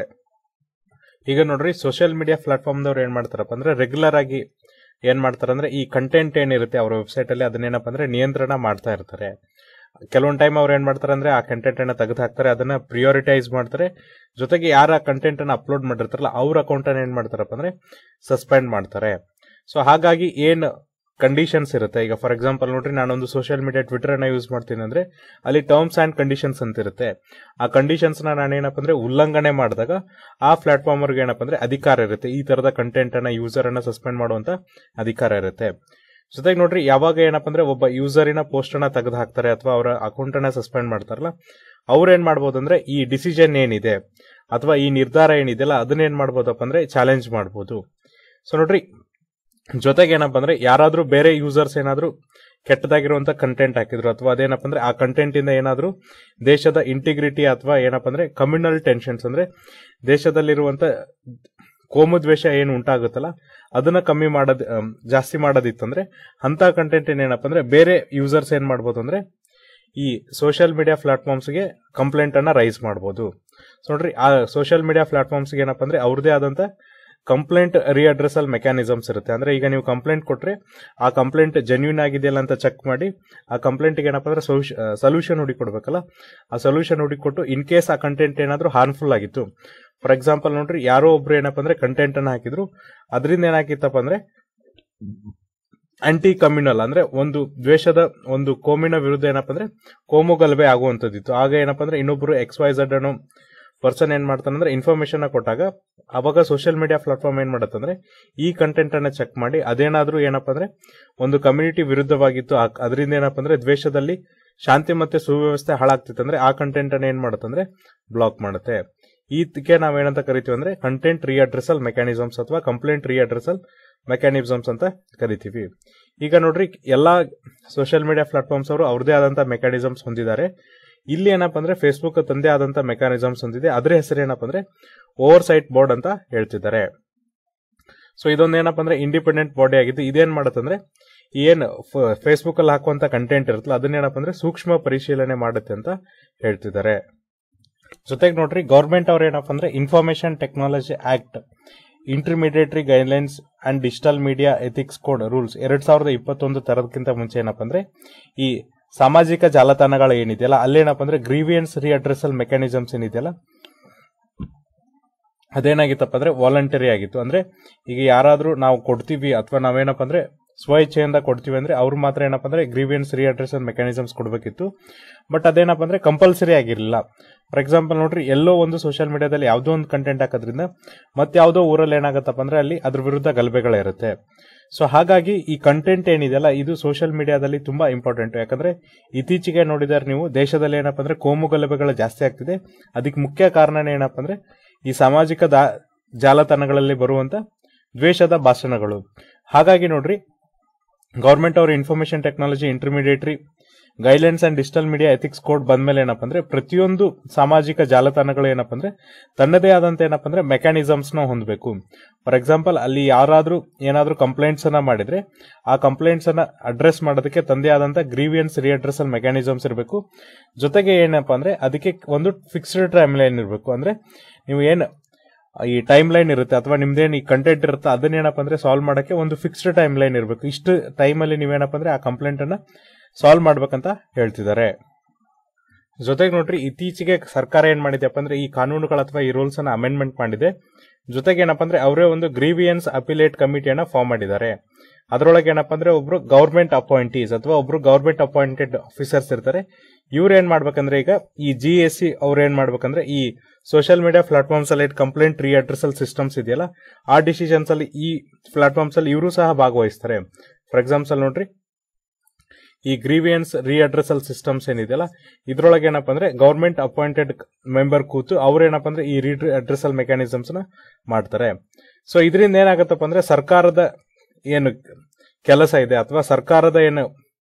ಈಗ ನೋಡ್ರಿ ಸೋಷಿಯಲ್ ಮೀಡಿಯಾ ಪ್ಲಾಟ್ಫಾರ್ಮ್ದವ್ರು ಏನ್ ಮಾಡ್ತಾರಪ್ಪ ಅಂದ್ರೆ ರೆಗ್ಯುಲರ್ ಆಗಿ ಏನ್ ಮಾಡ್ತಾರೆ ಅಂದ್ರೆ ಈ ಕಂಟೆಂಟ್ ಏನಿರುತ್ತೆ ಅವ್ರ ವೆಬ್ಸೈಟ್ ಅಲ್ಲಿ ಅದನ್ನೇನಪ್ಪ ಅಂದ್ರೆ ನಿಯಂತ್ರಣ ಮಾಡ್ತಾ ಇರ್ತಾರೆ ಕೆಲವೊಂದು ಟೈಮ್ ಅವ್ರು ಏನ್ ಮಾಡ್ತಾರೆ ಅಂದ್ರೆ ಆ ಕಂಟೆಂಟ್ ಅನ್ನ ತೆಗೆದು ಹಾಕ್ತಾರೆ ಅದನ್ನ ಪ್ರಿಯಾರಿಟೈಸ್ ಮಾಡ್ತಾರೆ ಜೊತೆಗೆ ಯಾರ ಕಂಟೆಂಟ್ ಅನ್ನ ಅಪ್ಲೋಡ್ ಮಾಡಿರ್ತಾರಲ್ಲ ಅವ್ರ ಅಕೌಂಟ್ ಅನ್ನ ಏನ್ ಮಾಡ್ತಾರಪ್ಪ ಅಂದ್ರೆ ಸಸ್ಪೆಂಡ್ ಮಾಡ್ತಾರೆ ಸೊ ಹಾಗಾಗಿ ಏನ್ ಕಂಡೀಷನ್ಸ್ ಇರುತ್ತೆ ಈಗ ಫಾರ್ ಎಕ್ಸಾಂಪಲ್ ನೋಡ್ರಿ ನಾನೊಂದು ಸೋಷಿಯಲ್ ಮೀಡಿಯಾ ಟ್ವಿಟರ್ ಅನ್ನ ಯೂಸ್ ಮಾಡ್ತೀನಿ ಅಂದ್ರೆ ಅಲ್ಲಿ ಟರ್ಮ್ಸ್ ಅಂಡ್ ಕಂಡೀಷನ್ಸ್ ಅಂತ ಇರುತ್ತೆ ಆ ಕಂಡೀಷನ್ಸ್ ನ ನಾನೇನಪ್ಪ ಅಂದ್ರೆ ಉಲ್ಲಂಘನೆ ಮಾಡಿದಾಗ ಆ ಪ್ಲಾಟ್ಫಾರ್ಮ್ ಅವ್ರಿಗೆ ಏನಪ್ಪ ಅಂದ್ರೆ ಅಧಿಕಾರ ಇರುತ್ತೆ ಈ ತರದ ಕಂಟೆಂಟ್ ಅನ್ನ ಯೂಸರ್ ಅನ್ನ ಸಸ್ಪೆಂಡ್ ಮಾಡುವಂತ ಅಧಿಕಾರ ಇರುತ್ತೆ ಜೊತೆಗೆ ನೋಡ್ರಿ ಯಾವಾಗ ಏನಪ್ಪ ಅಂದ್ರೆ ಒಬ್ಬ ಯೂಸರಿನ ಪೋಸ್ಟ್ ಅನ್ನ ತೆಗೆದು ಹಾಕ್ತಾರೆ ಅಥವಾ ಅವರ ಅಕೌಂಟ್ ಅನ್ನ ಸಸ್ಪೆಂಡ್ ಮಾಡ್ತಾರಲ್ಲ ಅವ್ರು ಏನ್ ಮಾಡ್ಬೋದು ಅಂದ್ರೆ ಈ ಡಿಸಿಷನ್ ಏನಿದೆ ಅಥವಾ ಈ ನಿರ್ಧಾರ ಏನಿದೆಯಲ್ಲ ಅದನ್ನ ಏನ್ ಮಾಡ್ಬೋದಪ್ಪ ಅಂದ್ರೆ ಚಾಲೆಂಜ್ ಮಾಡ್ಬೋದು ಸೊ ನೋಡ್ರಿ ಜೊತೆಗೆ ಏನಪ್ಪ ಅಂದ್ರೆ ಯಾರಾದ್ರೂ ಬೇರೆ ಯೂಸರ್ಸ್ ಏನಾದ್ರು ಕೆಟ್ಟದಾಗಿರುವಂತ ಕಂಟೆಂಟ್ ಹಾಕಿದ್ರು ಅಥವಾ ಅದೇನಪ್ಪ ಅಂದ್ರೆ ಆ ಕಂಟೆಂಟ್ ಇಂದ ಏನಾದ್ರು ದೇಶದ ಇಂಟಿಗ್ರಿಟಿ ಅಥವಾ ಏನಪ್ಪ ಅಂದ್ರೆ ಕಮ್ಯುನಲ್ ಟೆನ್ಷನ್ಸ್ ಅಂದ್ರೆ ದೇಶದಲ್ಲಿರುವಂತ ಕೋಮುದ್ವೇಷ ಏನು ಉಂಟಾಗುತ್ತಲ್ಲ ಅದನ್ನ ಕಮ್ಮಿ ಮಾಡೋದ್ ಆಮ್, ಜಾಸ್ತಿ ಮಾಡೋದಿತ್ತಂದ್ರೆ ಅಂತ ಕಂಟೆಂಟ್ ಏನಪ್ಪ ಅಂದ್ರೆ ಬೇರೆ ಯೂಸರ್ಸ್ ಏನ್ ಮಾಡ್ಬೋದು ಅಂದ್ರೆ ಈ ಸೋಷಿಯಲ್ ಮೀಡಿಯಾ ಪ್ಲಾಟ್ಫಾರ್ಮ್ಸ್ಗೆ ಕಂಪ್ಲೇಂಟ್ ಅನ್ನ ರೈಸ್ ಮಾಡ್ಬೋದು ಸೊ ನೋಡ್ರಿ ಆ ಸೋಷಿಯಲ್ ಮೀಡಿಯಾ ಪ್ಲಾಟ್ಫಾರ್ಮ್ಸ್ಗೆ ಏನಪ್ಪ ಅಂದ್ರೆ ಅವ್ರದೇ ಆದಂತ ಕಂಪ್ಲೇಂಟ್ ರಿಅಡ್ರೆಸಲ್ ಮೆಕ್ಯಾನಿಸಮ್ಸ್ ಇರುತ್ತೆ ಅಂದ್ರೆ ಈಗ ನೀವು ಕಂಪ್ಲೇಂಟ್ ಕೊಟ್ರೆ ಆ ಕಂಪ್ಲೇಂಟ್ ಜೆನ್ಯೂನ್ ಆಗಿದೆಯಲ್ಲ ಅಂತ ಚೆಕ್ ಮಾಡಿ ಆ ಕಂಪ್ಲೇಂಟ್ಗೆ ಏನಪ್ಪ ಅಂದ್ರೆ ಸೊಲ್ಯೂಷನ್ ಹುಡುಕೊಡ್ಬೇಕಲ್ಲ ಆ ಸೊಲ್ಯೂಷನ್ ಹುಡುಕೊಟ್ಟು ಇನ್ ಕೇಸ್ ಆ ಕಂಟೆಂಟ್ ಏನಾದರೂ ಹಾರ್ಮ್ಫುಲ್ ಆಗಿತ್ತು ಫಾರ್ ಎಕ್ಸಾಂಪಲ್ ನೋಡ್ರಿ ಯಾರೋ ಒಬ್ರು ಏನಪ್ಪ ಅಂದ್ರೆ ಕಂಟೆಂಟ್ ಅನ್ನ ಹಾಕಿದ್ರು ಅದರಿಂದ ಏನಾಗಿತ್ತಪ್ಪ ಅಂದ್ರೆ ಆಂಟಿ ಕಮ್ಯುನಲ್ ಅಂದ್ರೆ ಒಂದು ದ್ವೇಷದ ಒಂದು ಕೋಮಿನ ವಿರುದ್ಧ ಏನಪ್ಪ ಅಂದ್ರೆ ಕೋಮು ಗಲಭೆ ಆಗುವಂತದ್ದಿತ್ತು ಆಗ ಏನಪ್ಪ ಅಂದ್ರೆ ಇನ್ನೊಬ್ರು ಎಕ್ಸ್ ವೈ ಝಡ್ ಅನ್ನೋ ಪರ್ಸನ್ ಏನ್ ಮಾಡ್ತಾನೆ ಅಂದ್ರೆ ಇನ್ಫಾರ್ಮೇಶನ್ ಕೊಟ್ಟಾಗ ಅವಾಗ ಸೋಷಿಯಲ್ ಮೀಡಿಯಾ ಪ್ಲಾಟ್ಫಾರ್ಮ್ ಏನ್ ಮಾಡತ್ತಂದ್ರೆ ಈ ಕಂಟೆಂಟ್ ಅನ್ನ ಚೆಕ್ ಮಾಡಿ ಅದೇನಾದ್ರೂ ಏನಪ್ಪ ಅಂದ್ರೆ ಒಂದು ಕಮ್ಯುನಿಟಿ ವಿರುದ್ಧವಾಗಿತ್ತು ಆ- ಅದರಿಂದ ಏನಪ್ಪ ಅಂದ್ರೆ ದ್ವೇಷದಲ್ಲಿ ಶಾಂತಿ ಮತ್ತೆ ಸುವ್ಯವಸ್ಥೆ ಹಾಳಾಗ್ತಿತ್ತು ಅಂದ್ರೆ ಆ ಕಂಟೆಂಟ್ ಅನ್ನ ಏನ್ ಮಾಡುತ್ತಂದ್ರೆ ಬ್ಲಾಕ್ ಮಾಡುತ್ತೆ ಇದಕ್ಕೆ ನಾವೇನಂತ ಕರಿತೀವಿ ಅಂದ್ರೆ ಕಂಟೆಂಟ್ ರೀಅಡ್ರೆಸಲ್ ಮೆಕ್ಯಾನಿಸಮ್ಸ್ ಅಥವಾ ಕಂಪ್ಲೇಂಟ್ ರೀಅಡ್ರೆಸಲ್ ಮೆಕ್ಯಾನಿಸಮ್ಸ್ ಅಂತ ಕರಿತೀವಿ ಈಗ ನೋಡ್ರಿ ಎಲ್ಲಾ ಸೋಷಿಯಲ್ ಮೀಡಿಯಾ ಪ್ಲಾಟ್ಫಾರ್ಮ್ಸ್ ಅವರು ಅವ್ರದೇ ಆದಂತ ಮೆಕ್ಯಾನಿಸಮ್ಸ್ ಹೊಂದಿದ್ದಾರೆ ಇಲ್ಲಿ ಏನಪ್ಪ ಅಂದ್ರೆ ಫೇಸ್ಬುಕ್ ತಂದೆ ಆದಂತ ಮೆಕ್ಯಾನಿಸಮ್ಸ್ ಹೊಂದಿದೆ ಅದ್ರ ಹೆಸರು ಏನಪ್ಪ ಅಂದ್ರೆ ಓವರ್ ಸೈಟ್ ಬೋರ್ಡ್ ಅಂತ ಹೇಳ್ತಿದ್ದಾರೆ ಸೊ ಇದೊಂದು ಏನಪ್ಪ ಅಂದ್ರೆ ಇಂಡಿಪೆಂಡೆಂಟ್ ಬಾಡಿ ಆಗಿದ್ದು ಇದೇನ್ ಮಾಡತ್ತಂದ್ರೆ ಏನ್ ಫೇಸ್ಬುಕ್ ಅಲ್ಲಿ ಹಾಕುವಂತ ಕಂಟೆಂಟ್ ಇರುತ್ತಲ್ಲ ಅದನ್ನೇನಪ್ಪ ಅಂದ್ರೆ ಸೂಕ್ಷ್ಮ ಪರಿಶೀಲನೆ ಮಾಡುತ್ತೆ ಅಂತ ಹೇಳ್ತಿದ್ದಾರೆ ಜೊತೆಗೆ ನೋಡ್ರಿ ಗೌರ್ಮೆಂಟ್ ಅವ್ರ ಏನಪ್ಪ ಅಂದ್ರೆ information technology act intermediary guidelines and digital media ethics code rules ಎರಡ್ ಸಾವಿರದ ಇಪ್ಪತ್ತೊಂದು ತರದಕ್ಕಿಂತ ಮುಂಚೆ ಏನಪ್ಪ ಅಂದ್ರೆ ಈ ಸಾಮಾಜಿಕ ಜಾಲತಾಣಗಳು ಏನಿದೆಯಲ್ಲ ಅಲ್ಲೇನಪ್ಪ ಅಂದ್ರೆ ಗ್ರೀವಿಯನ್ಸ್ ರಿಅಡ್ರೆಸಲ್ ಮೆಕ್ಯಾನಿಸಮ್ಸ್ ಏನಿದೆಯಲ್ಲ ಅದೇನಾಗಿತ್ತಪ್ಪ ಅಂದ್ರೆ ವಾಲಂಟರಿ ಆಗಿತ್ತು ಅಂದ್ರೆ ಈಗ ಯಾರಾದ್ರೂ ನಾವು ಕೊಡ್ತೀವಿ ಅಥವಾ ನಾವೇನಪ್ಪ ಅಂದ್ರೆ ಸ್ವ ಇಚ್ಛೆಯಿಂದ ಕೊಡ್ತೀವಿ ಅಂದ್ರೆ ಅವ್ರು ಮಾತ್ರ ಏನಪ್ಪ ಅಂದ್ರೆ ಗ್ರೀವಿಯನ್ಸ್ ರಿಅಡ್ರೆಸಲ್ ಮೆಕ್ಯಾನಿಸಮ್ಸ್ ಕೊಡಬೇಕಿತ್ತು ಬಟ್ ಅದೇನಪ್ಪ ಅಂದ್ರೆ ಕಂಪಲ್ಸರಿ ಆಗಿರಲಿಲ್ಲ ಫಾರ್ ಎಕ್ಸಾಂಪಲ್ ನೋಡ್ರಿ ಎಲ್ಲೋ ಒಂದು ಸೋಷಿಯಲ್ ಮೀಡಿಯಾದಲ್ಲಿ ಯಾವುದೋ ಒಂದು ಕಂಟೆಂಟ್ ಹಾಕೋದ್ರಿಂದ ಮತ್ತೆ ಯಾವುದೋ ಊರಲ್ಲಿ ಏನಾಗತ್ತಪ್ಪ ಅಂದ್ರೆ ಅಲ್ಲಿ ಅದ್ರ ವಿರುದ್ಧ ಗಲಭೆಗಳಿರುತ್ತೆ ಸೊ ಹಾಗಾಗಿ ಈ ಕಂಟೆಂಟ್ ಏನಿದೆಯಲ್ಲ ಇದು ಸೋಷಿಯಲ್ ಮೀಡಿಯಾದಲ್ಲಿ ತುಂಬಾ ಇಂಪಾರ್ಟೆಂಟ್ ಯಾಕಂದ್ರೆ ಇತ್ತೀಚೆಗೆ ನೋಡಿದಾರೆ ನೀವು ದೇಶದಲ್ಲಿ ಏನಪ್ಪ ಅಂದ್ರೆ ಕೋಮು ಗಲಭೆಗಳು ಜಾಸ್ತಿ ಆಗ್ತಿದೆ ಅದಕ್ಕೆ ಮುಖ್ಯ ಕಾರಣ ಏನಪ್ಪ ಅಂದ್ರೆ ಈ ಸಾಮಾಜಿಕ ದಾ- ಜಾಲತಾಣಗಳಲ್ಲಿ ಬರುವಂತ ದ್ವೇಷದ ಭಾಷಣಗಳು ಹಾಗಾಗಿ ನೋಡ್ರಿ ಗೌರ್ಮೆಂಟ್ ಅವ್ರ information technology intermediary guidelines and digital media ethics code ಬಂದ್ಮೇಲೆ ಏನಪ್ಪ ಅಂದ್ರೆ ಪ್ರತಿಯೊಂದು ಸಾಮಾಜಿಕ ಜಾಲತಾಣಗಳು ಏನಪ್ಪ ಅಂದ್ರೆ ತನ್ನದೇ ಆದಂತ ಏನಪ್ಪ ಅಂದ್ರೆ ಮೆಕ್ಯಾನಿಸಮ್ಸ್ ನ ಹೊಂದಬೇಕು ಫಾರ್ ಎಕ್ಸಾಂಪಲ್ ಅಲ್ಲಿ ಯಾರಾದ್ರೂ ಏನಾದ್ರೂ ಕಂಪ್ಲೇಂಟ್ಸ್ ಅನ್ನ ಮಾಡಿದ್ರೆ ಆ ಕಂಪ್ಲೇಂಟ್ಸ್ ಅನ್ನ ಅಡ್ರೆಸ್ ಮಾಡೋದಕ್ಕೆ ತಂದೆ ಆದಂತ ಗ್ರೀವಿಯನ್ಸ್ ರಿಅಡ್ರೆಸಲ್ ಮೆಕ್ಯಾನಿಸಮ್ಸ್ ಇರಬೇಕು ಜೊತೆಗೆ ಏನಪ್ಪ ಅಂದ್ರೆ ಅದಕ್ಕೆ ಒಂದು ಫಿಕ್ಸ್ಡ್ ಟೈಮ್ ಲೈನ್ ಇರಬೇಕು ಅಂದ್ರೆ ನೀವು ಏನು ಈ ಟೈಮ್ ಲೈನ್ ಇರುತ್ತೆ ಅಥವಾ ನಿಮ್ದೇನು ಈ ಕಂಟೆಂಟ್ ಇರುತ್ತೆ ಅದನ್ನೇನಪ್ಪ ಅಂದ್ರೆ ಸಾಲ್ವ್ ಮಾಡಕ್ಕೆ ಒಂದು ಫಿಕ್ಸ್ಡ್ ಟೈಮ್ ಲೈನ್ ಇರಬೇಕು ಇಷ್ಟು ಟೈಮಲ್ಲಿ ನೀವೇನಪ್ಪ ಅಂದ್ರೆ ಆ ಕಂಪ್ಲೇಂಟ್ ಅನ್ನ ಸಾಲ್ವ್ ಮಾಡ್ಬೇಕಂತ ಹೇಳ್ತಿದ್ದಾರೆ ಜೊತೆಗೆ ನೋಡ್ರಿ ಇತ್ತೀಚೆಗೆ ಸರ್ಕಾರ ಏನ್ ಮಾಡಿದೆಪ್ಪ ಅಂದ್ರೆ ಈ ಕಾನೂನುಗಳ ಅಥವಾ ಈ ರೂಲ್ಸ್ ಅನ್ನ ಅಮೆಂಡ್ಮೆಂಟ್ ಮಾಡಿದೆ ಜೊತೆಗೆ ಏನಪ್ಪ ಅಂದ್ರೆ ಅವರೇ ಒಂದು ಗ್ರೀವಿಯನ್ಸ್ ಅಪಿಲೇಟ್ ಕಮಿಟಿಯನ್ನ ಫಾರ್ಮ್ ಮಾಡಿದ್ದಾರೆ ಅದರೊಳಗೆ ಏನಪ್ಪ ಅಂದ್ರೆ ಒಬ್ರು ಗೌರ್ಮೆಂಟ್ ಅಪಾಯಿಂಟೀಸ್ ಅಥವಾ ಒಬ್ರು ಗೌರ್ಮೆಂಟ್ ಅಪಾಯಿಂಟೆಡ್ ಆಫೀಸರ್ಸ್ ಇರ್ತಾರೆ ಇವ್ರು ಏನ್ ಮಾಡ್ಬೇಕಂದ್ರೆ ಈಗ ಈ ಜಿ ಎಸ್ ಸಿ ಅವ್ರು ಏನ್ ಮಾಡ್ಬೇಕಂದ್ರೆ ಈ ಸೋಷಿಯಲ್ ಮೀಡಿಯಾ ಪ್ಲಾಟ್ಫಾರ್ಮ್ಸ್ ಅಲ್ಲಿ ಕಂಪ್ಲೇಂಟ್ ರಿಅಡ್ರೆಸಲ್ ಸಿಸ್ಟಮ್ಸ್ ಇದೆಯಲ್ಲ ಆ ಡಿಸಿಷನ್ಸ್ ಅಲ್ಲಿ ಈ ಪ್ಲಾಟ್ಫಾರ್ಮ್ಸ್ ಅಲ್ಲಿ ಇವರು ಸಹ ಭಾಗವಹಿಸ್ತಾರೆ ಫಾರ್ ಎಕ್ಸಾಂಪಲ್ ನೋಡ್ರಿ ಈ ಗ್ರೀವಿಯನ್ಸ್ ರಿಅಡ್ರೆಸಲ್ ಸಿಸ್ಟಮ್ಸ್ ಏನಿದೆಯಲ್ಲ ಇದ್ರೊಳಗೆ ಏನಪ್ಪ ಅಂದ್ರೆ ಗೌರ್ಮೆಂಟ್ ಅಪಾಯಿಂಟೆಡ್ ಮೆಂಬರ್ ಕೂತು ಅವ್ರು ಏನಪ್ಪ ಅಂದ್ರೆ ಈ ರೀ ಅಡ್ರೆಸಲ್ ಮೆಕ್ಯಾನಿಸಮ್ಸ್ ನ ಮಾಡ್ತಾರೆ ಸೊ ಇದರಿಂದ ಏನಾಗತ್ತಪ್ಪ ಅಂದ್ರೆ ಸರ್ಕಾರದ ಏನು ಕೆಲಸ ಇದೆ ಅಥವಾ ಸರ್ಕಾರದ ಏನು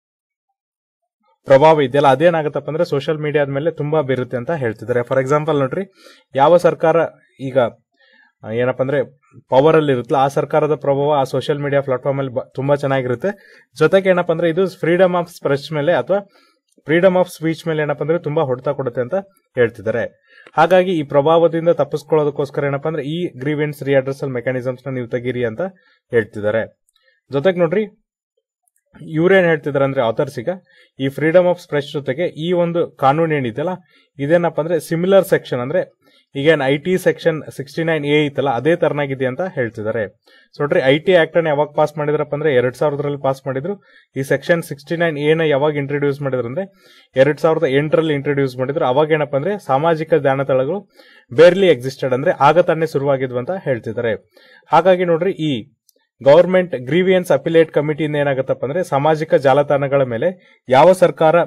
ಪ್ರಭಾವ ಇದೆಯಲ್ಲ ಅದೇನಾಗತ್ತಪ್ಪ ಅಂದ್ರೆ ಸೋಷಿಯಲ್ ಮೀಡಿಯಾದ ಮೇಲೆ ತುಂಬಾ ಬೀರುತ್ತೆ ಅಂತ ಹೇಳ್ತಿದ್ದಾರೆ ಫಾರ್ ಎಕ್ಸಾಂಪಲ್ ನೋಡ್ರಿ ಯಾವ ಸರ್ಕಾರ ಈಗ ಆ, ಏನಪ್ಪ ಅಂದ್ರೆ ಪವರ್ ಅಲ್ಲಿ ಇರುತ್ತಲ್ಲ ಆ ಸರ್ಕಾರದ ಪ್ರಭಾವ ಆ ಸೋಷಿಯಲ್ ಮೀಡಿಯಾ ಪ್ಲಾಟ್ಫಾರ್ಮ್ ಅಲ್ಲಿ ಬ- ತುಂಬಾ ಚೆನ್ನಾಗಿರುತ್ತೆ ಜೊತೆಗೆ ಏನಪ್ಪ ಅಂದ್ರೆ ಇದು ಫ್ರೀಡಮ್ ಆಫ್ ಸ್ಪ್ರೆಚ್ ಮೇಲೆ ಅಥವಾ ಫ್ರೀಡಮ್ ಆಫ್ ಸ್ಪೀಚ್ ಮೇಲೆ ಏನಪ್ಪ ಅಂದ್ರೆ ತುಂಬಾ ಹೊಡೆತ ಕೊಡುತ್ತೆ ಅಂತ ಹೇಳ್ತಿದ್ದಾರೆ ಹಾಗಾಗಿ ಈ ಪ್ರಭಾವದಿಂದ ತಪ್ಪಿಸ್ಕೊಳ್ಳೋದಕ್ಕೋಸ್ಕರ ಏನಪ್ಪ ಅಂದ್ರೆ ಈ ಗ್ರೀವೆನ್ಸ್ ರಿಅಡ್ರೆಸಲ್ ಮೆಕ್ಯಾನಿಸಮ್ಸ್ ನ ನೀವು ತೆಗೀರಿ ಅಂತ ಹೇಳ್ತಿದ್ದಾರೆ ಜೊತೆಗೆ ನೋಡ್ರಿ ಇವ್ರೇನ್ ಹೇಳ್ತಿದಾರೆ ಅಂದ್ರೆ ಆಥರ್ಸ್ ಈಗ ಈ ಫ್ರೀಡಮ್ ಆಫ್ ಸ್ಪ್ರೆಚ್ ಜೊತೆಗೆ ಈ ಒಂದು ಕಾನೂನು ಏನಿದೆಯಲ್ಲ ಇದೇನಪ್ಪ ಅಂದ್ರೆ ಸಿಮಿಲರ್ ಸೆಕ್ಷನ್ ಅಂದ್ರೆ ಈಗೇನ್ I T section sixty nine A ಐತಲ್ಲ ಅದೇ ತರನಾಗಿದೆ ಅಂತ ಹೇಳ್ತಿದ್ದಾರೆ ಸೊ ನೋಡ್ರಿ ಐ ಟಿ ಆಕ್ಟ್ ಅನ್ನ ಯಾವಾಗ ಪಾಸ್ ಮಾಡಿದ್ರಪ್ಪ ಅಂದ್ರೆ ಎರಡ್ ಸಾವಿರದಲ್ಲಿ ಪಾಸ್ ಮಾಡಿದ್ರು ಈ ಸೆಕ್ಷನ್ ಸಿಕ್ಸ್ಟಿ ನೈನ್ ಎ ನ ಯಾವಾಗ ಇಂಟ್ರೊಡ್ಯೂಸ್ ಮಾಡಿದ್ರು ಅಂದ್ರೆ ಎರಡ್ ಸಾವಿರದ ಎಂಟರಲ್ಲಿ ಇಂಟ್ರೊಡ್ಯೂಸ್ ಮಾಡಿದ್ರು ಅವಾಗ ಏನಪ್ಪ ಅಂದ್ರೆ ಸಾಮಾಜಿಕ ಜಾಲತಾಣಗಳು ಬೇರ್ಲಿ ಎಕ್ಸಿಸ್ಟೆಡ್ ಅಂದ್ರೆ ಆಗ ತಾನೇ ಶುರುವಾಗಿದ್ವು ಅಂತ ಹೇಳ್ತಿದ್ದಾರೆ ಹಾಗಾಗಿ ನೋಡ್ರಿ ಈ ಗವರ್ಮೆಂಟ್ ಗ್ರೀವಿಯನ್ಸ್ ಅಪಿಲೇಟ್ ಕಮಿಟಿಯಿಂದ ಏನಾಗತ್ತಪ್ಪ ಅಂದ್ರೆ ಸಾಮಾಜಿಕ ಜಾಲತಾಣಗಳ ಮೇಲೆ ಯಾವ ಸರ್ಕಾರ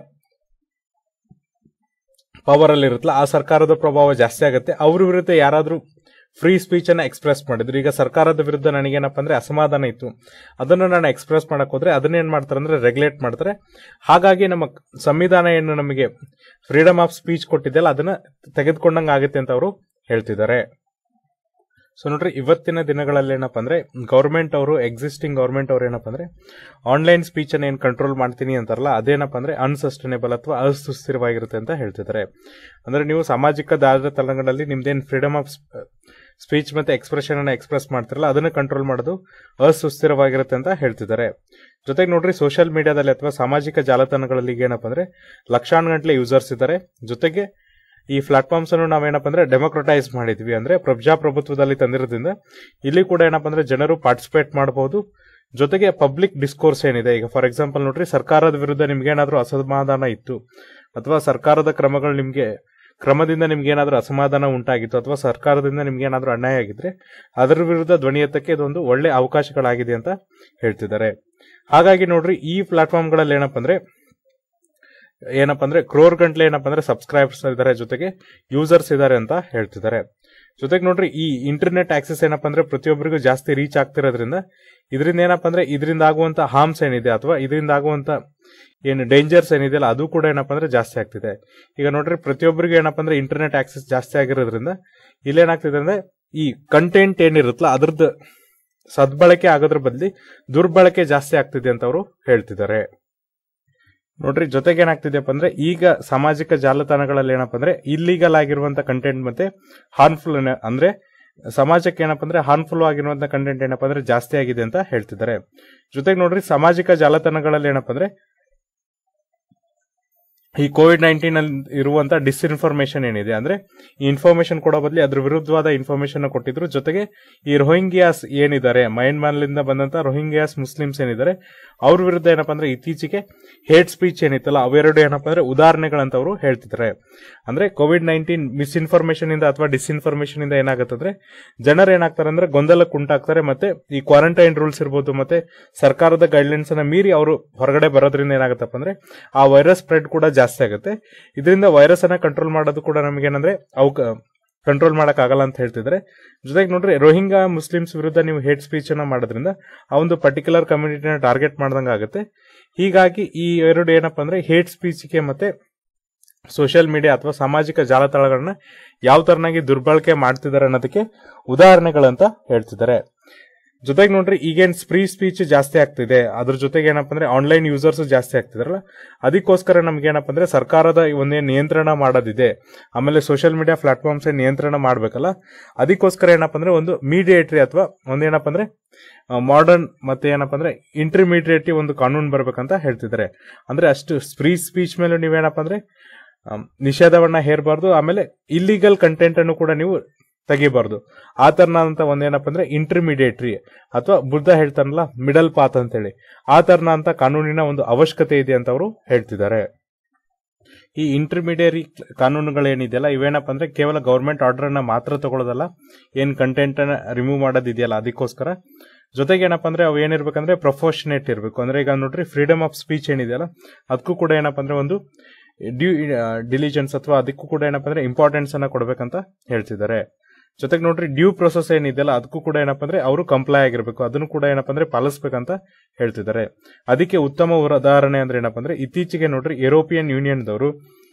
ಪವರ್ ಅಲ್ಲಿ ಇರುತ್ತಲ್ಲ ಆ ಸರ್ಕಾರದ ಪ್ರಭಾವ ಜಾಸ್ತಿ ಆಗುತ್ತೆ ಅವ್ರ ವಿರುದ್ಧ ಯಾರಾದ್ರೂ ಫ್ರೀ ಸ್ಪೀಚ್ ಅನ್ನ ಎಕ್ಸ್ಪ್ರೆಸ್ ಮಾಡಿದ್ರು ಈಗ ಸರ್ಕಾರದ ವಿರುದ್ಧ ನನಗೇನಪ್ಪ ಅಂದ್ರೆ ಅಸಮಾಧಾನ ಇತ್ತು ಅದನ್ನು ನಾನು ಎಕ್ಸ್ಪ್ರೆಸ್ ಮಾಡಕ್ ಹೋದ್ರೆ ಅದನ್ನ ಏನ್ ಮಾಡ್ತಾರೆ ಅಂದ್ರೆ ರೆಗ್ಯುಲೇಟ್ ಮಾಡ್ತಾರೆ ಹಾಗಾಗಿ ನಮ್ಮ ಸಂವಿಧಾನ ಏನು ನಮಗೆ ಫ್ರೀಡಮ್ ಆಫ್ ಸ್ಪೀಚ್ ಕೊಟ್ಟಿದೆಯಲ್ಲ ಅದನ್ನ ತೆಗೆದುಕೊಂಡಂಗೆ ಆಗುತ್ತೆ ಅಂತ ಅವರು ಹೇಳ್ತಿದ್ದಾರೆ ಸೊ ನೋಡ್ರಿ ಇವತ್ತಿನ ದಿನಗಳಲ್ಲಿ ಏನಪ್ಪ ಅಂದ್ರೆ ಗೌರ್ಮೆಂಟ್ ಅವರು ಎಕ್ಸಿಸ್ಟಿಂಗ್ ಗೌರ್ಮೆಂಟ್ ಅವ್ರು ಏನಪ್ಪ ಅಂದ್ರೆ ಆನ್ಲೈನ್ ಸ್ಪೀಚ್ ಅನ್ನ ಏನು ಕಂಟ್ರೋಲ್ ಮಾಡ್ತೀನಿ ಅಂತಾರಲ್ಲ ಅದೇನಪ್ಪ ಅಂದ್ರೆ ಅನ್ಸಸ್ಟೈನೇಬಲ್ ಅಥವಾ ಅಸುಸ್ಥಿರವಾಗಿರುತ್ತೆ ಅಂತ ಹೇಳ್ತಿದ್ದಾರೆ ಅಂದ್ರೆ ನೀವು ಸಾಮಾಜಿಕ ಜಾಲತಾಣಗಳಲ್ಲಿ ನಿಮ್ದೇನು ಫ್ರೀಡಮ್ ಆಫ್ ಸ್ಪೀಚ್ ಮತ್ತೆ ಎಕ್ಸ್ಪ್ರೆಷನ್ ಅನ್ನ ಎಕ್ಸ್ಪ್ರೆಸ್ ಮಾಡ್ತಿರಲ್ಲ ಅದನ್ನ ಕಂಟ್ರೋಲ್ ಮಾಡೋದು ಅಸುಸ್ಥಿರವಾಗಿರುತ್ತೆ ಅಂತ ಹೇಳ್ತಿದ್ದಾರೆ ಜೊತೆಗೆ ನೋಡ್ರಿ ಸೋಷಿಯಲ್ ಮೀಡಿಯಾದಲ್ಲಿ ಅಥವಾ ಸಾಮಾಜಿಕ ಜಾಲತಾಣಗಳಲ್ಲಿ ಏನಪ್ಪ ಅಂದ್ರೆ ಲಕ್ಷಾನುಗಟ್ಟಲೆ ಯೂಸರ್ಸ್ ಇದ್ದಾರೆ ಜೊತೆಗೆ ಈ ಪ್ಲಾಟ್ಫಾರ್ಮ್ಸ್ ಅನ್ನು ನಾವೇನಪ್ಪ ಅಂದ್ರೆ ಡೆಮೋಕ್ರಟೈಸ್ ಮಾಡಿದ್ವಿ ಅಂದ್ರೆ ಪ್ರಜಾಪ್ರಭುತ್ವದಲ್ಲಿ ತಂದಿರೋದ್ರಿಂದ ಇಲ್ಲಿ ಕೂಡ ಏನಪ್ಪ ಅಂದ್ರೆ ಜನರು ಪಾರ್ಟಿಸಿಪೇಟ್ ಮಾಡಬಹುದು ಜೊತೆಗೆ ಪಬ್ಲಿಕ್ ಡಿಸ್ಕೋರ್ಸ್ ಏನಿದೆ ಈಗ ಫಾರ್ ಎಕ್ಸಾಂಪಲ್ ನೋಡ್ರಿ ಸರ್ಕಾರದ ವಿರುದ್ಧ ನಿಮ್ಗೇನಾದ್ರೂ ಅಸಮಾಧಾನ ಇತ್ತು ಅಥವಾ ಸರ್ಕಾರದ ಕ್ರಮಗಳು ನಿಮ್ಗೆ ಕ್ರಮದಿಂದ ನಿಮ್ಗೆ ಏನಾದ್ರೂ ಅಸಮಾಧಾನ ಉಂಟಾಗಿತ್ತು ಅಥವಾ ಸರ್ಕಾರದಿಂದ ನಿಮ್ಗೆ ಏನಾದ್ರೂ ಅನ್ಯಾಯ ಆಗಿದ್ರೆ ಅದರ ವಿರುದ್ಧ ಧ್ವನಿ ಎತ್ತಕ್ಕೆ ಇದೊಂದು ಒಳ್ಳೆ ಅವಕಾಶಗಳಾಗಿದೆ ಅಂತ ಹೇಳ್ತಿದ್ದಾರೆ ಹಾಗಾಗಿ ನೋಡ್ರಿ ಈ ಪ್ಲಾಟ್ಫಾರ್ಮ್ಗಳಲ್ಲಿ ಏನಪ್ಪ ಅಂದ್ರೆ ಏನಪ್ಪ ಅಂದ್ರೆ ಕ್ರೋರ್ ಗಂಟ್ಲೆ ಏನಪ್ಪ ಅಂದ್ರೆ ಸಬ್ಸ್ಕ್ರೈಬರ್ಸ್ ಇದ್ದಾರೆ ಜೊತೆಗೆ ಯೂಸರ್ಸ್ ಇದ್ದಾರೆ ಅಂತ ಹೇಳ್ತಿದ್ದಾರೆ ಜೊತೆಗೆ ನೋಡ್ರಿ ಈ ಇಂಟರ್ನೆಟ್ ಆಕ್ಸೆಸ್ ಏನಪ್ಪ ಅಂದ್ರೆ ಪ್ರತಿಯೊಬ್ಬರಿಗೂ ಜಾಸ್ತಿ ರೀಚ್ ಆಗ್ತಿರೋದ್ರಿಂದ ಇದರಿಂದ ಏನಪ್ಪ ಅಂದ್ರೆ ಇದರಿಂದ ಆಗುವಂತ ಹಾರ್ಮ್ಸ್ ಏನಿದೆ ಅಥವಾ ಇದರಿಂದ ಆಗುವಂತ ಏನು ಡೇಂಜರ್ಸ್ ಏನಿದೆಯಲ್ಲ ಅದು ಕೂಡ ಏನಪ್ಪ ಅಂದ್ರೆ ಜಾಸ್ತಿ ಆಗ್ತಿದೆ ಈಗ ನೋಡ್ರಿ ಪ್ರತಿಯೊಬ್ಬರಿಗೂ ಏನಪ್ಪ ಅಂದ್ರೆ ಇಂಟರ್ನೆಟ್ ಆಕ್ಸೆಸ್ ಜಾಸ್ತಿ ಆಗಿರೋದ್ರಿಂದ ಇಲ್ಲೇನಾಗ್ತಿದೆ ಅಂದ್ರೆ ಈ ಕಂಟೆಂಟ್ ಏನಿರುತ್ತಲ್ಲ ಅದ್ರದ್ದು ಸದ್ಬಳಕೆ ಆಗೋದ್ರ ಬದಲಿ ದುರ್ಬಳಕೆ ಜಾಸ್ತಿ ಆಗ್ತಿದೆ ಅಂತ ಅವರು ಹೇಳ್ತಿದ್ದಾರೆ ನೋಡ್ರಿ ಜೊತೆಗೆ ಏನಾಗ್ತಿದೆಯಪ್ಪ ಅಂದ್ರೆ ಈಗ ಸಾಮಾಜಿಕ ಜಾಲತಾಣಗಳಲ್ಲಿ ಏನಪ್ಪ ಅಂದ್ರೆ ಇಲ್ಲಿಗಲ್ ಆಗಿರುವಂತ ಕಂಟೆಂಟ್ ಮತ್ತೆ ಹಾರ್ಮ್ಫುಲ್ ಅಂದ್ರೆ ಸಮಾಜಕ್ಕೆ ಏನಪ್ಪ ಅಂದ್ರೆ ಹಾರ್ಮ್ಫುಲ್ ಆಗಿರುವಂತ ಕಂಟೆಂಟ್ ಏನಪ್ಪ ಅಂದ್ರೆ ಜಾಸ್ತಿ ಆಗಿದೆ ಅಂತ ಹೇಳ್ತಿದ್ದಾರೆ ಜೊತೆಗೆ ನೋಡ್ರಿ ಸಾಮಾಜಿಕ ಜಾಲತಾಣಗಳಲ್ಲಿ ಏನಪ್ಪ ಅಂದ್ರೆ ಈ ಕೋವಿಡ್ ನೈನ್ಟೀನ್ ಅಲ್ಲಿ ಇರುವಂತ ಡಿಸ್ಇನ್ಫಾರ್ಮೇಶನ್ ಏನಿದೆ ಅಂದ್ರೆ ಈ ಇನ್ಫಾರ್ಮೇಶನ್ ಕೊಡೋ ಬದಲಿ ಅದ್ರ ವಿರುದ್ಧವಾದ ಇನ್ಫಾರ್ಮೇಶನ್ ಕೊಟ್ಟಿದ್ರು ಜೊತೆಗೆ ಈ ರೋಹಿಂಗ್ಯಾಸ್ ಏನಿದ್ದಾರೆ ಮಯನ್ಮಾರ್ಲಿಂದ ಬಂದಂತ ರೋಹಿಂಗ್ಯಾಸ್ ಮುಸ್ಲಿಮ್ಸ್ ಏನಿದ್ದಾರೆ ಅವ್ರ ವಿರುದ್ಧ ಏನಪ್ಪಾ ಅಂದ್ರೆ ಇತ್ತೀಚೆಗೆ ಹೇಟ್ ಸ್ಪೀಚ್ ಏನಿತ್ತಲ್ಲ ಅವೆರಡು ಏನಪ್ಪಾ ಅಂದ್ರೆ ಉದಾಹರಣೆಗಳಂತ ಅವರು ಹೇಳ್ತಿದ್ದಾರೆ ಅಂದ್ರೆ ಕೋವಿಡ್ ನೈನ್ಟೀನ್ ಮಿಸ್ಇನ್ಫಾರ್ಮೇಶನ್ ಇಂದ ಅಥವಾ ಡಿಸ್ಇನ್ಫಾರ್ಮೇಶನ್ ಇಂದ ಏನಾಗುತ್ತೆ ಅಂದ್ರೆ ಜನರು ಏನಾಗ್ತಾರೆ ಅಂದ್ರೆ ಗೊಂದಲಕ್ಕೆ ಉಂಟಾಗ್ತಾರೆ ಮತ್ತೆ ಈ ಕ್ವಾರಂಟೈನ್ ರೂಲ್ಸ್ ಇರ್ಬೋದು ಮತ್ತೆ ಸರ್ಕಾರದ ಗೈಡ್ಲೈನ್ಸ್ ಅನ್ನ ಮೀರಿ ಅವರು ಹೊರಗಡೆ ಬರೋದ್ರಿಂದ ಏನಾಗುತ್ತಪ್ಪ ಅಂದ್ರೆ ಆ ವೈರಸ್ ಸ್ಪ್ರೆಡ್ ಕೂಡ ಜಾಸ್ತಿ ಆಗುತ್ತೆ ಇದರಿಂದ ವೈರಸ್ ಅನ್ನ ಕಂಟ್ರೋಲ್ ಮಾಡೋದು ಕೂಡ ನಮಗೇನಂದ್ರೆ ಅವಕ ಕಂಟ್ರೋಲ್ ಮಾಡಕ್ ಆಗಲ್ಲ ಅಂತ ಹೇಳ್ತಿದ್ರೆ ಜೊತೆಗೆ ನೋಡ್ರಿ ರೋಹಿಂಗಾ ಮುಸ್ಲಿಮ್ಸ್ ವಿರುದ್ಧ ನೀವು ಹೇಟ್ ಸ್ಪೀಚ್ ಅನ್ನ ಮಾಡೋದ್ರಿಂದ ಆ ಒಂದು ಪರ್ಟಿಕ್ಯುಲರ್ ಕಮ್ಯುನಿಟಿನ ಟಾರ್ಗೆಟ್ ಮಾಡ್ದಂಗ ಆಗುತ್ತೆ ಹೀಗಾಗಿ ಈ ಎರಡು ಏನಪ್ಪಾ ಅಂದ್ರೆ ಹೇಟ್ ಸ್ಪೀಚ್ಗೆ ಮತ್ತೆ ಸೋಷಿಯಲ್ ಮೀಡಿಯಾ ಅಥವಾ ಸಾಮಾಜಿಕ ಜಾಲತಾಣಗಳನ್ನ ಯಾವ ತರನಾಗಿ ದುರ್ಬಳಕೆ ಮಾಡ್ತಿದ್ದಾರೆ ಅನ್ನೋದಕ್ಕೆ ಉದಾಹರಣೆಗಳಂತ ಹೇಳ್ತಿದ್ದಾರೆ ಜೊತೆಗೆ ನೋಡ್ರಿ ಈಗೇನ್ ಫ್ರೀ ಸ್ಪೀಚ್ ಜಾಸ್ತಿ ಆಗ್ತಿದೆ ಅದ್ರ ಜೊತೆಗೆ ಏನಪ್ಪ ಅಂದ್ರೆ ಆನ್ಲೈನ್ ಯೂಸರ್ಸ್ ಜಾಸ್ತಿ ಆಗ್ತಿದಾರಲ್ಲ ಅದಕ್ಕೋಸ್ಕರ ನಮ್ಗೆ ಏನಪ್ಪ ಅಂದ್ರೆ ಸರ್ಕಾರದ ಒಂದೇ ನಿಯಂತ್ರಣ ಮಾಡೋದಿದೆ ಆಮೇಲೆ ಸೋಷಿಯಲ್ ಮೀಡಿಯಾ ಪ್ಲಾಟ್ಫಾರ್ಮ್ಸ್ ನಿಯಂತ್ರಣ ಮಾಡ್ಬೇಕಲ್ಲ ಅದಕ್ಕೋಸ್ಕರ ಏನಪ್ಪ ಅಂದ್ರೆ ಒಂದು ಮೀಡಿಯೇಟ್ರಿ ಅಥವಾ ಒಂದೇನಪ್ಪ ಅಂದ್ರೆ ಮಾಡರ್ನ್ ಮತ್ತೆ ಏನಪ್ಪ ಅಂದ್ರೆ ಇಂಟರ್ಮೀಡಿಯೇಟಿ ಒಂದು ಕಾನೂನು ಬರ್ಬೇಕಂತ ಹೇಳ್ತಿದ್ದಾರೆ ಅಂದ್ರೆ ಅಷ್ಟು ಫ್ರೀ ಸ್ಪೀಚ್ ಮೇಲೆ ನೀವೇನಪ್ಪ ಅಂದ್ರೆ ಆಮ್, ನಿಷೇಧವನ್ನ ಹೇರಬಾರ್ದು ಆಮೇಲೆ ಇಲ್ಲಿಗಲ್ ಕಂಟೆಂಟ್ ಅನ್ನು ಕೂಡ ನೀವು ತೆಗಿಬಾರ್ದು ಆ ತರನಾದಂತ ಒಂದೇನಪ್ಪ ಅಂದ್ರೆ ಇಂಟರ್ಮೀಡಿಯೇಟ್ರಿ ಅಥವಾ ಬುದ್ಧ ಹೇಳ್ತಾನಲ್ಲ ಮಿಡಲ್ ಪಾತ್ ಅಂತೇಳಿ ಆ ತರನಾದಂತ ಕಾನೂನಿನ ಒಂದು ಅವಶ್ಯಕತೆ ಇದೆ ಅಂತ ಅವರು ಹೇಳ್ತಿದ್ದಾರೆ ಈ ಇಂಟರ್ಮೀಡಿಯರಿ ಕಾನೂನುಗಳೇನಿದೆಯಲ್ಲ ಇವೇನಪ್ಪ ಅಂದ್ರೆ ಕೇವಲ ಗೌರ್ಮೆಂಟ್ ಆರ್ಡರ್ ಅನ್ನ ಮಾತ್ರ ತಗೊಳ್ಳೋದಲ್ಲ ಏನ್ ಕಂಟೆಂಟ್ ಅನ್ನ ರಿಮೂವ್ ಮಾಡೋದಿದೆಯಲ್ಲ ಅದಕ್ಕೋಸ್ಕರ ಜೊತೆಗೆ ಏನಪ್ಪ ಅಂದ್ರೆ ಅವು ಏನಿರ್ಬೇಕಂದ್ರೆ ಪ್ರೊಫೆಷನೇಟ್ ಇರಬೇಕು ಅಂದ್ರೆ ಈಗ ನೋಡ್ರಿ ಫ್ರೀಡಮ್ ಆಫ್ ಸ್ಪೀಚ್ ಏನಿದೆಯಲ್ಲ ಅದಕ್ಕೂ ಕೂಡ ಏನಪ್ಪ ಅಂದ್ರೆ ಒಂದು ಡ್ಯೂ ಡಿಲಿಜೆನ್ಸ್ ಅಥವಾ ಅದಕ್ಕೂ ಕೂಡ ಏನಪ್ಪ ಅಂದ್ರೆ ಇಂಪಾರ್ಟೆನ್ಸ್ ಅನ್ನ ಕೊಡ್ಬೇಕಂತ ಹೇಳ್ತಿದ್ದಾರೆ ಜೊತೆಗೆ ನೋಡ್ರಿ ಡ್ಯೂ ಪ್ರೊಸೆಸ್ ಏನಿದೆಯಲ್ಲ ಅದಕ್ಕೂ ಕೂಡ ಏನಪ್ಪ ಅಂದ್ರೆ ಅವರು ಕಂಪ್ಲೈ ಆಗಿರ್ಬೇಕು ಅದನ್ನು ಕೂಡ ಏನಪ್ಪ ಅಂದ್ರೆ ಪಾಲಿಸ್ಬೇಕಂತ ಹೇಳ್ತಿದ್ದಾರೆ ಅದಕ್ಕೆ ಉತ್ತಮ ಉದಾಹರಣೆ ಅಂದ್ರೆ ಏನಪ್ಪ ಅಂದ್ರೆ ಇತ್ತೀಚೆಗೆ ನೋಡ್ರಿ ಯುರೋಪಿಯನ್ ಯೂನಿಯನ್ದವರು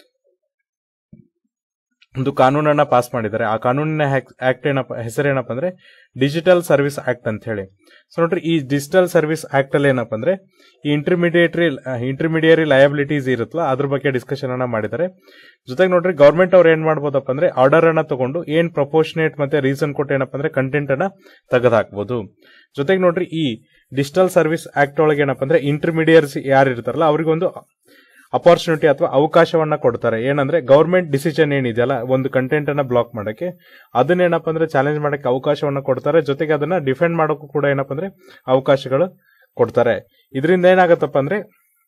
ಒಂದು ಕಾನೂನನ್ನ ಪಾಸ್ ಮಾಡಿದ್ದಾರೆ ಆ ಕಾನೂನಿನ ಆಕ್ಟ್ ಏನಪ್ಪ ಹೆಸರೇನಪ್ಪ ಅಂದ್ರೆ ಡಿಜಿಟಲ್ ಸರ್ವಿಸ್ ಆಕ್ಟ್ ಅಂತ ಹೇಳಿ ಸೊ ನೋಡ್ರಿ ಈ ಡಿಜಿಟಲ್ ಸರ್ವಿಸ್ ಆಕ್ಟ್ ಅಲ್ಲಿ ಏನಪ್ಪ ಅಂದ್ರೆ ಈ ಇಂಟರ್ಮೀಡಿಯೇಟ್ರಿ ಇಂಟರ್ಮೀಡಿಯರಿ ಲಯಬಿಲಿಟೀಸ್ ಇರುತ್ತಲ್ಲ ಅದ್ರ ಬಗ್ಗೆ ಡಿಸ್ಕಷನ್ ಅನ್ನ ಮಾಡಿದ್ದಾರೆ ಜೊತೆಗೆ ನೋಡ್ರಿ ಗೌರ್ಮೆಂಟ್ ಅವ್ರು ಏನ್ ಮಾಡ್ಬೋದಪ್ಪ ಅಂದ್ರೆ ಆರ್ಡರ್ ಅನ್ನ ತಗೊಂಡು ಏನ್ ಪ್ರಪೋರ್ಷನೇಟ್ ಮತ್ತೆ ರೀಸನ್ ಕೊಟ್ಟು ಏನಪ್ಪ ಅಂದ್ರೆ ಕಂಟೆಂಟ್ ಅನ್ನ ತೆಗೆದಾಕ್ಬೋದು ಜೊತೆಗೆ ನೋಡ್ರಿ ಈ ಡಿಜಿಟಲ್ ಸರ್ವಿಸ್ ಆಕ್ಟ್ ಒಳಗೆ ಏನಪ್ಪ ಅಂದ್ರೆ ಇಂಟರ್ಮೀಡಿಯರ್ಸ್ ಯಾರು ಇರ್ತಾರಲ್ಲ ಅವ್ರಿಗೊಂದು ಅಪಾರ್ಚುನಿಟಿ ಅಥವಾ ಅವಕಾಶವನ್ನ ಕೊಡ್ತಾರೆ ಏನಂದ್ರೆ ಗೌರ್ಮೆಂಟ್ ಡಿಸಿಷನ್ ಏನಿದೆಯಲ್ಲ ಒಂದು ಕಂಟೆಂಟ್ ಅನ್ನ ಬ್ಲಾಕ್ ಮಾಡಕ್ಕೆ ಅದನ್ನೇನಪ್ಪ ಅಂದ್ರೆ ಚಾಲೆಂಜ್ ಮಾಡಕ್ಕೆ ಅವಕಾಶವನ್ನ ಕೊಡ್ತಾರೆ ಜೊತೆಗೆ ಅದನ್ನ ಡಿಫೆಂಡ್ ಮಾಡೋಕ್ಕೂ ಕೂಡ ಏನಪ್ಪ ಅಂದ್ರೆ ಅವಕಾಶಗಳು ಕೊಡ್ತಾರೆ ಇದರಿಂದ ಏನಾಗತ್ತಪ್ಪ ಅಂದ್ರೆ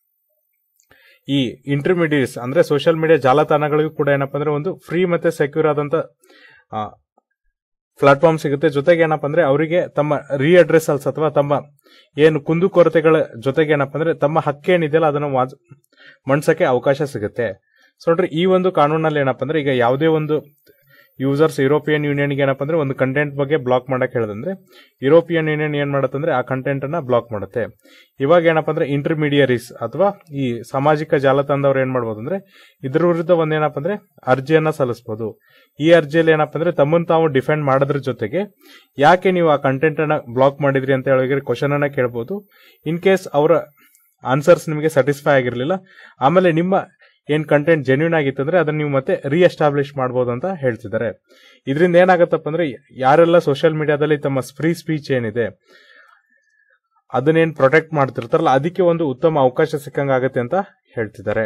ಈ ಇಂಟರ್ಮೀಡಿಯೇಟ್ಸ್ ಅಂದ್ರೆ ಸೋಷಿಯಲ್ ಮೀಡಿಯಾ ಜಾಲತಾಣಗಳಿಗೂ ಕೂಡ ಏನಪ್ಪ ಅಂದ್ರೆ ಒಂದು ಫ್ರೀ ಮತ್ತೆ ಸೆಕ್ಯೂರ್ ಆದಂತ ಪ್ಲಾಟ್ಫಾರ್ಮ್ ಸಿಗುತ್ತೆ ಜೊತೆಗೆ ಏನಪ್ಪ ಅಂದ್ರೆ ಅವರಿಗೆ ತಮ್ಮ ರೀಅಡ್ರೆಸಲ್ಸ್ ಅಥವಾ ತಮ್ಮ ಏನು ಕುಂದುಕೊರತೆಗಳ ಜೊತೆಗೆ ಏನಪ್ಪ ಅಂದ್ರೆ ತಮ್ಮ ಹಕ್ಕೇನಿದೆಯಲ್ಲ ಅದನ್ನು ವಾಜ್- ಮಂಡ್ಸಕ್ಕೆ ಅವಕಾಶ ಸಿಗುತ್ತೆ ಸೊ ನೋಡ್ರಿ ಈ ಒಂದು ಕಾನೂನಲ್ಲಿ ಏನಪ್ಪ ಅಂದ್ರೆ ಈಗ ಯಾವುದೇ ಒಂದು ಯೂಸರ್ಸ್ ಯುರೋಪಿಯನ್ ಯೂನಿಯನ್ಗೆ ಏನಪ್ಪ ಅಂದ್ರೆ ಒಂದು ಕಂಟೆಂಟ್ ಬಗ್ಗೆ ಬ್ಲಾಕ್ ಮಾಡಕ್ ಹೇಳಿದಂದ್ರೆ ಯುರೋಪಿಯನ್ ಯೂನಿಯನ್ ಏನ್ ಮಾಡತ್ತಂದ್ರೆ ಆ ಕಂಟೆಂಟ್ ಅನ್ನ ಬ್ಲಾಕ್ ಮಾಡುತ್ತೆ ಇವಾಗ ಏನಪ್ಪ ಅಂದ್ರೆ ಇಂಟರ್ಮೀಡಿಯರೀಸ್ ಅಥವಾ ಈ ಸಾಮಾಜಿಕ ಜಾಲತಾಣದವ್ರು ಏನ್ ಮಾಡ್ಬೋದು ಅಂದ್ರೆ ಇದ್ರ ವಿರುದ್ಧ ಒಂದ್ ಏನಪ್ಪ ಅಂದ್ರೆ ಅರ್ಜಿಯನ್ನ ಸಲ್ಲಿಸಬಹುದು ಈ ಅರ್ಜಿಯಲ್ಲಿ ಏನಪ್ಪ ಅಂದ್ರೆ ತಮ್ಮನ್ನು ತಾವು ಡಿಫೆಂಡ್ ಮಾಡೋದ್ರ ಜೊತೆಗೆ ಯಾಕೆ ನೀವು ಆ ಕಂಟೆಂಟ್ ಅನ್ನ ಬ್ಲಾಕ್ ಮಾಡಿದ್ರಿ ಅಂತ ಹೇಳಿ ಕ್ವಶನ್ ಅನ್ನ ಕೇಳ್ಬೋದು ಇನ್ ಕೇಸ್ ಅವರ ಆನ್ಸರ್ಸ್ ನಿಮಗೆ ಸ್ಯಾಟಿಸ್ಫೈ ಆಗಿರಲಿಲ್ಲ ಆಮೇಲೆ ನಿಮ್ಮ ಏನ್ ಕಂಟೆಂಟ್ ಜೆನ್ಯೂನ್ ಆಗಿತ್ತು ಅಂದ್ರೆ ಅದನ್ನ ನೀವು ಮತ್ತೆ ರೀ ಎಸ್ಟಾಬ್ಲಿಷ್ ಮಾಡಬಹುದು ಅಂತ ಹೇಳ್ತಿದ್ದಾರೆ ಇದರಿಂದ ಏನಾಗತ್ತಪ್ಪ ಅಂದ್ರೆ ಯಾರೆಲ್ಲ ಸೋಷಿಯಲ್ ಮೀಡಿಯಾದಲ್ಲಿ ತಮ್ಮ ಫ್ರೀ ಸ್ಪೀಚ್ ಏನಿದೆ ಅದನ್ನೇನ್ ಪ್ರೊಟೆಕ್ಟ್ ಮಾಡ್ತಿರ್ತಾರಲ್ಲ ಅದಕ್ಕೆ ಒಂದು ಉತ್ತಮ ಅವಕಾಶ ಸಿಕ್ಕಂಗ ಆಗತ್ತೆ ಅಂತ ಹೇಳ್ತಿದ್ದಾರೆ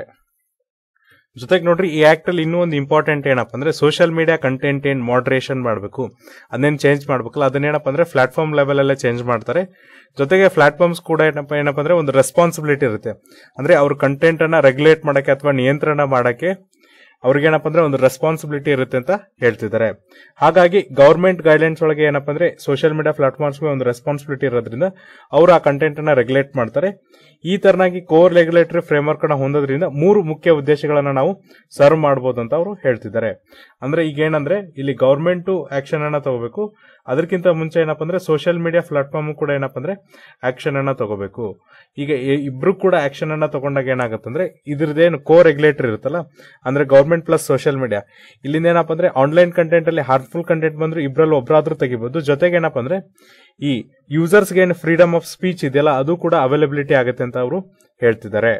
ಜೊತೆಗೆ ನೋಡ್ರಿ ಈ ಆಕ್ಟ್ ಅಲ್ಲಿ ಇನ್ನೂ ಒಂದು ಇಂಪಾರ್ಟೆಂಟ್ ಏನಪ್ಪ ಅಂದ್ರೆ ಸೋಷಿಯಲ್ ಮೀಡಿಯಾ ಕಂಟೆಂಟ್ ಏನ್ ಮಾಡ್ರೇಷನ್ ಮಾಡಬೇಕು ಅದನ್ನೇನು ಚೇಂಜ್ ಮಾಡ್ಬೇಕಲ್ಲ ಅದನ್ನೇನಪ್ಪ ಅಂದ್ರೆ ಪ್ಲಾಟ್ಫಾರ್ಮ್ ಲೆವೆಲ್ ಅಲ್ಲೇ ಚೇಂಜ್ ಮಾಡ್ತಾರೆ ಜೊತೆಗೆ ಪ್ಲಾಟ್ಫಾರ್ಮ್ಸ್ ಕೂಡ ಏನಪ್ಪ ಏನಪ್ಪ ಅಂದ್ರೆ ಒಂದು ರೆಸ್ಪಾನ್ಸಿಬಿಲಿಟಿ ಇರುತ್ತೆ ಅಂದ್ರೆ ಅವ್ರ ಕಂಟೆಂಟ್ ಅನ್ನ ರೆಗ್ಯುಲೇಟ್ ಮಾಡಕ್ಕೆ ಅಥವಾ ನಿಯಂತ್ರಣ ಮಾಡಕ್ಕೆ ಅವ್ರಿಗೇನಪ್ಪ ಅಂದ್ರೆ ಒಂದು ರೆಸ್ಪಾನ್ಸಿಬಿಲಿಟಿ ಇರುತ್ತೆ ಅಂತ ಹೇಳ್ತಿದ್ದಾರೆ ಹಾಗಾಗಿ ಗವರ್ಮೆಂಟ್ ಗೈಡ್ಲೈನ್ಸ್ ಒಳಗೆ ಏನಪ್ಪ ಅಂದ್ರೆ ಸೋಷಿಯಲ್ ಮೀಡಿಯಾ ಪ್ಲಾಟ್ಫಾರ್ಮ್ಸ್ಗೆ ಒಂದು ರೆಸ್ಪಾನ್ಸಿಬಿಲಿಟಿ ಇರೋದ್ರಿಂದ ಅವರು ಆ ಕಂಟೆಂಟ್ ಅನ್ನ ರೆಗ್ಯುಲೇಟ್ ಮಾಡ್ತಾರೆ ಈ ತರನಾಗಿ ಕೋರ್ ರೆಗ್ಯುಲೇಟರಿ ಫ್ರೇಮ್ವರ್ಕ್ ಅನ್ನ ಹೊಂದೋದ್ರಿಂದ ಮೂರು ಮುಖ್ಯ ಉದ್ದೇಶಗಳನ್ನ ನಾವು ಸರ್ವ್ ಮಾಡಬಹುದು ಅಂತ ಅವರು ಹೇಳ್ತಿದ್ದಾರೆ ಅಂದ್ರೆ ಈಗ ಏನಂದ್ರೆ ಇಲ್ಲಿ ಗವರ್ಮೆಂಟ್ ಆಕ್ಷನ್ ಅನ್ನ ತಗೋಬೇಕು ಅದಕ್ಕಿಂತ ಮುಂಚೆ ಏನಪ್ಪ ಅಂದ್ರೆ ಸೋಷಿಯಲ್ ಮೀಡಿಯಾ ಪ್ಲಾಟ್ಫಾರ್ಮ್ ಕೂಡ ಏನಪ್ಪ ಅಂದ್ರೆ ಆಕ್ಷನ್ ಅನ್ನ ತಗೋಬೇಕು ಈಗ ಇ- ಇಬ್ರು ಕೂಡ ಆಕ್ಷನ್ ಅನ್ನ ತಗೊಂಡಾಗ ಏನಾಗುತ್ತಂದ್ರೆ ಇದ್ರದ್ದೇನು ಕೋ ರೆಗ್ಯುಲೇಟರ್ ಇರುತ್ತಲ್ಲ ಅಂದ್ರೆ ಗವರ್ಮೆಂಟ್ ಪ್ಲಸ್ ಸೋಷಿಯಲ್ ಮೀಡಿಯಾ ಇಲ್ಲಿಂದ ಏನಪ್ಪ ಅಂದ್ರೆ ಆನ್ಲೈನ್ ಕಂಟೆಂಟ್ ಅಲ್ಲಿ ಹಾರ್ಮ್ಫುಲ್ ಕಂಟೆಂಟ್ ಬಂದ್ರೆ ಇಬ್ರಲ್ಲಿ ಒಬ್ರಾದ್ರೂ ತೆಗಿಬಹುದು ಜೊತೆಗೆ ಏನಪ್ಪ ಅಂದ್ರೆ ಈ ಯೂಸರ್ಸ್ಗೆ ಏನು ಫ್ರೀಡಮ್ ಆಫ್ ಸ್ಪೀಚ್ ಇದೆಯಲ್ಲ ಅದು ಕೂಡ ಅವೈಲಬಿಲಿಟಿ ಆಗುತ್ತೆ ಅಂತ ಅವರು ಹೇಳ್ತಿದ್ದಾರೆ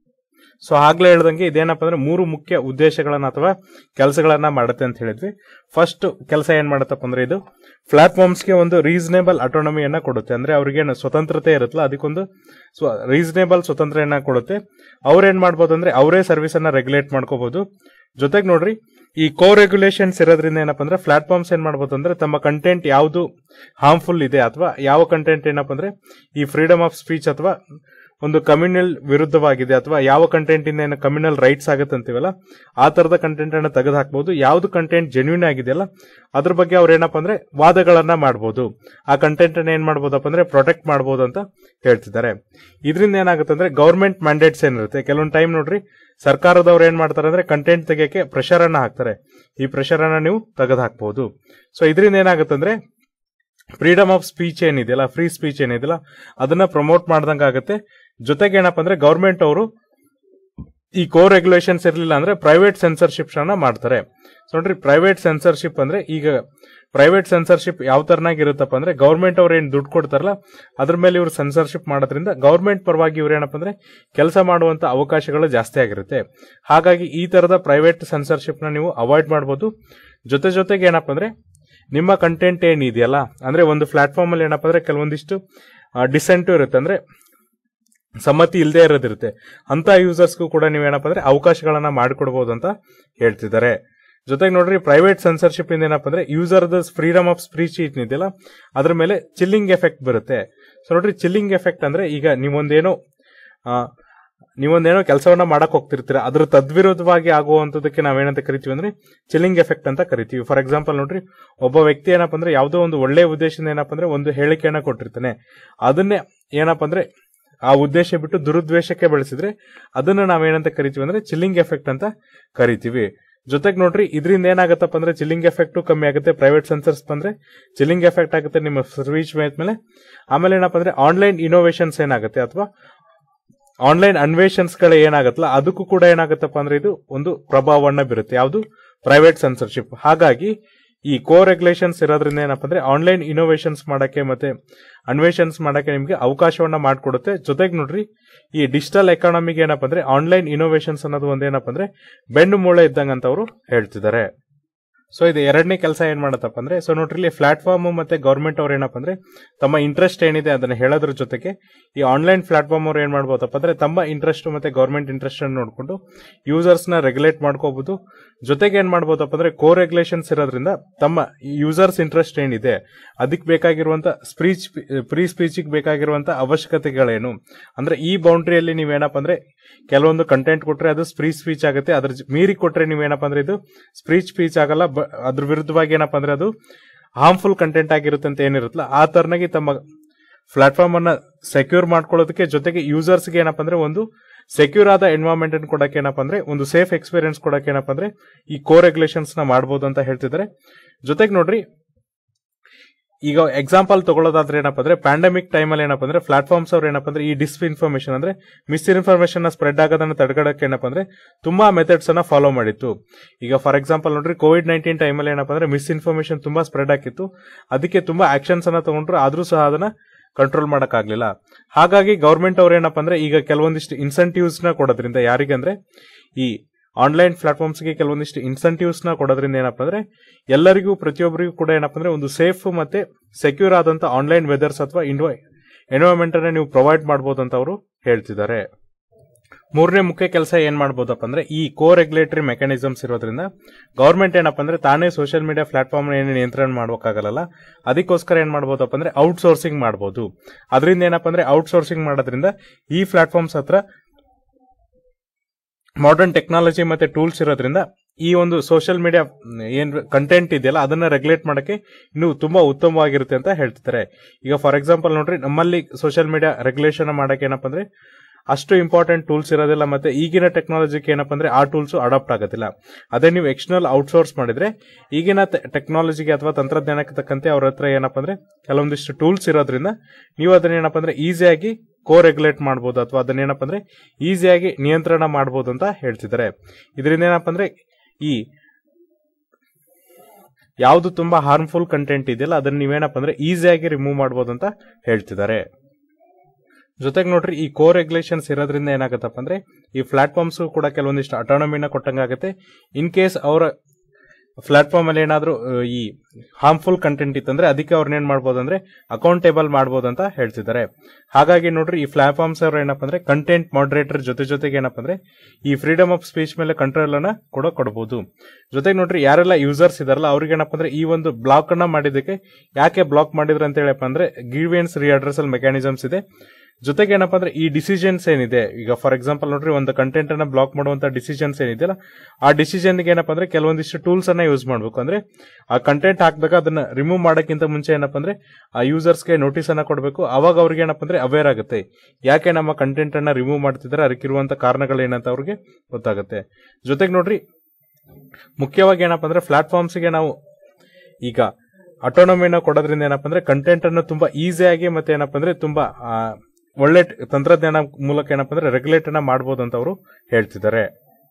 ಸೊ ಆಗ್ಲೇ ಹೇಳ್ದಂಗೆ ಇದೇನಪ್ಪ ಅಂದ್ರೆ ಮೂರು ಮುಖ್ಯ ಉದ್ದೇಶಗಳನ್ನ ಅಥವಾ ಕೆಲಸಗಳನ್ನ ಮಾಡುತ್ತೆ ಅಂತ ಹೇಳಿದ್ವಿ ಫಸ್ಟ್ ಕೆಲಸ ಏನ್ ಮಾಡತ್ತಪ್ಪ ಅಂದ್ರೆ ಇದು ಪ್ಲಾಟ್ಫಾರ್ಮ್ಸ್ಗೆ ಒಂದು ರೀಸನೇಬಲ್ ಅಟೋನಮಿಯನ್ನ ಕೊಡುತ್ತೆ ಅಂದ್ರೆ ಅವ್ರಿಗೇನು ಸ್ವತಂತ್ರತೆ ಇರುತ್ತಲ್ಲ ಅದಕ್ಕೊಂದು ರೀಸನೇಬಲ್ ಸ್ವತಂತ್ರನ ಕೊಡುತ್ತೆ ಅವ್ರೇನ್ ಮಾಡ್ಬೋದು ಅಂದ್ರೆ ಅವರೇ ಸರ್ವಿಸ್ ಅನ್ನ ರೆಗ್ಯುಲೇಟ್ ಮಾಡ್ಕೋಬಹುದು ಜೊತೆಗೆ ನೋಡ್ರಿ ಈ ಕೋ ರೆಗ್ಯುಲೇಷನ್ಸ್ ಇರೋದ್ರಿಂದ ಏನಪ್ಪ ಅಂದ್ರೆ ಪ್ಲಾಟ್ಫಾರ್ಮ್ಸ್ ಏನ್ ಮಾಡ್ಬೋದು ಅಂದ್ರೆ ತಮ್ಮ ಕಂಟೆಂಟ್ ಯಾವುದು ಹಾರ್ಮ್ಫುಲ್ ಇದೆ ಅಥವಾ ಯಾವ ಕಂಟೆಂಟ್ ಏನಪ್ಪ ಅಂದ್ರೆ ಈ ಫ್ರೀಡಮ್ ಆಫ್ ಸ್ಪೀಚ್ ಅಥವಾ ಒಂದು ಕಮ್ಯುನಲ್ ವಿರುದ್ಧವಾಗಿದೆ ಅಥವಾ ಯಾವ ಕಂಟೆಂಟ್ ಇಂದ ಏನು ಕಮ್ಯುನಲ್ ರೈಟ್ಸ್ ಆಗುತ್ತೆ ಅಂತೀವಲ್ಲ ಆ ತರದ ಕಂಟೆಂಟ್ ಅನ್ನ ತೆಗೆದು ಹಾಕ್ಬಹುದು ಯಾವ್ದು ಕಂಟೆಂಟ್ ಜೆನ್ಯೂನ್ ಆಗಿದೆಯಲ್ಲ ಅದ್ರ ಬಗ್ಗೆ ಅವ್ರು ಏನಪ್ಪ ಅಂದ್ರೆ ವಾದಗಳನ್ನ ಮಾಡ್ಬೋದು ಆ ಕಂಟೆಂಟ್ ಅನ್ನ ಏನ್ ಮಾಡ್ಬೋದಪ್ಪ ಅಂದ್ರೆ ಪ್ರೊಟೆಕ್ಟ್ ಮಾಡ್ಬೋದು ಅಂತ ಹೇಳ್ತಿದ್ದಾರೆ ಇದರಿಂದ ಏನಾಗುತ್ತೆ ಅಂದ್ರೆ ಗೌರ್ಮೆಂಟ್ ಮ್ಯಾಂಡೇಟ್ಸ್ ಏನಿರುತ್ತೆ ಕೆಲವೊಂದು ಟೈಮ್ ನೋಡ್ರಿ ಸರ್ಕಾರದವ್ರು ಏನ್ ಮಾಡ್ತಾರೆ ಅಂದ್ರೆ ಕಂಟೆಂಟ್ ತೆಗೆಯಕ್ಕೆ ಪ್ರೆಷರ್ ಅನ್ನ ಹಾಕ್ತಾರೆ ಈ ಪ್ರೆಷರ್ ಅನ್ನ ನೀವು ತೆಗೆದು ಹಾಕ್ಬಹುದು ಸೊ ಇದರಿಂದ ಏನಾಗುತ್ತೆ ಅಂದ್ರೆ ಫ್ರೀಡಮ್ ಆಫ್ ಸ್ಪೀಚ್ ಏನಿದೆಯಲ್ಲ ಫ್ರೀ ಸ್ಪೀಚ್ ಏನಿದೆಯಲ್ಲ ಅದನ್ನ ಪ್ರಮೋಟ್ ಮಾಡ್ದಂಗ ಆಗುತ್ತೆ ಜೊತೆಗೆ ಏನಪ್ಪ ಅಂದ್ರೆ ಗೌರ್ಮೆಂಟ್ ಅವರು ಈ ಕೋ ರೆಗ್ಯುಲೇಷನ್ಸ್ ಇರಲಿಲ್ಲ ಅಂದ್ರೆ ಪ್ರೈವೇಟ್ ಸೆನ್ಸರ್ಶಿಪ್ ಅನ್ನ ಮಾಡ್ತಾರೆ ಸೊ ನೋಡ್ರಿ ಪ್ರೈವೇಟ್ ಸೆನ್ಸರ್ಶಿಪ್ ಅಂದ್ರೆ ಈಗ ಪ್ರೈವೇಟ್ ಸೆನ್ಸರ್ಶಿಪ್ ಯಾವ ತರನಾಗಿ ಇರುತ್ತಪ್ಪ ಅಂದ್ರೆ ಗೌರ್ಮೆಂಟ್ ಅವ್ರು ಏನ್ ದುಡ್ಡು ಕೊಡ್ತಾರಲ್ಲ ಅದ್ರ ಮೇಲೆ ಇವರು ಸೆನ್ಸರ್ಶಿಪ್ ಮಾಡೋದ್ರಿಂದ ಗೌರ್ಮೆಂಟ್ ಪರವಾಗಿ ಇವ್ರು ಏನಪ್ಪ ಅಂದ್ರೆ ಕೆಲಸ ಮಾಡುವಂತ ಅವಕಾಶಗಳು ಜಾಸ್ತಿ ಆಗಿರುತ್ತೆ ಹಾಗಾಗಿ ಈ ತರದ ಪ್ರೈವೇಟ್ ಸೆನ್ಸರ್ಶಿಪ್ ನ ನೀವು ಅವಾಯ್ಡ್ ಮಾಡಬಹುದು ಜೊತೆ ಜೊತೆಗೆ ಏನಪ್ಪ ಅಂದ್ರೆ ನಿಮ್ಮ ಕಂಟೆಂಟ್ ಏನಿದೆಯಲ್ಲ ಅಂದ್ರೆ ಒಂದು ಪ್ಲಾಟ್ಫಾರ್ಮ್ ಅಲ್ಲಿ ಏನಪ್ಪ ಅಂದ್ರೆ ಕೆಲವೊಂದಿಷ್ಟು ಡಿಸೆಂಟು ಇರುತ್ತೆ ಅಂದ್ರೆ ಸಮ್ಮತಿ ಇಲ್ಲದೆ ಇರೋದಿರುತ್ತೆ ಅಂತ ಯೂಸರ್ಸ್ಗೂ ಕೂಡ ನೀವೇನಪ್ಪ ಅಂದ್ರೆ ಅವಕಾಶಗಳನ್ನ ಮಾಡಿಕೊಡ್ಬೋದು ಅಂತ ಹೇಳ್ತಿದ್ದಾರೆ ಜೊತೆಗೆ ನೋಡ್ರಿ ಪ್ರೈವೇಟ್ ಸೆನ್ಸರ್ಶಿಪ್ ಇಂದ ಏನಪ್ಪ ಅಂದ್ರೆ ಯೂಸರ್ ಫ್ರೀಡಮ್ ಆಫ್ ಸ್ಪೀಚ್ ಇದೆಯಲ್ಲ ಅದ್ರ ಮೇಲೆ ಚಿಲ್ಲಿಂಗ್ ಎಫೆಕ್ಟ್ ಬರುತ್ತೆ ಸೊ ನೋಡ್ರಿ ಚಿಲ್ಲಿಂಗ್ ಎಫೆಕ್ಟ್ ಅಂದ್ರೆ ಈಗ ನೀವೊಂದೇನೋ ಆ, ನೀವೊಂದೇನೋ ಕೆಲಸವನ್ನ ಮಾಡಕ್ ಹೋಗ್ತಿರ್ತೀರ ಅದ್ರ ತದ್ವಿರುದ್ಧವಾಗಿ ಆಗುವಂತದಕ್ಕೆ ನಾವೇನಂತ ಕರಿತೀವಿ ಅಂದ್ರೆ ಚಿಲ್ಲಿಂಗ್ ಎಫೆಕ್ಟ್ ಅಂತ ಕರಿತೀವಿ ಫಾರ್ ಎಕ್ಸಾಂಪಲ್ ನೋಡ್ರಿ ಒಬ್ಬ ವ್ಯಕ್ತಿ ಏನಪ್ಪ ಅಂದ್ರೆ ಯಾವುದೋ ಒಂದು ಒಳ್ಳೆಯ ಉದ್ದೇಶದಿಂದ ಏನಪ್ಪ ಅಂದ್ರೆ ಒಂದು ಹೇಳಿಕೆಯನ್ನ ಕೊಟ್ಟಿರ್ತಾನೆ ಅದನ್ನೇ ಏನಪ್ಪ ಅಂದ್ರೆ ಆ ಉದ್ದೇಶ ಬಿಟ್ಟು ದುರುದ್ದೇಶಕ್ಕೆ ಬೆಳೆಸಿದ್ರೆ ಅದನ್ನ ನಾವೇನಂತ ಕರಿತೀವಿ ಅಂದ್ರೆ ಚಿಲ್ಲಿಂಗ್ ಎಫೆಕ್ಟ್ ಅಂತ ಕರಿತೀವಿ ಜೊತೆಗೆ ನೋಡ್ರಿ ಇದರಿಂದ ಏನಾಗತ್ತಪ್ಪ ಅಂದ್ರೆ ಚಿಲ್ಲಿಂಗ್ ಎಫೆಕ್ಟ್ ಕಮ್ಮಿ ಆಗುತ್ತೆ ಪ್ರೈವೇಟ್ ಸೆನ್ಸರ್ಸ್ ಬಂದ್ರೆ ಚಿಲ್ಲಿಂಗ್ ಎಫೆಕ್ಟ್ ಆಗುತ್ತೆ ನಿಮ್ಮ ಸರ್ವಿಸ್ ಮೇಲೆ ಆಮೇಲೆ ಏನಪ್ಪ ಅಂದ್ರೆ ಆನ್ಲೈನ್ ಇನೋವೇಷನ್ಸ್ ಏನಾಗುತ್ತೆ ಅಥವಾ ಆನ್ಲೈನ್ ಅನ್ವೇಷನ್ಸ್ ಗಳು ಏನಾಗತ್ತಲ್ಲ ಅದಕ್ಕೂ ಕೂಡ ಏನಾಗತ್ತಪ್ಪ ಅಂದ್ರೆ ಇದು ಒಂದು ಪ್ರಭಾವವನ್ನ ಬೀರುತ್ತೆ ಯಾವುದು ಪ್ರೈವೇಟ್ ಸೆನ್ಸರ್ಶಿಪ್ ಹಾಗಾಗಿ ಈ ಕೋ ರೆಗ್ಯುಲೇಷನ್ಸ್ ಇರೋದ್ರಿಂದ ಏನಪ್ಪ ಅಂದ್ರೆ ಆನ್ಲೈನ್ ಇನೋವೇಷನ್ಸ್ ಮಾಡಕ್ಕೆ ಮತ್ತೆ ಅನ್ವೇಷನ್ಸ್ ಮಾಡಕ್ಕೆ ನಿಮಗೆ ಅವಕಾಶವನ್ನ ಮಾಡಿಕೊಡುತ್ತೆ ಜೊತೆಗೆ ನೋಡ್ರಿ ಈ ಡಿಜಿಟಲ್ ಎಕಾನಮಿಗೆ ಏನಪ್ಪ ಅಂದ್ರೆ ಆನ್ಲೈನ್ ಇನೋವೇಷನ್ಸ್ ಅನ್ನೋದು ಒಂದೇನಪ್ಪ ಅಂದ್ರೆ ಬೆನ್ನು ಮೂಳೆ ಇದ್ದಂಗ ಅಂತ ಅವರು ಹೇಳ್ತಿದ್ದಾರೆ ಸೊ ಇದು ಎರಡನೇ ಕೆಲಸ ಏನ್ ಮಾಡತ್ತಪ್ಪ ಅಂದ್ರೆ ಸೊ ನೋಡ್ರಿ ಇಲ್ಲಿ ಪ್ಲಾಟ್ಫಾರ್ಮ್ ಮತ್ತೆ ಗೌರ್ಮೆಂಟ್ ಅವ್ರು ಏನಪ್ಪ ಅಂದ್ರೆ ತಮ್ಮ ಇಂಟ್ರೆಸ್ಟ್ ಏನಿದೆ ಅದನ್ನ ಹೇಳೋದ್ರ ಜೊತೆಗೆ ಈ ಆನ್ಲೈನ್ ಪ್ಲಾಟ್ಫಾರ್ಮ್ ಅವ್ರು ಏನ್ ಮಾಡ್ಬೋದಪ್ಪ ಅಂದ್ರೆ ತಮ್ಮ ಇಂಟ್ರೆಸ್ಟ್ ಮತ್ತೆ ಗೌರ್ಮೆಂಟ್ ಇಂಟ್ರೆಸ್ಟ್ ಅನ್ನು ನೋಡ್ಕೊಂಡು ಯೂಸರ್ಸ್ ನ ರೆಗ್ಯುಲೇಟ್ ಮಾಡ್ಕೋಬಹುದು ಜೊತೆಗೆ ಏನ್ ಮಾಡ್ಬೋದಪ್ಪ ಅಂದ್ರೆ ಕೋ ರೆಗ್ಯುಲೇಷನ್ಸ್ ಇರೋದ್ರಿಂದ ತಮ್ಮ ಯೂಸರ್ಸ್ ಇಂಟ್ರೆಸ್ಟ್ ಏನಿದೆ ಅದಕ್ಕೆ ಬೇಕಾಗಿರುವಂತ ಸ್ಪೀಚ್ ಫ್ರೀ ಸ್ಪೀಚಿಗೆ ಬೇಕಾಗಿರುವಂತ ಅವಶ್ಯಕತೆಗಳೇನು ಅಂದ್ರೆ ಈ ಬೌಂಡ್ರಿಯಲ್ಲಿ ನೀವೇನಪ್ಪ ಅಂದ್ರೆ ಕೆಲವೊಂದು ಕಂಟೆಂಟ್ ಕೊಟ್ರೆ ಅದು ಫ್ರೀ ಸ್ಪೀಚ್ ಆಗುತ್ತೆ ಅದ್ರ ಜ- ಮೀರಿ ಕೊಟ್ರೆ ನೀವೇನಪ್ಪ ಅಂದ್ರೆ ಇದು ಸ್ಪೀಚ್ ಸ್ಪೀಚ್ ಆಗಲ್ಲ ಬ- ಅದ್ರ ವಿರುದ್ಧವಾಗಿ ಏನಪ್ಪ ಅಂದ್ರೆ ಅದು ಹಾರ್ಮ್ಫುಲ್ ಕಂಟೆಂಟ್ ಆಗಿರುತ್ತೆ ಅಂತ ಏನಿರುತ್ತಲ್ಲ ಆ ತರನಾಗಿ ತಮ್ಮ ಪ್ಲಾಟ್ಫಾರ್ಮ್ ಅನ್ನ ಸೆಕ್ಯೂರ್ ಮಾಡ್ಕೊಳ್ಳೋದಕ್ಕೆ ಜೊತೆಗೆ ಯೂಸರ್ಸ್ಗೆ ಏನಪ್ಪ ಅಂದ್ರೆ ಒಂದು ಸೆಕ್ಯೂರ್ ಆದ ಎನ್ವೈರನ್ಮೆಂಟ್ ಅನ್ನು ಕೊಡಕ್ಕೆ ಏನಪ್ಪ ಅಂದ್ರೆ ಒಂದು ಸೇಫ್ ಎಕ್ಸ್ಪೀರಿಯನ್ಸ್ ಕೊಡಕ್ಕೆ ಏನಪ್ಪ ಅಂದ್ರೆ ಈ ಕೋ ರೆಗ್ಯುಲೇಷನ್ಸ್ ನ ಮಾಡಬಹುದು ಅಂತ ಹೇಳ್ತಿದ್ದಾರೆ ಜೊತೆಗೆ ನೋಡ್ರಿ ಈಗ ಎಕ್ಸಾಂಪಲ್ ತಗೊಳ್ಳೋದಾದ್ರೆ ಏನಪ್ಪ ಅಂದ್ರೆ ಪ್ಯಾಂಡಮಿಕ್ ಟೈಮಲ್ಲಿ ಏನಪ್ಪ ಅಂದ್ರೆ ಪ್ಲಾಟ್ಫಾರ್ಮ್ಸ್ ಅವ್ರು ಏನಪ್ಪ ಅಂದ್ರೆ ಈ ಡಿಸ್ ಇನ್ಫಾರ್ಮೇಶನ್ ಅಂದ್ರೆ ಮಿಸ್ ಇನ್ಫಾರ್ಮೇಶನ್ ನ ಸ್ಪ್ರೆಡ್ ಆಗೋದನ್ನ ತಡೆಗಡಕ್ಕೆ ಏನಪ್ಪ ಅಂದ್ರೆ ತುಂಬಾ ಮೆಥಡ್ಸ್ ಅನ್ನ ಫಾಲೋ ಮಾಡಿತ್ತು ಈಗ ಫಾರ್ ಎಕ್ಸಾಂಪಲ್ ನೋಡ್ರಿ ಕೋವಿಡ್ ನೈನ್ಟೀನ್ ಟೈಮಲ್ಲಿ ಏನಪ್ಪ ಅಂದ್ರೆ ಮಿಸ್ ಇನ್ಫಾರ್ಮೇಶನ್ ತುಂಬಾ ಸ್ಪ್ರೆಡ್ ಆಗಿತ್ತು ಅದಕ್ಕೆ ತುಂಬಾ ಆಕ್ಷನ್ಸ್ ಅನ್ನ ತಗೊಂಡ್ರು ಆದ್ರೂ ಸಹ ಅದನ್ನ ಕಂಟ್ರೋಲ್ ಮಾಡಕ್ಕಾಗ್ಲಿಲ್ಲ ಹಾಗಾಗಿ ಗೌರ್ಮೆಂಟ್ ಅವ್ರು ಏನಪ್ಪ ಅಂದ್ರೆ ಈಗ ಕೆಲವೊಂದಿಷ್ಟು ಇನ್ಸೆಂಟಿವ್ಸ್ ನ ಕೊಡೋದ್ರಿಂದ ಯಾರಿಗೆ ಅಂದ್ರೆ ಈ ಆನ್ಲೈನ್ ಪ್ಲಾಟ್ಫಾರ್ಮ್ಸ್ಗೆ ಕೆಲವೊಂದಿಷ್ಟು ಇನ್ಸೆಂಟಿವ್ಸ್ ನ ಕೊಡೋದ್ರಿಂದ ಏನಪ್ಪ ಅಂದ್ರೆ ಎಲ್ಲರಿಗೂ ಪ್ರತಿಯೊಬ್ಬರಿಗೂ ಕೂಡ ಏನಪ್ಪ ಅಂದ್ರೆ ಒಂದು ಸೇಫ್ ಮತ್ತೆ ಸೆಕ್ಯೂರ್ ಆದಂತ ಆನ್ಲೈನ್ ವೆದರ್ಸ್ ಅಥವಾ ಎನ್ವೈರನ್ಮೆಂಟ್ ಅನ್ನ ನೀವು ಪ್ರೊವೈಡ್ ಮಾಡಬಹುದು ಅಂತ ಅವರು ಹೇಳ್ತಿದ್ದಾರೆ ಮೂರನೇ ಮುಖ್ಯ ಕೆಲಸ ಏನ್ ಮಾಡ್ಬೋದಪ್ಪ ಅಂದ್ರೆ ಈ ಕೋ ರೆಗ್ಯುಲೇಟರಿ ಮೆಕ್ಯಾನಿಸಮ್ಸ್ ಇರೋದ್ರಿಂದ ಗೌರ್ಮೆಂಟ್ ಏನಪ್ಪ ಅಂದ್ರೆ ತಾನೇ ಸೋಷಿಯಲ್ ಮೀಡಿಯಾ ಪ್ಲಾಟ್ಫಾರ್ಮ್ ಏನು ನಿಯಂತ್ರಣ ಮಾಡೋಕ್ಕಾಗಲ್ಲ ಅದಕ್ಕೋಸ್ಕರ ಏನ್ ಮಾಡ್ಬೋದಪ್ಪ ಅಂದ್ರೆ ಔಟ್ಸೋರ್ಸಿಂಗ್ ಮಾಡಬಹುದು ಅದರಿಂದ ಏನಪ್ಪ ಅಂದ್ರೆ ಔಟ್ಸೋರ್ಸಿಂಗ್ ಮಾಡೋದ್ರಿಂದ ಈ ಪ್ಲಾಟ್ಫಾರ್ಮ್ಸ್ ಹತ್ರ ಮಾಡರ್ನ್ ಟೆಕ್ನಾಲಜಿ ಮತ್ತೆ ಟೂಲ್ಸ್ ಇರೋದ್ರಿಂದ ಈ ಒಂದು ಸೋಷಿಯಲ್ ಮೀಡಿಯಾ ಏನ್ ಕಂಟೆಂಟ್ ಇದೆಯಲ್ಲ ಅದನ್ನ ರೆಗ್ಯುಲೇಟ್ ಮಾಡಕ್ಕೆ ಇನ್ನು ತುಂಬಾ ಉತ್ತಮವಾಗಿರುತ್ತೆ ಅಂತ ಹೇಳ್ತಿದ್ದಾರೆ ಈಗ ಫಾರ್ ಎಕ್ಸಾಂಪಲ್ ನೋಡ್ರಿ ನಮ್ಮಲ್ಲಿ ಸೋಷಿಯಲ್ ಮೀಡಿಯಾ ರೆಗ್ಯುಲೇಷನ್ ಮಾಡಕ್ಕೆ ಏನಪ್ಪ ಅಂದ್ರೆ ಅಷ್ಟು ಇಂಪಾರ್ಟೆಂಟ್ ಟೂಲ್ಸ್ ಇರೋದಿಲ್ಲ ಮತ್ತೆ ಈಗಿನ ಟೆಕ್ನಾಲಜಿಗೆ ಏನಪ್ಪ ಅಂದ್ರೆ ಆ ಟೂಲ್ಸ್ ಅಡಾಪ್ಟ್ ಆಗೋದಿಲ್ಲ ಅದೇ ನೀವು ಎಕ್ಸ್ಟರ್ನಲ್ ಔಟ್ಸೋರ್ಸ್ ಮಾಡಿದ್ರೆ ಈಗಿನ ಟೆಕ್ನಾಲಜಿಗೆ ಅಥವಾ ತಂತ್ರಜ್ಞಾನಕ್ಕೆ ತಕ್ಕಂತೆ ಅವ್ರ ಹತ್ರ ಏನಪ್ಪ ಅಂದ್ರೆ ಕೆಲವೊಂದಿಷ್ಟು ಟೂಲ್ಸ್ ಇರೋದ್ರಿಂದ ನೀವು ಅದನ್ನ ಏನಪ್ಪ ಅಂದ್ರೆ ಈಸಿಯಾಗಿ ಕೋ ರೆಗ್ಯುಲೇಟ್ ಮಾಡಬಹುದು ಅಥವಾ ಅದನ್ನ ಏನಪ್ಪ ಅಂದ್ರೆ ಈಸಿಯಾಗಿ ನಿಯಂತ್ರಣ ಮಾಡಬಹುದು ಅಂತ ಹೇಳ್ತಿದ್ದಾರೆ ಇದರಿಂದ ಏನಪ್ಪ ಅಂದ್ರೆ ಈ ಯಾವುದು ತುಂಬಾ ಹಾರ್ಮ್ಫುಲ್ ಕಂಟೆಂಟ್ ಇದೆಯಲ್ಲ ಅದನ್ನ ನೀವೇನಪ್ಪ ಅಂದ್ರೆ ಈಸಿಯಾಗಿ ರಿಮೂವ್ ಮಾಡಬಹುದು ಅಂತ ಹೇಳ್ತಿದ್ದಾರೆ ಜೊತೆಗೆ ನೋಡ್ರಿ ಈ ಕೋ ರೆಗ್ಯುಲೇಷನ್ಸ್ ಇರೋದ್ರಿಂದ ಏನಾಗತ್ತಪ್ಪ ಅಂದ್ರೆ ಈ ಪ್ಲಾಟ್ಫಾರ್ಮ್ಸ್ ಕೂಡ ಕೆಲವೊಂದಿಷ್ಟು ಅಟಾನಮಿನ ಕೊಟ್ಟಂಗಾಗತ್ತೆ ಇನ್ ಕೇಸ್ ಅವರ ಪ್ಲಾಟ್ಫಾರ್ಮ್ ಅಲ್ಲಿ ಏನಾದ್ರು ಆ, ಈ ಹಾರ್ಮ್ಫುಲ್ ಕಂಟೆಂಟ್ ಇತ್ತಂದ್ರೆ ಅದಕ್ಕೆ ಅವ್ರನ್ನ ಏನ್ ಮಾಡ್ಬೋದು ಅಂದ್ರೆ ಅಕೌಂಟೇಬಲ್ ಮಾಡ್ಬೋದು ಅಂತ ಹೇಳ್ತಿದ್ದಾರೆ ಹಾಗಾಗಿ ನೋಡ್ರಿ ಈ ಪ್ಲಾಟ್ಫಾರ್ಮ್ಸ್ ಅವ್ರು ಏನಪ್ಪ ಅಂದ್ರೆ ಕಂಟೆಂಟ್ ಮಾಡರೇಟರ್ ಜೊತೆ ಜೊತೆಗೆ ಏನಪ್ಪ ಅಂದ್ರೆ ಈ ಫ್ರೀಡಮ್ ಆಫ್ ಸ್ಪೀಚ್ ಮೇಲೆ ಕಂಟ್ರೋಲ್ ಅನ್ನ ಕೂಡ ಕೊಡಬಹುದು ಜೊತೆಗೆ ನೋಡ್ರಿ ಯಾರೆಲ್ಲ ಯೂಸರ್ಸ್ ಇದಾರಲ್ಲ ಅವ್ರಿಗೆ ಏನಪ್ಪ ಅಂದ್ರೆ ಈ ಒಂದು ಬ್ಲಾಕ್ ಅನ್ನ ಮಾಡಿದ್ದಕ್ಕೆ ಯಾಕೆ ಬ್ಲಾಕ್ ಮಾಡಿದ್ರು ಅಂತ ಹೇಳಪ್ಪ ಅಂದ್ರೆ ಗ್ರೀವಿಯನ್ಸ್ ರಿಅಡ್ರೆಸಲ್ ಮೆಕ್ಯಾನಿಸಮ್ಸ್ ಇದೆ ಜೊತೆಗೆ ಏನಪ್ಪ ಅಂದ್ರೆ ಈ ಡಿಸಿಷನ್ಸ್ ಏನಿದೆ ಈಗ ಫಾರ್ ಎಕ್ಸಾಂಪಲ್ ನೋಡ್ರಿ ಒಂದು ಕಂಟೆಂಟ್ ಅನ್ನ ಬ್ಲಾಕ್ ಮಾಡುವಂತ ಡಿಸಿಷನ್ಸ್ ಏನಿದೆಯಲ್ಲ ಆ ಡಿಸಿಷನ್ ಏನಪ್ಪ ಅಂದ್ರೆ ಕೆಲವೊಂದಿಷ್ಟು ಟೂಲ್ಸ್ ಅನ್ನ ಯೂಸ್ ಮಾಡಬೇಕು ಅಂದ್ರೆ ಆ ಕಂಟೆಂಟ್ ಹಾಕಿದಾಗ ಅದನ್ನ ರಿಮೂವ್ ಮಾಡೋಕ್ಕಿಂತ ಮುಂಚೆ ಏನಪ್ಪ ಅಂದ್ರೆ ಆ ಯೂಸರ್ಸ್ಗೆ ನೋಟಿಸ್ ಅನ್ನ ಕೊಡಬೇಕು ಅವಾಗ ಅವ್ರಿಗೆ ಏನಪ್ಪ ಅಂದ್ರೆ ಅವೇರ್ ಆಗುತ್ತೆ ಯಾಕೆ ನಮ್ಮ ಕಂಟೆಂಟ್ ಅನ್ನ ರಿಮೂವ್ ಮಾಡ್ತಿದ್ದಾರೆ ಅದಕ್ಕಿರುವಂತ ಕಾರಣಗಳು ಏನಂತ ಅವ್ರಿಗೆ ಗೊತ್ತಾಗುತ್ತೆ ಜೊತೆಗೆ ನೋಡ್ರಿ ಮುಖ್ಯವಾಗಿ ಏನಪ್ಪ ಅಂದ್ರೆ ಪ್ಲಾಟ್ಫಾರ್ಮ್ಸ್ಗೆ ನಾವು ಈಗ ಅಟೋನಮಿನ ಕೊಡೋದ್ರಿಂದ ಏನಪ್ಪ ಅಂದ್ರೆ ಕಂಟೆಂಟ್ ಅನ್ನು ತುಂಬಾ ಈಸಿಯಾಗಿ ಮತ್ತೆ ಏನಪ್ಪ ಅಂದ್ರೆ ತುಂಬಾ ಆ, ಒಳ್ಳೆ ಟ್- ತಂತ್ರಜ್ಞಾನ ಮೂಲಕ ಏನಪ್ಪ ಅಂದ್ರೆ ರೆಗ್ಯುಲೇಟ್ ಅನ್ನ ಮಾಡಬಹುದು ಅಂತ ಅವರು ಹೇಳ್ತಿದ್ದಾರೆ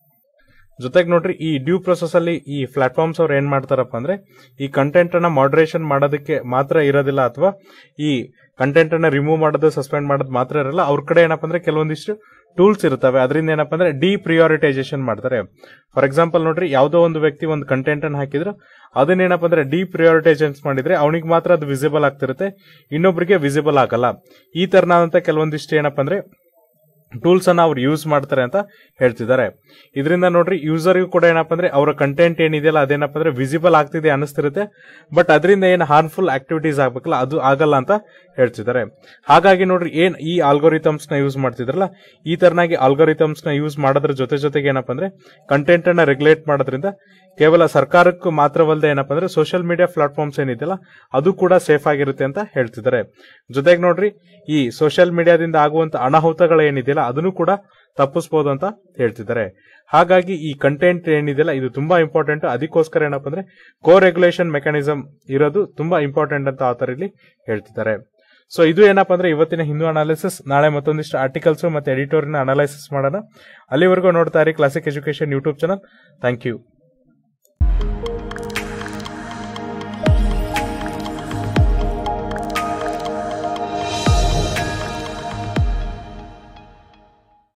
ಜೊತೆಗೆ ನೋಡ್ರಿ ಈ ಡ್ಯೂ ಪ್ರೊಸೆಸ್ ಅಲ್ಲಿ ಈ ಪ್ಲಾಟ್ಫಾರ್ಮ್ಸ್ ಅವ್ರು ಏನ್ ಮಾಡ್ತಾರಪ್ಪ ಅಂದ್ರೆ ಈ ಕಂಟೆಂಟ್ ಅನ್ನ ಮಾಡರೇಷನ್ ಮಾಡೋದಕ್ಕೆ ಮಾತ್ರ ಇರೋದಿಲ್ಲ ಅಥವಾ ಈ ಕಂಟೆಂಟ್ ಅನ್ನ ರಿಮೂವ್ ಮಾಡೋದು ಸಸ್ಪೆಂಡ್ ಮಾಡೋದು ಮಾತ್ರ ಇರಲ್ಲ ಅವ್ರ ಕಡೆ ಏನಪ್ಪ ಅಂದ್ರೆ ಕೆಲವೊಂದಿಷ್ಟು ಟೂಲ್ಸ್ ಇರ್ತವೆ ಅದರಿಂದ ಏನಪ್ಪ ಅಂದ್ರೆ ಡಿ ಪ್ರಿಯಾರಿಟೈಸೇಷನ್ ಮಾಡ್ತಾರೆ ಫಾರ್ ಎಕ್ಸಾಂಪಲ್ ನೋಡ್ರಿ ಯಾವುದೋ ಒಂದು ವ್ಯಕ್ತಿ ಒಂದು ಕಂಟೆಂಟ್ ಅನ್ನು ಹಾಕಿದ್ರು ಅದನ್ನೇನಪ್ಪ ಅಂದ್ರೆ ಡಿ ಪ್ರಿಯಾರಿಟೈಸೇಷನ್ ಮಾಡಿದ್ರೆ ಅವನಿಗೆ ಮಾತ್ರ ಅದು ವಿಸಿಬಲ್ ಆಗ್ತಿರುತ್ತೆ ಇನ್ನೊಬ್ರಿಗೆ ವಿಸಿಬಲ್ ಆಗಲ್ಲ ಈ ತರನಾದಂತ ಕೆಲವೊಂದಿಷ್ಟು ಏನಪ್ಪ ಅಂದ್ರೆ ಟೂಲ್ಸ್ ಅನ್ನ ಅವ್ರು ಯೂಸ್ ಮಾಡ್ತಾರೆ ಅಂತ ಹೇಳ್ತಿದ್ದಾರೆ ಇದರಿಂದ ನೋಡ್ರಿ ಯೂಸರ್ಗೂ ಕೂಡ ಏನಪ್ಪ ಅಂದ್ರೆ ಅವರ ಕಂಟೆಂಟ್ ಏನಿದೆಯಲ್ಲ ಅದೇನಪ್ಪ ಅಂದ್ರೆ ವಿಸಿಬಲ್ ಆಗ್ತಿದೆ ಅನಿಸ್ತಿರುತ್ತೆ ಬಟ್ ಅದರಿಂದ ಏನು ಹಾರ್ಮ್ಫುಲ್ ಆಕ್ಟಿವಿಟೀಸ್ ಆಗ್ಬೇಕಲ್ಲ ಅದು ಆಗಲ್ಲ ಅಂತ ಹೇಳ್ತಿದ್ದಾರೆ ಹಾಗಾಗಿ ನೋಡ್ರಿ ಏನ್ ಈ ಆಲ್ಗೋರಿಥಮ್ಸ್ ನ ಯೂಸ್ ಮಾಡ್ತಿದ್ರಲ್ಲ ಈ ತರನಾಗಿ ಆಲ್ಗೋರಿಥಮ್ಸ್ ನ ಯೂಸ್ ಮಾಡೋದ್ರ ಜೊತೆ ಜೊತೆಗೆ ಏನಪ್ಪ ಅಂದ್ರೆ ಕಂಟೆಂಟ್ ಅನ್ನ ರೆಗ್ಯುಲೇಟ್ ಮಾಡೋದ್ರಿಂದ ಕೇವಲ ಸರ್ಕಾರಕ್ಕೂ ಮಾತ್ರವಲ್ಲದೆ ಏನಪ್ಪ ಅಂದ್ರೆ ಸೋಷಿಯಲ್ ಮೀಡಿಯಾ ಪ್ಲಾಟ್ಫಾರ್ಮ್ಸ್ ಏನಿದೆಯಲ್ಲ ಅದು ಕೂಡ ಸೇಫ್ ಆಗಿರುತ್ತೆ ಅಂತ ಹೇಳ್ತಿದ್ದಾರೆ ಜೊತೆಗೆ ನೋಡ್ರಿ ಈ ಸೋಷಿಯಲ್ ಮೀಡಿಯಾದಿಂದ ಆಗುವಂತ ಅನಾಹುತಗಳು ಏನಿದೆಯಲ್ಲ ಅದನ್ನು ಕೂಡ ತಪ್ಪಿಸಬಹುದು ಅಂತ ಹೇಳ್ತಿದ್ದಾರೆ ಹಾಗಾಗಿ ಈ ಕಂಟೆಂಟ್ ಏನಿದೆಯಲ್ಲ ಇದು ತುಂಬಾ ಇಂಪಾರ್ಟೆಂಟ್ ಅದಕ್ಕೋಸ್ಕರ ಏನಪ್ಪ ಅಂದ್ರೆ ಕೋ ರೆಗ್ಯುಲೇಷನ್ ಮೆಕ್ಯಾನಿಸಮ್ ಇರೋದು ತುಂಬಾ ಇಂಪಾರ್ಟೆಂಟ್ ಅಂತ ಆತರ ಇಲ್ಲಿ ಹೇಳ್ತಿದ್ದಾರೆ ಸೊ ಇದು ಏನಪ್ಪ ಅಂದ್ರೆ ಇವತ್ತಿನ ಹಿಂದೂ ಅನಾಲಿಸಿಸ್ ನಾಳೆ ಮತ್ತೊಂದಿಷ್ಟು ಆರ್ಟಿಕಲ್ಸ್ ಮತ್ತೆ ಎಡಿಟೋರಿನ ಅನಾಲಿಸಿಸ್ ಮಾಡೋಣ ಅಲ್ಲಿವರೆಗೂ ನೋಡ್ತಾ ಇರಿ Classic education YouTube channel thank you